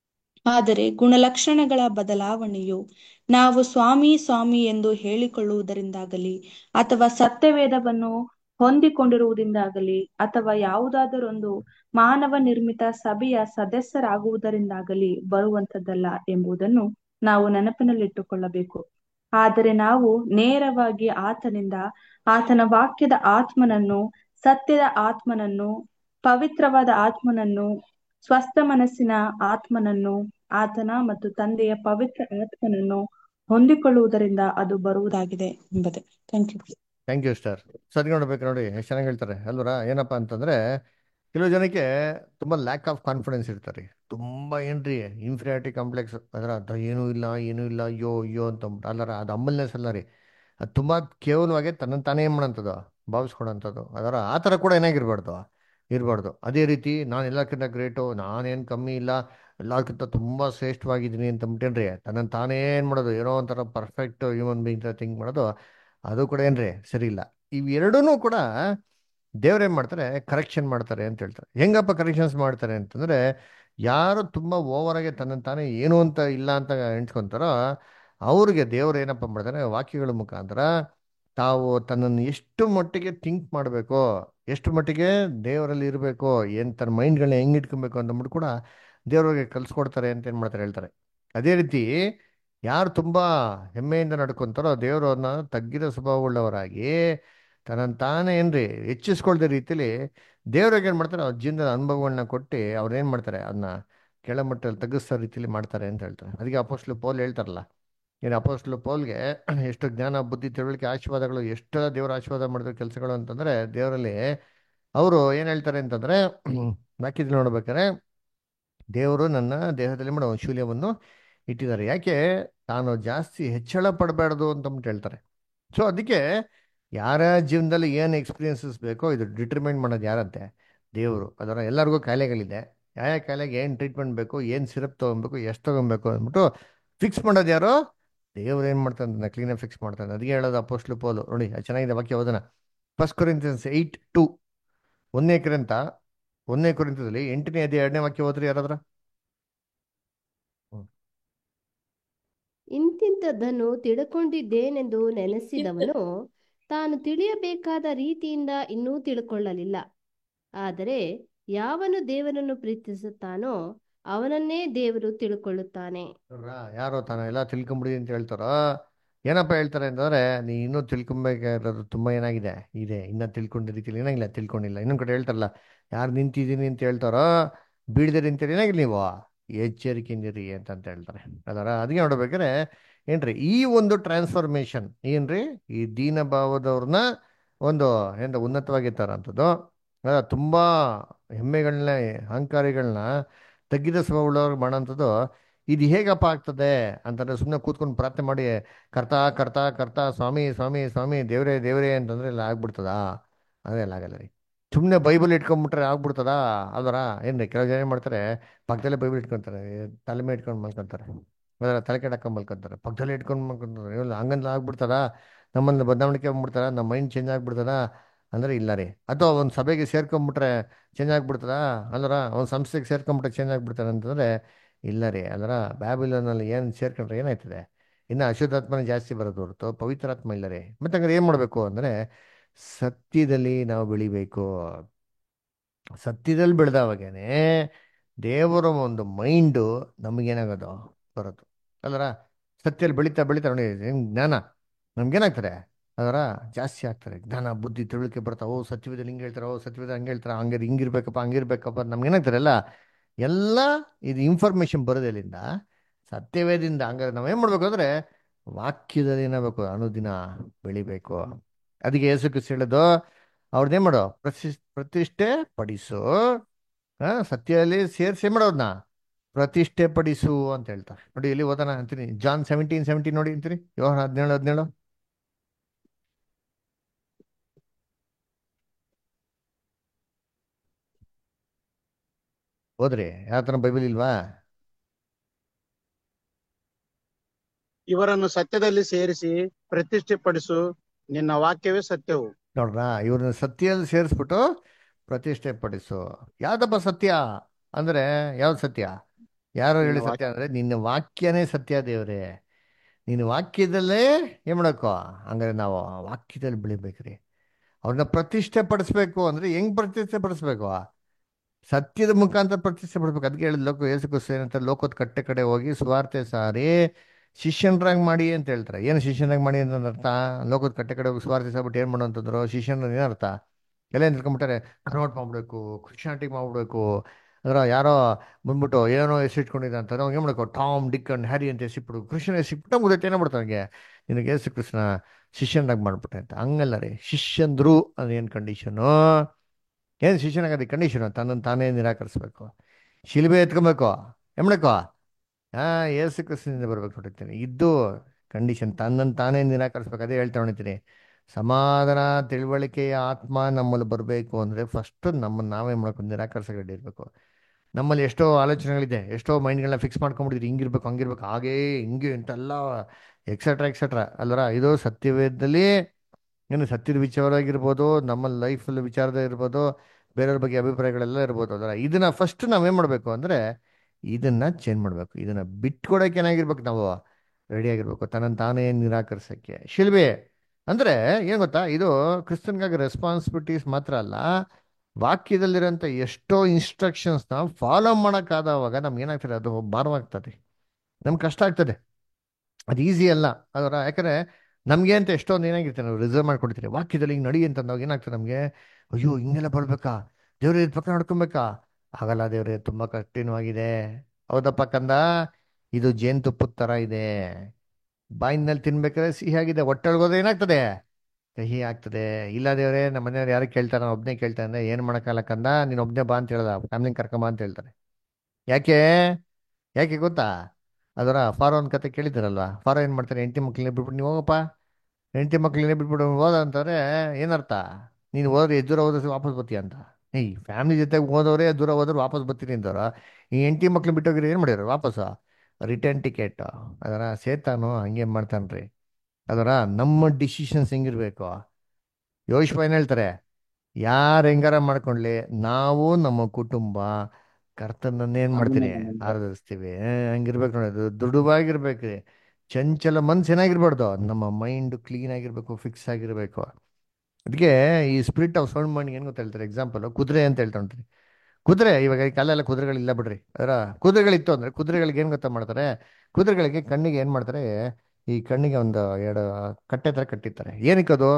ಆದರೆ ಗುಣಲಕ್ಷಣಗಳ ಬದಲಾವಣೆಯು ನಾವು ಸ್ವಾಮಿ ಸ್ವಾಮಿ ಎಂದು ಹೇಳಿಕೊಳ್ಳುವುದರಿಂದಾಗಲಿ ಅಥವಾ ಸತ್ಯವೇದವನ್ನು ಹೊಂದಿಕೊಂಡಿರುವುದರಿಂದಾಗಲಿ ಅಥವಾ ಯಾವುದಾದರೊಂದು ಮಾನವ ನಿರ್ಮಿತ ಸಭೆಯ ಸದಸ್ಯರಾಗುವುದರಿಂದಾಗಲಿ ಬರುವಂತದ್ದಲ್ಲ ಎಂಬುದನ್ನು ನಾವು ನೆನಪಿನಲ್ಲಿಟ್ಟುಕೊಳ್ಳಬೇಕು ಆದರೆ ನಾವು ನೇರವಾಗಿ ಆತನಿಂದ ಆತನ ವಾಕ್ಯದ ಆತ್ಮನನ್ನು ಸತ್ಯದ ಆತ್ಮನನ್ನು ಪವಿತ್ರವಾದ ಆತ್ಮನನ್ನು ಸ್ವಸ್ಥ ಮನಸ್ಸಿನ ಆತ್ಮನನ್ನು ಆತನ ಮತ್ತು ತಂದೆಯ ಪವಿತ್ರ ಆತ್ಮನನ್ನು ಹೊಂದಿಕೊಳ್ಳುವುದರಿಂದ ಅದು ಬರುವುದಾಗಿದೆ ಎಂಬುದೇ thank you thank you star ಸರಿ ನೋಡ್ಬೇಕು ನೋಡಿ ಎಷ್ಟು ಚೆನ್ನಾಗಿ ಹೇಳ್ತಾರೆ ಅಲ್ವರ ಏನಪ್ಪ ಅಂತಂದ್ರೆ ಕೆಲವು ಜನಕ್ಕೆ ತುಂಬ ಲ್ಯಾಕ್ ಆಫ್ ಕಾನ್ಫಿಡೆನ್ಸ್ ಇರ್ತಾರೆ ತುಂಬ ಏನ್ರಿ ಇನ್ಫಿರಿಯಾರಿಟಿ ಕಾಂಪ್ಲೆಕ್ಸ್ ಅದರ ಅದು ಏನೂ ಇಲ್ಲ ಏನೂ ಇಲ್ಲ ಅಯ್ಯೋ ಅಯ್ಯೋ ಅಂತ ಅಂದ್ಬಿಟ್ಟು ಅಲ್ಲರ ಅದು ಹಂಬಲ್ನೆಸ್ ಅಲ್ಲ ರೀ ಅದು ತುಂಬ ಕೇವಲವಾಗಿ ತನ್ನನ್ನು ತಾನೇ ಏನು ಮಾಡೋಂಥದ್ದು ಭಾವಿಸ್ಕೊಡೋಂಥದ್ದು ಅದರ ಆ ಥರ ಕೂಡ ಏನಾಗಿರ್ಬಾರ್ದು ಇರಬಾರ್ದು ಅದೇ ರೀತಿ ನಾನು ಎಲ್ಲಕ್ಕಿಂತ ಗ್ರೇಟು ನಾನೇನು ಕಮ್ಮಿ ಇಲ್ಲ ಎಲ್ಲಕ್ಕಿಂತ ತುಂಬ ಶ್ರೇಷ್ಠವಾಗಿದ್ದೀನಿ ಅಂತ ಅಂದ್ಬಿಟ್ಟೇನ್ರಿ ತನ್ನನ್ನು ತಾನೇ ಏನು ಮಾಡೋದು ಏನೋ ಒಂಥರ ಪರ್ಫೆಕ್ಟ್ ಹ್ಯೂಮನ್ ಬೀಯಿಂಗ್ ಥಿಂಕ್ ಮಾಡೋದು ಅದು ಕೂಡ ಏನ್ರಿ ಸರಿ ಇಲ್ಲ ಇವೆರಡೂ ಕೂಡ ದೇವ್ರೇನು ಮಾಡ್ತಾರೆ ಕರೆಕ್ಷನ್ ಮಾಡ್ತಾರೆ ಅಂತ ಹೇಳ್ತಾರೆ ಹೆಂಗಪ್ಪ ಕರೆಕ್ಷನ್ಸ್ ಮಾಡ್ತಾರೆ ಅಂತಂದ್ರೆ ಯಾರು ತುಂಬ ಓವರಾಗಿ ತನ್ನನ್ನು ತಾನೇ ಏನು ಅಂತ ಇಲ್ಲ ಅಂತ ಎಣಿಸ್ಕೊಂತಾರೋ ಅವ್ರಿಗೆ ದೇವ್ರು ಏನಪ್ಪ ಮಾಡ್ತಾರೆ ವಾಕ್ಯಗಳ ಮುಖಾಂತರ ತಾವು ತನ್ನನ್ನು ಎಷ್ಟು ಮಟ್ಟಿಗೆ ಥಿಂಕ್ ಮಾಡಬೇಕು ಎಷ್ಟು ಮಟ್ಟಿಗೆ ದೇವರಲ್ಲಿ ಇರಬೇಕು ಏನು ತನ್ನ ಮೈಂಡ್ಗಳನ್ನ ಹೆಂಗೆ ಇಟ್ಕೊಬೇಕು ಅಂತಂದ್ಬಿಟ್ಟು ಕೂಡ ದೇವ್ರಿಗೆ ಕಲಿಸ್ಕೊಡ್ತಾರೆ ಅಂತ ಏನು ಮಾಡ್ತಾರೆ ಹೇಳ್ತಾರೆ ಅದೇ ರೀತಿ ಯಾರು ತುಂಬ ಹೆಮ್ಮೆಯಿಂದ ನಡ್ಕೊಂತಾರೋ ದೇವರು ಅವ್ರನ್ನ ತಗ್ಗಿದ ಸ್ವಭಾವವುಳ್ಳವರಾಗಿ ತನ್ನನ್ನು ತಾನೇ ಏನ್ರಿ ಹೆಚ್ಚಿಸ್ಕೊಳ್ದ ರೀತಿಲಿ ದೇವ್ರಿಗೆ ಏನು ಮಾಡ್ತಾರೆ ಅವ್ರ ಜೀವನದ ಅನುಭವಗಳನ್ನ ಕೊಟ್ಟು ಅವ್ರು ಏನು ಮಾಡ್ತಾರೆ ಅದನ್ನ ಕೆಳಮಟ್ಟದಲ್ಲಿ ತಗ್ಗಿಸೋ ರೀತಿಲಿ ಮಾಡ್ತಾರೆ ಅಂತ ಹೇಳ್ತಾರೆ ಅದಕ್ಕೆ ಅಪೋಸ್ಲು ಪೋಲ್ ಹೇಳ್ತಾರಲ್ಲ ಏನು ಅಪೋಸ್ಲು ಪೋಲ್ಗೆ ಎಷ್ಟು ಜ್ಞಾನ ಬುದ್ಧಿ ತಿಳುವಳಿಕೆ ಆಶೀರ್ವಾದಗಳು ಎಷ್ಟು ದೇವರ ಆಶೀರ್ವಾದ ಮಾಡಿದ ಕೆಲಸಗಳು ಅಂತಂದರೆ ದೇವರಲ್ಲಿ ಅವರು ಏನು ಹೇಳ್ತಾರೆ ಅಂತಂದರೆ ವಾಕ್ಯದಲ್ಲಿ ನೋಡ್ಬೇಕಾದ್ರೆ ದೇವರು ನನ್ನ ದೇಹದಲ್ಲಿ ಮಾಡೋ ಒಂದು ಶೂಲ್ಯವನ್ನು ಇಟ್ಟಿದ್ದಾರೆ ಯಾಕೆ ತಾನು ಜಾಸ್ತಿ ಹೆಚ್ಚಳ ಪಡಬಾರ್ದು ಅಂತಂದ್ಬಿಟ್ಟು ಹೇಳ್ತಾರೆ ಸೊ ಅದಕ್ಕೆ ಯಾರ ಜೀವನದಲ್ಲಿ ಏನು ಎಕ್ಸ್ಪೀರಿಯನ್ಸಸ್ ಬೇಕೋ ಇದು ಡಿಟರ್ಮೈನ್ ಮಾಡೋದು ಯಾರಂತೆ ದೇವರು ಅದರ ಎಲ್ಲರಿಗೂ ಕಾಯಿಲೆಗಳಿದೆ ಯಾವ ಯಾವ ಕಾಯಿಲೆಗೆ ಏನು ಟ್ರೀಟ್ಮೆಂಟ್ ಬೇಕು ಏನು ಸಿರಪ್ ತೊಗೊಬೇಕು ಎಷ್ಟು ತೊಗೊಬೇಕು ಅಂದ್ಬಿಟ್ಟು ಫಿಕ್ಸ್ ಮಾಡೋದು ಯಾರು ದೇವ್ರು ಏನು ಮಾಡ್ತಾನೆ ಕ್ಲೀನಾಗಿ ಫಿಕ್ಸ್ ಮಾಡ್ತಾನೆ ಅದಕ್ಕೆ ಹೇಳೋದು ಅಪೋಸ್ಲು ಪೋಲು ನೋಡಿ ಅದು ಚೆನ್ನಾಗಿದೆ ವಾಕ್ಯ ಓದೋಣ ಫಸ್ಟ್ ಕೊರಿಂತಿಯನ್ಸ್ ಏಯ್ಟ್ ಟು ಒಂದನೇ ಕುರಿತ ಒಂದನೇ ಕುರಿತದಲ್ಲಿ ಎಂಟನೇ ಅದೇ ಎರಡನೇ ವಾಕ್ಯ ಓದ್ರಿ ಯಾರಾದ್ರ ಇಂತಿಂಥದ್ದನ್ನು ತಿಳ್ಕೊಂಡಿದ್ದೇನೆಂದು ನೆನೆಸಿದವನು ತಾನು ತಿಳಿಯಬೇಕಾದ ರೀತಿಯಿಂದ ಇನ್ನೂ ತಿಳ್ಕೊಳ್ಳಲಿಲ್ಲ ಆದರೆ ಯಾವನು ದೇವರನ್ನು ಪ್ರೀತಿಸುತ್ತಾನೋ ಅವನನ್ನೇ ದೇವರು ತಿಳ್ಕೊಳ್ಳುತ್ತಾನೆ ನೋಡ್ರಾ ಯಾರೋ ತಾನು ಎಲ್ಲ ತಿಳ್ಕೊಂಬಿಡಿ ಅಂತ ಹೇಳ್ತಾರೋ ಏನಪ್ಪ ಹೇಳ್ತಾರೆ ಅಂತಂದ್ರೆ ನೀ ಇನ್ನೂ ತಿಳ್ಕೊಬೇಕಾಗಿರೋದು ತುಂಬ ಏನಾಗಿದೆ ಇದೆ ಇನ್ನೂ ತಿಳ್ಕೊಂಡ ರೀತಿಲಿ ಏನಾಗಿಲ್ಲ ತಿಳ್ಕೊಂಡಿಲ್ಲ ಇನ್ನೊಂದು ಕಡೆ ಹೇಳ್ತಾರಲ್ಲ ಯಾರು ನಿಂತಿದ್ದೀನಿ ಅಂತ ಹೇಳ್ತಾರೋ ಬೀಳ್ದಿರಿ ಅಂತ ಏನಾಗಿಲ್ಲ ನೀವು ಎಚ್ಚರಿಕೆಯಿಂದಿರಿ ಅಂತ ಅಂತ ಹೇಳ್ತಾರೆ ಅದರ ಅದಕ್ಕೆ ನೋಡ್ಬೇಕಾದ್ರೆ ಏನ್ರಿ ಈ ಒಂದು ಟ್ರಾನ್ಸ್ಫಾರ್ಮೇಶನ್ ಏನ್ರಿ ಈ ದೀನ ಭಾವದವ್ರನ್ನ ಒಂದು ಏನು ಉನ್ನತವಾಗಿರ್ತಾರಂಥದ್ದು ಅದ ತುಂಬ ಹೆಮ್ಮೆಗಳನ್ನ ಅಹಂಕಾರಿಗಳನ್ನ ತಗ್ಗಿದ ಸ್ವಭಾವಗಳವ್ರು ಮಾಡೋಂಥದ್ದು ಇದು ಹೇಗಪ್ಪ ಆಗ್ತದೆ ಅಂತಂದ್ರೆ ಸುಮ್ಮನೆ ಕೂತ್ಕೊಂಡು ಪ್ರಾರ್ಥನೆ ಮಾಡಿ ಕರ್ತಾ ಕರ್ತಾ ಕರ್ತಾ ಸ್ವಾಮಿ ಸ್ವಾಮಿ ಸ್ವಾಮಿ ದೇವ್ರೇ ದೇವ್ರೇ ಅಂತಂದ್ರೆ ಎಲ್ಲ ಆಗ್ಬಿಡ್ತದಾ ಅದೆಲ್ಲ ಆಗಲ್ಲ ರೀ ಸುಮ್ಮನೆ ಬೈಬಲ್ ಇಟ್ಕೊಂಡ್ಬಿಟ್ರೆ ಆಗ್ಬಿಡ್ತದಾ ಅಲ್ವರ ಏನ್ರಿ ಕೆಲವು ಜನ ಏನು ಮಾಡ್ತಾರೆ ಪಕ್ಕದಲ್ಲೇ ಬೈಬಲ್ ಇಟ್ಕೊಂತಾರೆ ತಲೆ ಮೇಲೆ ಇಟ್ಕೊಂಡು ಮಲ್ಕೊಂತಾರೆ ಅದರ ತಲೆ ಕೆಡ ಹಾಕೊಂಡ್ ಮಲ್ಕೊಂತಾರೆ ಪಕ್ಕದಲ್ಲೇ ಇಟ್ಕೊಂಡು ಮಲ್ಕೊಂತಾರೆ ಇಲ್ಲ ಹಂಗಂದ್ರೆ ಆಗ್ಬಿಡ್ತದಾ ನಮ್ಮಲ್ಲಿ ಬದಲಾವಣೆ ಆಗ್ಬಿಡ್ತಾರ ನಮ್ಮ ಮೈಂಡ್ ಚೇಂಜ್ ಆಗ್ಬಿಡ್ತದಾ ಅಂದ್ರೆ ಇಲ್ಲ ರೀ ಅಥವಾ ಒಂದು ಸಭೆಗೆ ಸೇರ್ಕೊಂಡ್ಬಿಟ್ರೆ ಚೇಂಜ್ ಆಗ್ಬಿಡ್ತದಾ ಅಲ್ವರ ಒಂದು ಸಂಸ್ಥೆಗೆ ಸೇರ್ಕೊಂಡ್ಬಿಟ್ರೆ ಚೇಂಜ್ ಆಗ್ಬಿಡ್ತಾರೆ ಅಂತಂದ್ರೆ ಇಲ್ಲ ರೀ ಅಲ್ವರ ಬ್ಯಾಬಿಲೋನಲ್ಲಿ ಏನು ಸೇರ್ಕೊಂಡ್ರೆ ಏನಾಯ್ತದೆ ಇನ್ನು ಅಶುದ್ಧಾತ್ಮನೇ ಜಾಸ್ತಿ ಬರೋದು ಹೊರತು ಪವಿತ್ರಾತ್ಮ ಇಲ್ಲ ರೀ ಮತ್ತೆ ಹಂಗಾರೆ ಏನು ಮಾಡಬೇಕು ಅಂದರೆ ಸತ್ಯದಲ್ಲಿ ನಾವು ಬೆಳಿಬೇಕು ಸತ್ಯದಲ್ಲಿ ಬೆಳೆದವಾಗೇನೆ ದೇವರ ಒಂದು ಮೈಂಡು ನಮಗೇನಾಗೋದು ಬರೋದು ಅಲ್ಲರ ಸತ್ಯದಲ್ಲಿ ಬೆಳೀತಾ ಬೆಳೀತಾ ನೋಡಿ ಏನು ಜ್ಞಾನ ನಮ್ಗೇನಾಗ್ತಾರೆ ಅದರ ಜಾಸ್ತಿ ಆಗ್ತಾರೆ ಜ್ಞಾನ ಬುದ್ಧಿ ತಿಳುವಳಿಕೆ ಬರ್ತಾವೆ ಓ ಸತ್ಯವಿದಲ್ಲಿ ಹಿಂಗೆ ಹೇಳ್ತಾರೆ ಓ ಸತ್ಯವಿದ ಹಂಗೆ ಹೇಳ್ತಾರೆ ಹಂಗೆ ಹಿಂಗಿರ್ಬೇಕಪ್ಪ ಹಂಗಿರ್ಬೇಕಪ್ಪ ನಮ್ಗೇನಾಗ್ತಾರೆ ಎಲ್ಲ ಎಲ್ಲ ಇದು ಇನ್ಫಾರ್ಮೇಶನ್ ಬರೋದಿಲ್ಲಿಂದ ಸತ್ಯವೇದಿಂದ ಹಂಗಾರೆ ನಾವೇನ್ ಮಾಡ್ಬೇಕು ಅಂದ್ರೆ ವಾಕ್ಯದಲ್ಲಿ ಏನಾಗಬೇಕು ಅನುದಿನ ಬೆಳಿಬೇಕು ಅದಕ್ಕೆ ಯೇಸು ಕ್ರಿಸ್ತ ಹೇಳೋದು ಅವ್ರನ್ನೇನ್ ಮಾಡೋ ಪ್ರತಿ ಪ್ರತಿಷ್ಠೆ ಪಡಿಸು ಆ ಸತ್ಯದಲ್ಲಿ ಸೇರಿಸಿ ಮಾಡೋದನ್ನ ಪ್ರತಿಷ್ಠೆ ಪಡಿಸು ಅಂತ ಹೇಳ್ತಾರೆ ನೋಡಿ ಇಲ್ಲಿ ಓದೋಣ ಅಂತೀನಿ ಜಾನ್ ಸೆವೆಂಟೀನ್ ಸೆವೆಂಟೀನ್ ನೋಡಿ ಅಂತೀನಿ ಯೋಹನ ಹದಿನೇಳು ಹದಿನೇಳು ಹೋದ್ರಿ ಯಾವ ಬೈಬಲ್ ಇಲ್ವಾ ಇವರನ್ನು ಸತ್ಯದಲ್ಲಿ ಸೇರಿಸಿ ಪ್ರತಿಷ್ಠೆ ಪಡಿಸು ನಿನ್ನ ವಾಕ್ಯವೇ ಸತ್ಯವು ನೋಡ್ರ ಇವ್ರನ್ನ ಸತ್ಯದಲ್ಲಿ ಸೇರಿಸ್ಬಿಟ್ಟು ಪ್ರತಿಷ್ಠೆ ಪಡಿಸು ಯಾವ್ದಪ್ಪ ಸತ್ಯ ಅಂದ್ರೆ ಯಾವ್ದು ಸತ್ಯ ಯಾರು ನಿನ್ನ ಹೇಳಿ ಸತ್ಯ ಅಂದ್ರೆ ನಿನ್ನ ವಾಕ್ಯನೇ ಸತ್ಯ ದೇವ್ರೆ ನಿನ್ನ ವಾಕ್ಯದಲ್ಲೇ ಏನ್ ಮಾಡಬೇಕು ಹಂಗಾರೆ ನಾವು ವಾಕ್ಯದಲ್ಲಿ ಬೆಳಿಬೇಕ್ರಿ ಅವ್ರನ್ನ ಪ್ರತಿಷ್ಠೆ ಪಡಿಸ್ಬೇಕು ಅಂದ್ರೆ ಹೆಂಗ್ ಪ್ರತಿಷ್ಠೆ ಪಡಿಸ್ಬೇಕು ಸತ್ಯದ ಮುಖಾಂತರ ಪ್ರತಿಷ್ಠೆ ಪಡಿಸ್ಬೇಕು ಅದಕ್ಕೆ ಹೇಳಿದ್ ಲೋಕ ಯೇಸು ಕ್ರಿಸ್ತ ಏನಂತ ಲೋಕದ ಕಟ್ಟೆ ಕಡೆ ಹೋಗಿ ಸುವಾರ್ತೆ ಸಾರಿ ಶಿಷ್ಯನರಾಗಿ ಮಾಡಿ ಅಂತ ಹೇಳ್ತಾರೆ ಏನು ಶಿಷ್ಯನಾಗಿ ಮಾಡಿ ಅಂತ ಅರ್ಥ ಲೋಕದ ಕಟ್ಟೆ ಕಡೆ ಹೋಗಿ ಸುವಾರ್ತೆ ಸಾಬಿಟ್ಟು ಏನು ಮಾಡೋ ಅಂತಂದ್ರು ಶಿಷ್ಯನ ಏನರ್ಥ ಎಲ್ಲ ನಿಂತ್ಕೊಂಡ್ಬಿಟ್ಟಾರೆ ಕನ್ವರ್ಟ್ ಮಾಡ್ಬಿಡ್ಬೇಕು ಕ್ರಿಶ್ಚಿಯಾನಿಟಿ ಮಾಡ್ಬಿಡ್ಬೇಕು ಅದರ ಯಾರೋ ಬಂದ್ಬಿಟ್ಟು ಏನೋ ಹೆಸರಿಟ್ಕೊಂಡಿದ್ದ ಅಂತ ನಾವು ಏನು ಮಾಡ್ಕೋ ಟಾಮ್ ಡಿಕ್ ಅಂಡ್ ಹ್ಯಾರಿ ಅಂತ ಹೆಸಿಬಿಡು ಕೃಷ್ಣನ ಹೆಸಿಬಿಟ್ಟು ಮುಗಿದೈತೆ ಏನೋ ಬಿಡ್ತಾನೆ ನನಗೆ ನಿನಗೆ ಯೇಸು ಕೃಷ್ಣ ಶಿಷ್ಯನಾಗಿ ಮಾಡ್ಬಿಟ್ಟೆ ಅಂತ ಹಂಗಲ್ಲ ರೀ ಶಿಷ್ಯಂದ್ರು ಅದೇನು ಕಂಡೀಷನು ಏನು ಶಿಷ್ಯನಾಗದೆ ಕಂಡೀಷನು ತನ್ನನ್ನು ತಾನೇ ನಿರಾಕರಿಸ್ಬೇಕು ಶಿಲ್ಬೆ ಎತ್ಕೊಬೇಕು ಎಮ್ಳಕೋ ಹಾ ಏಸು ಕ್ರಿಸ್ತನಿಂದ ಬರ್ಬೇಕು ನೋಡಿರ್ತೀನಿ ಇದ್ದು ಕಂಡೀಷನ್ ತನ್ನನ್ನು ತಾನೇ ನಿರಾಕರಿಸ್ಬೇಕು ಅದೇ ಹೇಳ್ತಾ ಹೊಣಿತೀನಿ ಸಮಾಧಾನ ತಿಳುವಳಿಕೆಯ ಆತ್ಮ ನಮ್ಮಲ್ಲಿ ಬರಬೇಕು ಅಂದರೆ ಫಸ್ಟ್ ನಮ್ಮನ್ನು ನಾವೇ ಮಾಡ್ಕೊಂಡು ನಿರಾಕರಿಸಕ್ಕೆ ರೆಡಿ ಇರಬೇಕು ನಮ್ಮಲ್ಲಿ ಎಷ್ಟೋ ಆಲೋಚನೆಗಳಿದೆ ಎಷ್ಟೋ ಮೈಂಡ್ಗಳನ್ನ ಫಿಕ್ಸ್ ಮಾಡ್ಕೊಂಡ್ಬಿಟ್ಟಿದ್ರಿ ಹಿಂಗಿರ್ಬೇಕು ಹಂಗಿರ್ಬೇಕು ಹಾಗೇ ಹಿಂಗೆ ಅಂತೆಲ್ಲ ಎಕ್ಸೆಟ್ರಾ ಎಕ್ಸೆಟ್ರಾ ಅಲ್ವರ ಇದು ಸತ್ಯವೇದದಲ್ಲಿ ಏನು ಸತ್ಯದ ವಿಚಾರವಾಗಿರ್ಬೋದು ನಮ್ಮ ಲೈಫಲ್ಲಿ ವಿಚಾರದ ಇರ್ಬೋದು ಬೇರೆಯವ್ರ ಬಗ್ಗೆ ಅಭಿಪ್ರಾಯಗಳೆಲ್ಲ ಇರ್ಬೋದು ಅದರ ಇದನ್ನ ಫಸ್ಟ್ ನಾವೇನು ಮಾಡಬೇಕು ಅಂದರೆ ಇದನ್ನ ಚೇಂಜ್ ಮಾಡಬೇಕು ಇದನ್ನ ಬಿಟ್ಕೊಡಕ್ಕೆ ಏನಾಗಿರ್ಬೇಕು ನಾವು ರೆಡಿ ಆಗಿರ್ಬೇಕು ತನ್ನನ್ನು ತಾನೇ ನಿರಾಕರಿಸಕ್ಕೆ ಶಿಲ್ಬೆ ಅಂದರೆ ಏನು ಗೊತ್ತಾ ಇದು ಕ್ರಿಸ್ತನ್ಗಾಗಿ ರೆಸ್ಪಾನ್ಸಿಬಿಲಿಟೀಸ್ ಮಾತ್ರ ಅಲ್ಲ ವಾಕ್ಯದಲ್ಲಿರೋಂಥ ಎಷ್ಟೋ ಇನ್ಸ್ಟ್ರಕ್ಷನ್ಸ್ನ ಫಾಲೋ ಮಾಡೋಕ್ಕಾದವಾಗ ನಮ್ಗೆ ಏನಾಗ್ತದೆ ಅದು ಭಾರವಾಗ್ತದೆ ನಮ್ಗೆ ಕಷ್ಟ ಆಗ್ತದೆ ಅದು ಈಸಿ ಅಲ್ಲ ಅದರ ಯಾಕಂದರೆ ನಮಗೆ ಅಂತ ಎಷ್ಟೊಂದು ಏನಾಗಿರ್ತಾರೆ ನಾವು ರಿಸರ್ವ್ ಮಾಡ್ಕೊಡ್ತೀರಿ ವಾಕ್ಯದಲ್ಲಿ ಹಿಂಗೆ ನಡಿ ಅಂತಂದಾಗ ಏನಾಗ್ತದೆ ನಮಗೆ ಅಯ್ಯೋ ಹಿಂಗೆಲ್ಲ ಬರ್ಬೇಕಾ ದೇವ್ರ ಇದ್ ಪಕ್ಕ ನಡ್ಕೊಬೇಕಾ ಆಗಲ್ಲ ದೇವ್ರೆ ತುಂಬ ಕಠಿಣವಾಗಿದೆ ಹೌದಪ್ಪ ಕಂದ ಇದು ಜೇನುತುಪ್ಪದ ಥರ ಇದೆ ಬಾಯಿನಲ್ಲಿ ತಿನ್ಬೇಕಾದ್ರೆ ಸಿಹಿಯಾಗಿದೆ ಹೊಟ್ಟೆಳ್ಗೋದ್ರೆ ಏನಾಗ್ತದೆ ಕಹಿ ಆಗ್ತದೆ ಇಲ್ಲ ದೇವ್ರೆ ನಮ್ಮ ಮನೆಯವ್ರು ಯಾರು ಕೇಳ್ತಾರೆ ನಾನು ಒಬ್ಬನೇ ಕೇಳ್ತಾ ಅಂದ್ರೆ ಏನು ಮಾಡೋಕ್ಕಲ್ಲ ಕಂದ ನೀನು ಒಬ್ಬನೇ ಬಾ ಅಂತ ಹೇಳ್ದ ಫ್ಯಾಮಿಲಿನ ಕರ್ಕೊಂಬ ಅಂತ ಹೇಳ್ತಾರೆ ಯಾಕೆ ಯಾಕೆ ಗೊತ್ತಾ ಅದರ ಫಾರೋ ಒಂದು ಕತೆ ಕೇಳಿದ್ದಾರಲ್ವಾ ಫಾರೋ ಏನು ಮಾಡ್ತಾರೆ ಹೆಂಡತಿ ಮಕ್ಳನ್ನ ಬಿಟ್ಬಿಟ್ಟು ನೀವು ಹೋಗಪ್ಪ ಹೆಂಡತಿ ಮಕ್ಳನ್ನ ಬಿಟ್ಬಿಟ್ಟು ಹೋದ ಅಂತಾರೆ ಏನರ್ಥ ನೀನು ಹೋದ್ರೆ ಎದ್ದು ದೂರ ಹೋದ್ರೆ ವಾಪಸ್ ಬರ್ತೀಯ ಅಂತ ಏಯ್ ಫ್ಯಾಮಿಲಿ ಜೊತೆಗೆ ಹೋದವರೇ ದೂರ ಹೋದ್ರೆ ವಾಪಸ್ ಬರ್ತೀನಿ ಅಂದವ್ರ ಈ ಹೆಂಡತಿ ಮಕ್ಳು ಬಿಟ್ಟೋಗಿರಿ ಏನು ಮಾಡ್ಯಾರ ವಾಪಸ್ ರಿಟರ್ನ್ ಟಿಕೆಟ್ ಅದರ ಸೇತಾನು ಹಂಗೆ ಮಾಡ್ತಾನ್ರಿ ಅದರ ನಮ್ಮ ಡಿಸಿಷನ್ಸ್ ಹೆಂಗಿರ್ಬೇಕು ಯೋಶ್ ಏನ್ ಹೇಳ್ತಾರೆ ಯಾರು ಹೆಂಗಾರ ಮಾಡ್ಕೊಂಡ್ಲಿ ನಾವು ನಮ್ಮ ಕುಟುಂಬ ಕರ್ತನನ್ನೇನ್ ಮಾಡ್ತೀನಿ ಆರಾಧಿಸ್ತೀವಿ ಏ, ಹಂಗಿರ್ಬೇಕು ನೋಡಿ ಅದು ದೃಢವಾಗಿರ್ಬೇಕ್ರಿ ಚಂಚಲ ಮನ್ಸು ಏನಾಗಿರ್ಬಾರ್ದು ನಮ್ಮ ಮೈಂಡ್ ಕ್ಲೀನ್ ಆಗಿರ್ಬೇಕು ಫಿಕ್ಸ್ ಆಗಿರ್ಬೇಕು ಅದಕ್ಕೆ ಈ ಸ್ಪಿರಿಟ್ ಆಫ್ ಸೌಂಡ್ ಮೈಂಡ್ ಏನು ಗೊತ್ತಾ ಹೇಳ್ತಾರೆ ಎಕ್ಸಾಂಪಲ್ ಕುದುರೆ ಅಂತ ಹೇಳ್ತಾ ಹೊಂಟ್ರಿ ಕುದುರೆ ಇವಾಗ ಈ ಕಾಲೆಲ್ಲ ಕುದುರೆಗಳಿಲ್ಲ ಬಿಡ್ರಿ ಅದರ ಕುದುರೆಗಳಿತ್ತು ಅಂದ್ರೆ ಕುದುರೆಗಳಿಗೆ ಏನು ಗೊತ್ತಾ ಮಾಡ್ತಾರೆ ಕುದುರೆಗಳಿಗೆ ಕಣ್ಣಿಗೆ ಏನು ಮಾಡ್ತಾರೆ ಈ ಕಣ್ಣಿಗೆ ಒಂದು ಎರಡು ಕಟ್ಟೆ ತರ ಕಟ್ಟಿರ್ತಾರೆ ಏನಕ್ಕೆ ಅದು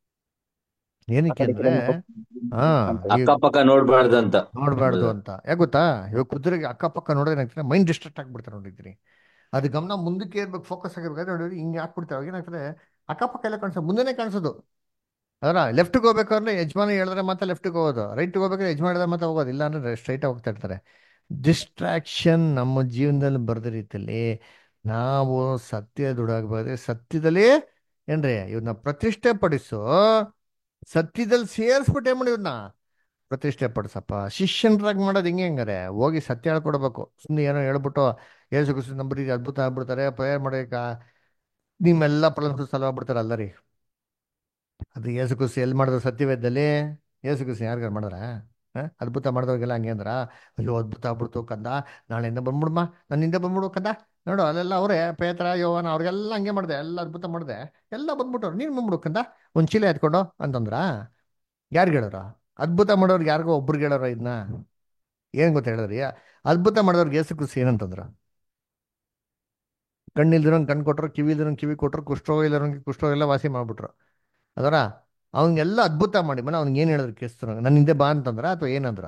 ಏನಕ್ಕೆ ಅಂದ್ರೆ ಹಾ ಈ ಅಕ್ಕಪಕ್ಕ ನೋಡ್ಬಾರ್ದು ಅಂತ ನೋಡ್ಬಾರ್ದು ಅಂತ ಯಾಕೆ ಗೊತ್ತಾ ಇವಾಗ ಕುದುರೆಗೆ ಅಕ್ಕಪಕ್ಕ ನೋಡಿದ್ರೆ ಏನಾಗ್ತದೆ ಮೈಂಡ್ ಡಿಸ್ಟ್ರಾಕ್ಟ್ ಆಗ್ಬಿಡ್ತಾರೆ ನೋಡಿದ್ರಿ ಅದು ಗಮನ ಮುಂದಕ್ಕೆ ಇರ್ಬೇಕು ಫೋಕಸ್ ಆಗಿರ್ಬೇಕಾದ್ರೆ ನೋಡಿ ಹಿಂಗೆ ಹಾಕ್ಬಿಡ್ತಾರೆ ಅವಾಗ ಏನಾಗ್ತದೆ ಅಕ್ಕಪಕ್ಕ ಎಲ್ಲ ಕಾಣಿಸೋದು ಮುಂದೆನೇ ಕಾಣಿಸೋದು ಅದರ ಲೆಫ್ಟ್ಗೆ ಹೋಗ್ಬೇಕಾದ್ರೆ ಯಜಮಾನ ಹೇಳಿದ್ರೆ ಮತ್ತೆ ಲೆಫ್ಟ್ಗೆ ಹೋಗೋದು ರೈಟ್ಗೆ ಹೋಗ್ಬೇಕಾದ್ರೆ ಯಜಮಾನ ಹೇಳಿದ್ರೆ ಮತ್ತೆ ಹೋಗೋದು ಇಲ್ಲ ಅಂದ್ರೆ ಸ್ಟ್ರೈಟ್ ಹೋಗ್ತಾ ಇರ್ತಾರೆ ಡಿಸ್ಟ್ರಾಕ್ಷನ್ ನಮ್ಮ ಜೀವನದಲ್ಲಿ ಬರೆದ ರೀತಿಯಲ್ಲಿ ನಾವು ಸತ್ಯ ದುಡಾಗಬೇಕಾದ್ರೆ ಸತ್ಯದಲ್ಲಿ ಏನ್ರಿ ಇವನ್ನ ಪ್ರತಿಷ್ಠೆ ಪಡಿಸು ಸತ್ಯದಲ್ಲಿ ಸೇರಿಸ್ಬಿಟ್ಟು ಏನ್ ಮಾಡಿ ಇವ್ರನ್ನ ಪ್ರತಿಷ್ಠೆ ಪಡಿಸಪ್ಪ ಶಿಷ್ಯನರಾಗಿ ಮಾಡೋದು ಹಿಂಗೆ ಹೆಂಗಾರೆ ಹೋಗಿ ಸತ್ಯ ಹೇಳ್ಕೊಡ್ಬೇಕು ಸುಮ್ಮನೆ ಏನೋ ಹೇಳ್ಬಿಟ್ಟು ಏಸು ಕುಸು ನಂಬರಿ ಅದ್ಭುತ ಆಗ್ಬಿಡ್ತಾರೆ ಪ್ರೇಯರ್ ಮಾಡೋಕ ನಿಮ್ಮೆಲ್ಲ ಪ್ರಾಬ್ಲಮ್ಸ್ ಸಾಲ್ವ್ ಆಗ್ಬಿಡ್ತಾರೆ ಅಲ್ಲ ರೀ ಅದು ಏಸು ಕುಸು ಎಲ್ಲಿ ಮಾಡಿದ್ರು ಸತ್ಯವೇದದಲ್ಲಿ ಏಸು ಕುಸು ಯಾರಿಗಾರು ಮಾಡಿದ್ರ ಅದ್ಭುತ ಮಾಡಿದವ್ರಿಗೆಲ್ಲ ಹಂಗೆ ಅಂದ್ರ ಅಯ್ಯೋ ಅದ್ಭುತ ಆಗ್ಬಿಡ್ತು ಕಂದ ನಾಳೆಯಿಂದ ಬಂದ್ಬಿಡಮ್ಮ ನನ್ನಿಂದ ಬಂದ್ಬಿಡು ಕಂದ ನೋಡು ಅಲ್ಲೆಲ್ಲ ಅವರೇ ಪೇತ್ರ ಯೋವನ ಅವ್ರಿಗೆಲ್ಲ ಹಂಗೆ ಮಾಡಿದೆ ಎಲ್ಲ ಅದ್ಭುತ ಮಾಡಿದೆ ಎಲ್ಲ ಬಂದ್ಬಿಟ್ಟವ್ರು ನೀನು ಬಂದ್ಬಿಡು ಕಂದ ಒಂದು ಚೀಲ ಎತ್ಕೊಂಡು ಅಂತಂದ್ರ ಯಾರಿಗೆ ಹೇಳೋರ ಅದ್ಭುತ ಮಾಡೋರ್ಗೆ ಯಾರಿಗೋ ಒಬ್ರಿಗೆ ಹೇಳೋರ ಇದನ್ನ ಏನ್ ಗೊತ್ತ ಹೇಳಿದ್ರಿ ಅದ್ಭುತ ಮಾಡೋರ್ಗೆ ಏಸು ಕುಸಿ ಏನಂತಂದ್ರ ಕಣ್ಣಿಲ್ದಿರೋಂಗೆ ಕಣ್ಣು ಕೊಟ್ಟರು ಕಿವಿ ಇಲ್ದಿರೋಂಗೆ ಕಿವಿ ಕೊಟ್ಟರು ಕುಷ್ಠರೋಗ ಇಲ್ಲರೋಂಗೆ ಕುಷ್ಠರೋಗ ಎಲ್ಲ ವಾಸಿ ಮಾಡ್ಬಿಟ್ರು ಅದರ ಅವನಿಗೆಲ್ಲ ಅದ್ಭುತ ಮಾಡಿ ಮನೆ ಅವ್ನಿಗೆ ಏನು ಹೇಳಿದ್ರು ಕ್ರಿಸ್ತರು ನನ್ನ ಹಿಂದೆ ಬಾ ಅಂತಂದ್ರ ಅಥವಾ ಏನಂದ್ರ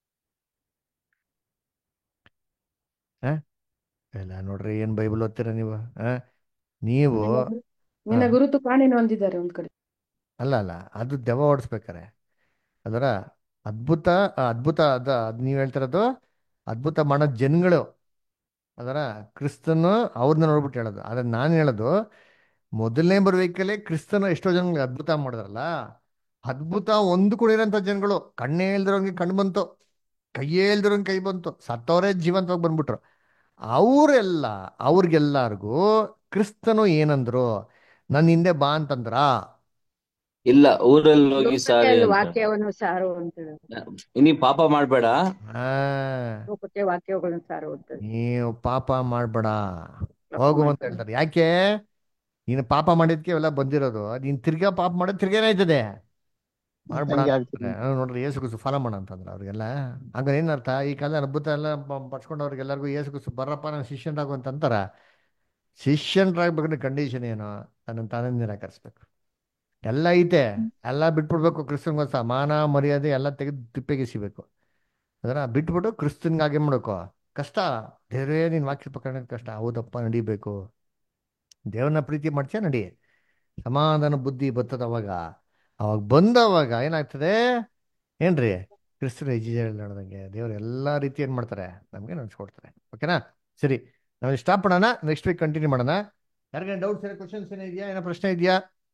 ಆ? ಇಲ್ಲ ನೋಡ್ರಿ ಏನು ಬೈಬಲ್ ಓದ್ತೀರ ನೀವು ಆ? ನೀವು ನಿನ್ನ ಹಾ. ಗುರುತು ಕಾಣೆನು ಅಂದಿದ್ದಾರೆ ಒಂದ್ ಕಡೆ ಅಲ್ಲ ಅಲ್ಲ ಅದು ದೆವ್ವ ಓಡಿಸ್ಬೇಕಾರೆ ಅದರ ಅದ್ಭುತ ಆ ಅದ್ಭುತ ಅದ ಅದು ನೀವು ಹೇಳ್ತಿರೋದು ಅದ್ಭುತ ಮಾಡೋ ಜನಗಳು ಅದರ ಕ್ರಿಸ್ತನು ಅವ್ರನ್ನ ನೋಡ್ಬಿಟ್ಟು ಹೇಳೋದು ಆದ್ರೆ ನಾನು ಹೇಳೋದು ಮೊದಲನೇ ಬರುವಿಕಲ್ಲೇ ಕ್ರಿಸ್ತನು ಎಷ್ಟೋ ಜನಗಳಿಗೆ ಅದ್ಭುತ ಮಾಡಿದ್ರಲ್ಲ ಅದ್ಭುತ ಒಂದು ಕೂಡ ಇರೋಂಥ ಜನಗಳು ಕಣ್ಣೇ ಇಲ್ದಿರೋಂಗೆ ಕಣ್ಣು ಬಂತು ಕೈಯೇ ಇಲ್ದಿರೋಂಗೆ ಕೈ ಬಂತು ಸತ್ತವರೇ ಜೀವಂತವಾಗಿ ಬಂದ್ಬಿಟ್ರು ಅವರೆಲ್ಲ ಅವ್ರಿಗೆಲ್ಲರಿಗೂ ಕ್ರಿಸ್ತನು ಏನಂದ್ರು ನನ್ನ ಹಿಂದೆ ಬಾ ಅಂತಂದ್ರ ಇಲ್ಲ ಊರಲ್ಲಿ ಹೋಗಿ ಸಾರಿ ಲೋಕಕ್ಕೆ ಅಂತ ವಾಕ್ಯವನ್ನು ಸಾರುವಂತ ನೀ ಪಾಪ ಮಾಡ್ಬೇಡ ಆ ಲೋಕಕ್ಕೆ ವಾಕ್ಯಗಳನ್ನು ಸಾರುವಂತದ್ದು ನೀವು ಪಾಪ ಮಾಡ್ಬೇಡ ಹೋಗು ಅಂತ ಹೇಳ್ತಾರೆ ಯಾಕೆ ನೀನು ಪಾಪ ಮಾಡಿದ್ಕೆ ಇವೆಲ್ಲ ಬಂದಿರೋದು ನೀನ್ ತಿರ್ಗಾ ಪಾಪ ಮಾಡೋದು ತಿರ್ಗೇನೆ ಆಯ್ತದೆ ಮಾಡ್ಬೇಡ ಹಂಗೆ ಅಂತಾರೆ. ಆಗ್ತದೆ ಆ, ನೋಡ್ರಿ ಏಸು ಕುಸು ಫಾಲೋ ಮಾಡ ಅಂತಂದ್ರೆ ಅವ್ರಿಗೆಲ್ಲ ಹಂಗ ಏನರ್ಥ ಈ ಕಾಲ ಅದ್ಭುತ ಎಲ್ಲ ಪಡ್ಸ್ಕೊಂಡವ್ರಿಗೆಲ್ಲರಿಗೂ ಏಸು ಕುಸು ಬರಪ್ಪ ನಾನು ಶಿಷ್ಯನ್ರಾಗು ಅಂತ ಅಂತಾರ ಶಿಷ್ಯನ್ರಾಗ್ಬೇಕಂದ್ರೆ ಕಂಡೀಷನ್ ಏನು ತನ್ನ ತಾನೇ ನಿರಾಕರಿಸ್ಬೇಕು ಎಲ್ಲ ಐತೆ ಎಲ್ಲ ಬಿಟ್ಬಿಡ್ಬೇಕು ಕ್ರಿಸ್ತನ್ಗೋಸ್ಕರ ಮಾನ ಮರ್ಯಾದೆ ಎಲ್ಲ ತೆಗೆದು ತಿಪ್ಪೆಗೆಸಿಬೇಕು ಅದರ ಬಿಟ್ಬಿಟ್ಟು ಕ್ರಿಸ್ತನ್ಗೆ ಹಾಗೆ ಮಾಡ್ಬೇಕು ಕಷ್ಟ ದೇವರೇ ನೀನು ವಾಕ್ಯ ಪ್ರಕರಣ ಕಷ್ಟ ಹೌದಪ್ಪ ನಡಿಬೇಕು ದೇವ್ರನ್ನ ಪ್ರೀತಿ ಮಾಡ್ತೀಯ ನಡಿ ಸಮಾಧಾನ ಬುದ್ಧಿ ಬರ್ತದ ಅವಾಗ ಅವಾಗ ಬಂದವಾಗ ಏನಾಗ್ತದೆ ಏನ್ರಿ ಕ್ರಿಸ್ತನ ಹೆಜ್ಜೆ ನಡೆದಂಗೆ ದೇವ್ರು ಎಲ್ಲ ರೀತಿ ಏನ್ ಮಾಡ್ತಾರೆ ನಮ್ಗೆ ನಡೆಸ್ಕೊಡ್ತಾರೆ ಓಕೆನಾ ಸರಿ ನಾವು ಸ್ಟಾಪ್ ಮಾಡೋಣ ನೆಕ್ಸ್ಟ್ ವೀಕ್ ಕಂಟಿನ್ಯೂ ಮಾಡೋಣ ಯಾರಿಗೇನು ಡೌಟ್ಸ್ ಏನೋ ಕ್ವಶನ್ಸ್ ಏನೋ ಇದೆಯಾ ಏನೋ ಪ್ರಶ್ನೆ ಇದೆಯಾ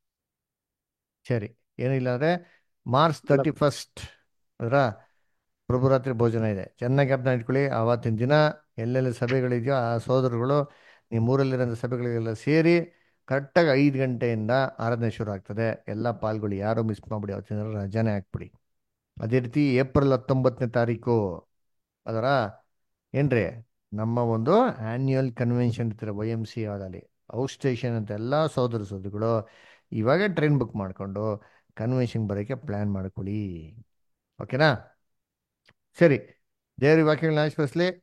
ಸರಿ ಏನಿಲ್ಲ ಅಂದ್ರೆ ಮಾರ್ಚ್ ತರ್ಟಿ ಫಸ್ಟ್ ಅದರ ಪ್ರಭುರಾತ್ರಿ ಭೋಜನ ಇದೆ ಚೆನ್ನಾಗಿ ಜ್ಞಾಪನ ಇಟ್ಕೊಳ್ಳಿ ಆವತ್ತಿನ ದಿನ ಎಲ್ಲೆಲ್ಲಿ ಸಭೆಗಳಿದೆಯೋ ಆ ಸೋದರಗಳು ನಿಮ್ಮ ಊರಲ್ಲಿರೋ ಸಭೆಗಳಿಗೆಲ್ಲ ಸೇರಿ ಕರೆಕ್ಟಾಗಿ ಐದು ಗಂಟೆಯಿಂದ ಆರಾಧನೆ ಶುರು ಆಗ್ತದೆ ಎಲ್ಲ ಪಾಲ್ಗೊಳ್ಳಿ ಯಾರು ಮಿಸ್ ಮಾಡ್ಬಿಡಿ ಅವತ್ತಿನ ದಿನ ರಜಾನೆ ಹಾಕ್ಬಿಡಿ ಅದೇ ರೀತಿ ಏಪ್ರಿಲ್ ಹತ್ತೊಂಬತ್ತನೇ ತಾರೀಕು ಅದರ ಏನ್ರಿ ನಮ್ಮ ಒಂದು ಆನ್ಯುವಲ್ ಕನ್ವೆನ್ಷನ್ ಇರ್ತಾರೆ ವೈ ಎಮ್ ಸಿ ಆದಲ್ಲಿ ಔಟ್ ಸ್ಟೇಷನ್ ಅಂತ ಎಲ್ಲ ಸೋದರ ಸೋದರಿಗಳು ಇವಾಗ ಟ್ರೈನ್ ಬುಕ್ ಮಾಡಿಕೊಂಡು ಕನ್ವೆನ್ಷನ್ ಬರೋಕ್ಕೆ ಪ್ಲ್ಯಾನ್ ಮಾಡ್ಕೊಳ್ಳಿ ಓಕೆನಾ ಸರಿ ದೇವ್ರ ವಾಕ್ಯಗಳನ್ನ ಆಶೀರ್ವದಿಸ್ಲಿ